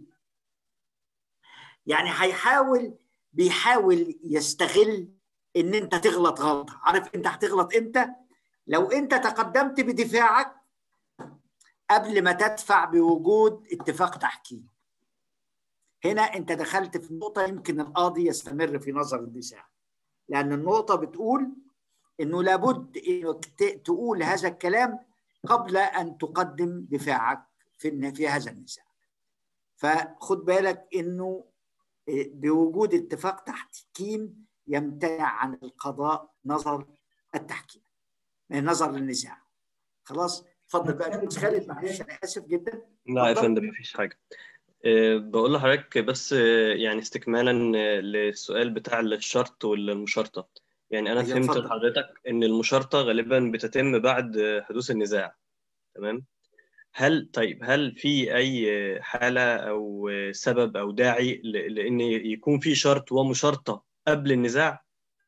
يعني هيحاول بيحاول يستغل ان انت تغلط غلطه عارف انت هتغلط امتى لو انت تقدمت بدفاعك قبل ما تدفع بوجود اتفاق تحكيم هنا انت دخلت في نقطه يمكن القاضي يستمر في نظر النزاع لان النقطه بتقول انه لابد انك ت- تقول هذا الكلام قبل ان تقدم دفاعك في في هذا النزاع فخد بالك انه بوجود اتفاق تحكيم يمتنع عن القضاء نظر التحكيم نظر للنزاع خلاص اتفضل بقى يا أستاذ خالد معلش انا اسف جدا لا يا اتفضل. فندم مفيش حاجه آه، بقول لحضرتك بس آه، يعني استكمالا آه، للسؤال بتاع الشرط والمشارطه يعني انا أيوة، فهمت اتفضل. حضرتك ان المشارطه غالبا بتتم بعد آه، حدوث النزاع تمام هل طيب هل في اي حاله او سبب او داعي ل- لان يكون في شرط ومشارطه قبل النزاع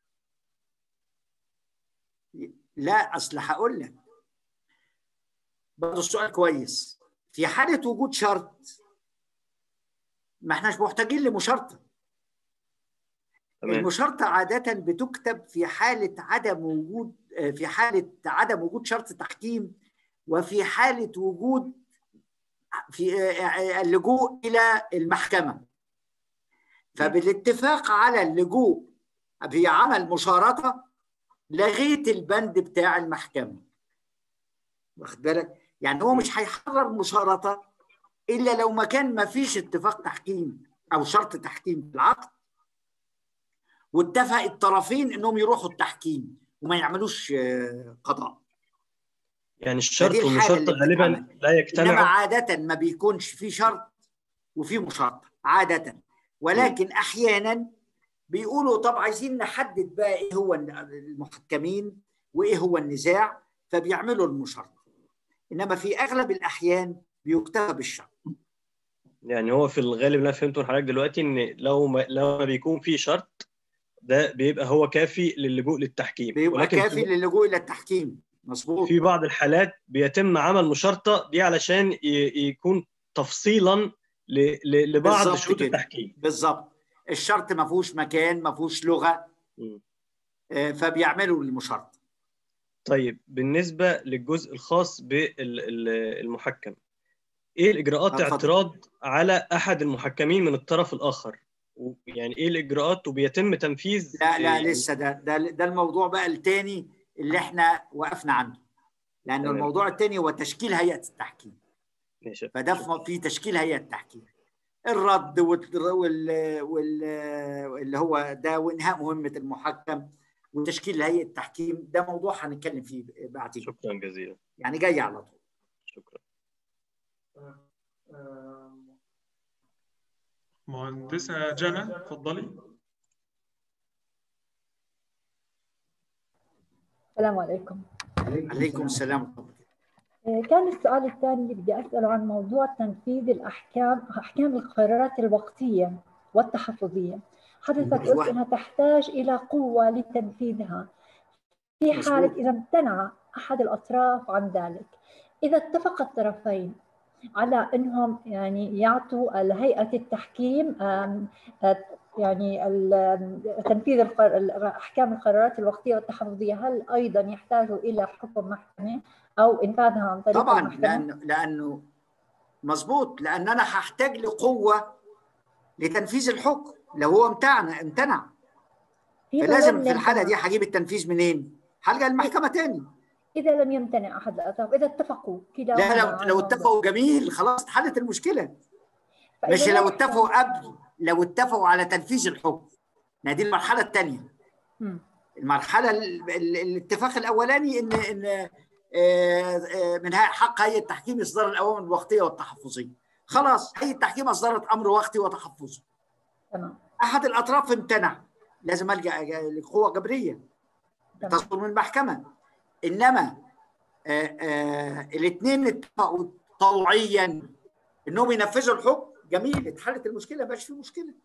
لا اصل هقول لك برضه السؤال كويس في حاله وجود شرط ما احناش محتاجين لمشارطه تمام المشارطه عاده بتكتب في حاله عدم وجود في حاله عدم وجود شرط تحكيم وفي حاله وجود في اللجوء الى المحكمه فبالاتفاق على اللجوء في عمل مشارطه لغيت البند بتاع المحكمه واخد بالك يعني هو مش هيحرر مشارطه الا لو ما كان ما فيش اتفاق تحكيم او شرط تحكيم في العقد واتفق الطرفين انهم يروحوا التحكيم وما يعملوش آه، قضاء يعني الشرط فدي الحالة والمشارطه اللي غالبا بتتعمل. لا انما يجتمعوا عاده ما بيكونش في شرط وفي مشارطه عاده ولكن احيانا بيقولوا طب عايزين نحدد بقى ايه هو المحكمين وايه هو النزاع فبيعملوا المشارطه انما في اغلب الاحيان بيكتفى بالشرط يعني هو في الغالب اللي انا فهمته من حضرتك دلوقتي ان لو ما لو ما بيكون في شرط ده بيبقى هو كافي للجوء للتحكيم بيبقى ولكن كافي في- للجوء الى التحكيم مظبوط في بعض الحالات بيتم عمل مشارطه دي علشان ي- يكون تفصيلا ل- ل- لبعض بالظبط شروط كده. التحكيم بالظبط الشرط ما فيهوش مكان ما فيهوش لغه مم. آه، فبيعملوا المشارطه طيب بالنسبه للجزء الخاص بالمحكم ايه الاجراءات اتفضل. اعتراض على احد المحكمين من الطرف الاخر يعني ايه الاجراءات وبيتم تنفيذ لا لا يعني لسه ده ده ده الموضوع بقى التاني اللي احنا وقفنا عنده لان تمام. الموضوع الثاني هو تشكيل هيئه التحكيم ماشي فده في- في تشكيل هيئه التحكيم الرد وال... وال... وال... اللي هو ده وانهاء مهمه المحكم وتشكيل هيئه التحكيم ده موضوع هنتكلم فيه بعدين شكرا جزيلا يعني جاي على طول شكرا مهندسة جنى اتفضلي السلام عليكم عليكم السلام ورحمه الله آه، كان السؤال الثاني اللي بدي أسأله عن موضوع تنفيذ الأحكام أحكام القرارات الوقتية والتحفظية حضرتك أيوة. قلت أنها تحتاج إلى قوة لتنفيذها في مظبوط. حالة إذا امتنع أحد الأطراف عن ذلك إذا اتفق الطرفين على أنهم يعني يعطوا هيئة التحكيم آم، آه، يعني ال- تنفيذ القر- ال- أحكام القرارات الوقتية والتحفظية هل أيضا يحتاجوا إلى حكم محكمة أو إنفاذها عن طريق طبعا المحكمة؟ لانه لانه مظبوط لان انا هحتاج لقوه لتنفيذ الحكم لو هو امتنع امتنع إذا فلازم لم في الحاله يمتنع- دي هجيب التنفيذ منين؟ هلجا المحكمه تاني إذا لم يمتنع أحد الأطراف إذا اتفقوا كلاهما لا لو على لو الموضوع. اتفقوا جميل خلاص اتحلت المشكله فإذا مش لا لو يحتاج- اتفقوا قبل لو اتفقوا على تنفيذ الحكم ما دي المرحله الثانيه مم. المرحله ال- ال- الاتفاق الاولاني ان ان آه، آه، من هي- حق هيئه التحكيم اصدار الاوامر الوقتيه والتحفظيه خلاص هيئه التحكيم اصدرت امر وقتي وتحفظي تمام احد الاطراف امتنع لازم الجا لقوه جبريه تمام تصدر من المحكمه انما الاثنين اتفقوا طوعيا انهم ينفذوا الحكم جميل اتحلت المشكله ما بقاش في مشكله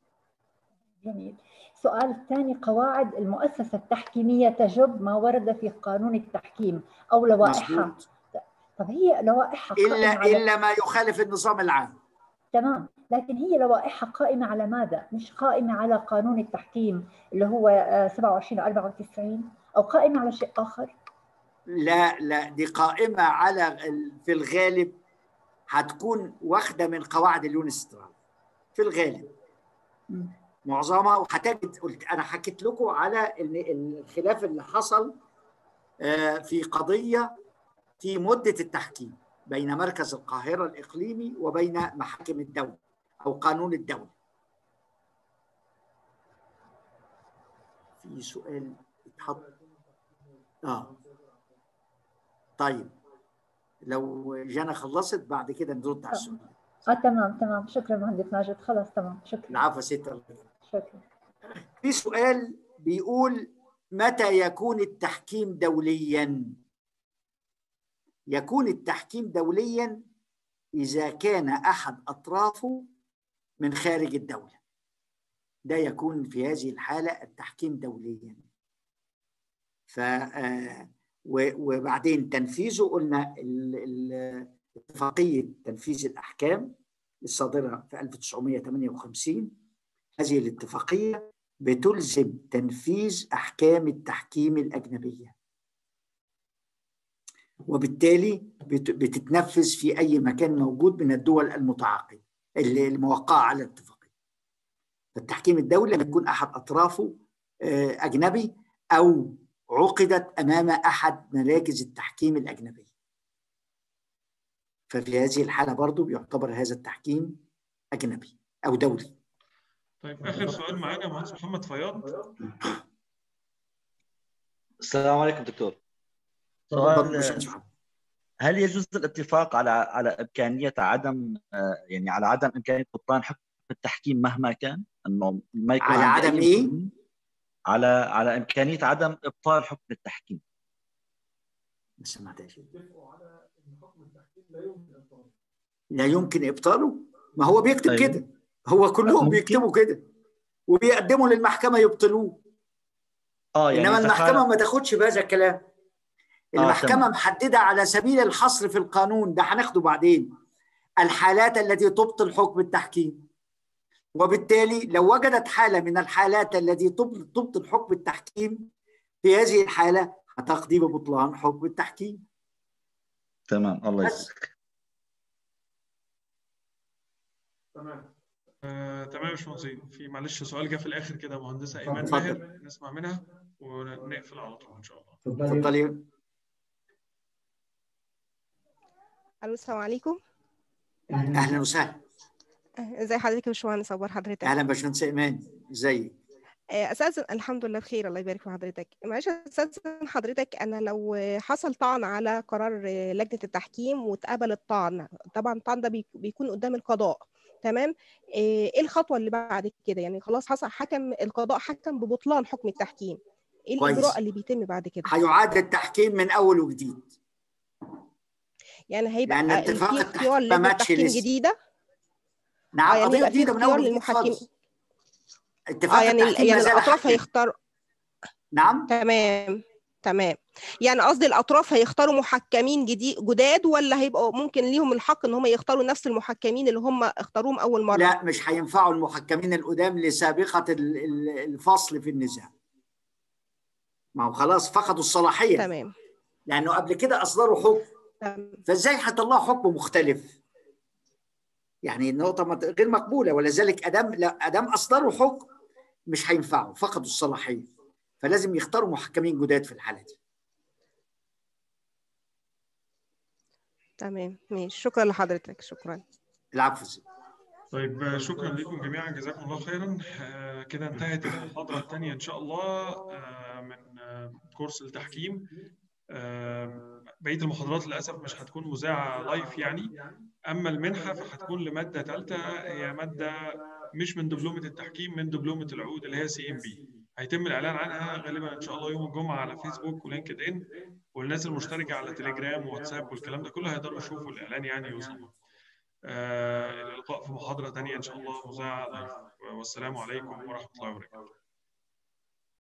جميل السؤال الثاني قواعد المؤسسة التحكيمية تجب ما ورد في قانون التحكيم أو لوائحها مظبوط طب هي لوائحها قائمة الا على الا ما يخالف النظام العام تمام لكن هي لوائحها قائمة على ماذا؟ مش قائمة على قانون التحكيم اللي هو آه، 27 94 أو قائمة على شيء آخر لا لا دي قائمه على ال- في الغالب هتكون واخده من قواعد اليونسترال في الغالب مم. معظمها وهتجد قلت انا حكيت لكم على ال- الخلاف اللي حصل آه، في قضيه في مده التحكيم بين مركز القاهره الاقليمي وبين محاكم الدوله او قانون الدوله. في سؤال اتحط اه طيب لو جانا خلصت بعد كده نرد على السؤال آه تمام تمام شكرا مهندس ماجد خلاص تمام شكرا العفو يا ست الله. شكرا في سؤال بيقول متى يكون التحكيم دوليا يكون التحكيم دوليا اذا كان احد اطرافه من خارج الدوله ده يكون في هذه الحاله التحكيم دوليا ف آه، و- وبعدين تنفيذه قلنا ال- ال- اتفاقيه تنفيذ الاحكام الصادره في 1958 هذه الاتفاقيه بتلزم تنفيذ احكام التحكيم الاجنبيه وبالتالي بت- بتتنفذ في اي مكان موجود من الدول المتعاقده اللي الموقعه على الاتفاقيه فالتحكيم الدولي لما يكون احد اطرافه آه، اجنبي او عقدت امام احد مراكز التحكيم الاجنبيه ففي هذه الحاله برضو بيعتبر هذا التحكيم اجنبي او دولي طيب اخر سؤال معانا مهندس محمد فياض السلام عليكم دكتور اتفضل سؤال باشمهندس محمد. هل يجوز الاتفاق على على امكانيه عدم آه، يعني على عدم امكانيه بطلان حكم التحكيم مهما كان انه ما يكون على عندي عدم أي إيه؟ مشكلة على على امكانيه عدم ابطال حكم التحكيم ما سمعتهاش لا يمكن ابطاله ما هو بيكتب أيوة. كده هو كلهم ممكن. بيكتبوا كده وبيقدموا للمحكمه يبطلوه اه يعني انما إذا المحكمه كان- ما تاخدش بهذا الكلام المحكمه تمام. محدده على سبيل الحصر في القانون ده هناخده بعدين الحالات التي تبطل حكم التحكيم وبالتالي لو وجدت حاله من الحالات التي تبطل تبطل حكم التحكيم في هذه الحاله هتقضي ببطلان حكم التحكيم تمام الله بس. يجزاك آه، تمام يا باشمهندس في معلش سؤال جه في الاخر كده مهندسه ايمان اتفضل. ماهر نسمع منها ونقفل على طول ان شاء الله تفضلي الو السلام عليكم اهلا وسهلا ازي حضرتك يا باشمهندس اخبار حضرتك اهلا باشمهندس ايمان ازيك اساسا الحمد لله بخير الله يبارك في حضرتك معلش اساسا حضرتك انا لو حصل طعن على قرار لجنه التحكيم واتقبل الطعن طبعا الطعن ده بيكون قدام القضاء تمام ايه الخطوه اللي بعد كده يعني خلاص حصل حكم القضاء حكم ببطلان حكم التحكيم ايه كويس. الاجراء اللي بيتم بعد كده هيعاد التحكيم من اول وجديد يعني هيبقى لأن اتفاق في التحكيم اختيار ما لجنه ماتش تحكيم لسه. جديده نعم اه يعني قضيه يبقى في جديده من اختيار اول وجديد للمحكم خالص اتفاق اه يعني التحكيم يعني ما زال الاطراف حاكم. هيختار نعم تمام تمام يعني قصدي الاطراف هيختاروا محكمين جديد جداد ولا هيبقوا ممكن ليهم الحق ان هم يختاروا نفس المحكمين اللي هم اختاروهم اول مره لا مش هينفعوا المحكمين القدام لسابقه ال- ال- الفصل في النزاع ما هو خلاص فقدوا الصلاحيه تمام لانه قبل كده اصدروا حكم تمام فازاي هيطلعوا حكم مختلف يعني النقطه مت- غير مقبوله ولذلك ادام لا ادام اصدروا حكم مش هينفعوا فقدوا الصلاحيه فلازم يختاروا محكمين جداد في الحاله دي تمام ماشي شكرا لحضرتك شكرا العفو زي. طيب شكرا لكم جميعا جزاكم الله خيرا آه، كده انتهت المحاضرة الثانية إن شاء الله آه، من آه، كورس التحكيم آه، بقية المحاضرات للأسف مش هتكون مذاعة لايف يعني أما المنحة فهتكون لمادة ثالثة هي مادة مش من دبلومة التحكيم من دبلومة العقود اللي هي سي ام بي هيتم الإعلان عنها غالبا إن شاء الله يوم الجمعة على فيسبوك ولينكد إن والناس المشتركة على تليجرام وواتساب والكلام ده كله هيقدروا يشوفوا الإعلان يعني يوصلهم آه، الى اللقاء في محاضرة تانية إن شاء الله مذاعة لايف والسلام عليكم ورحمة الله وبركاته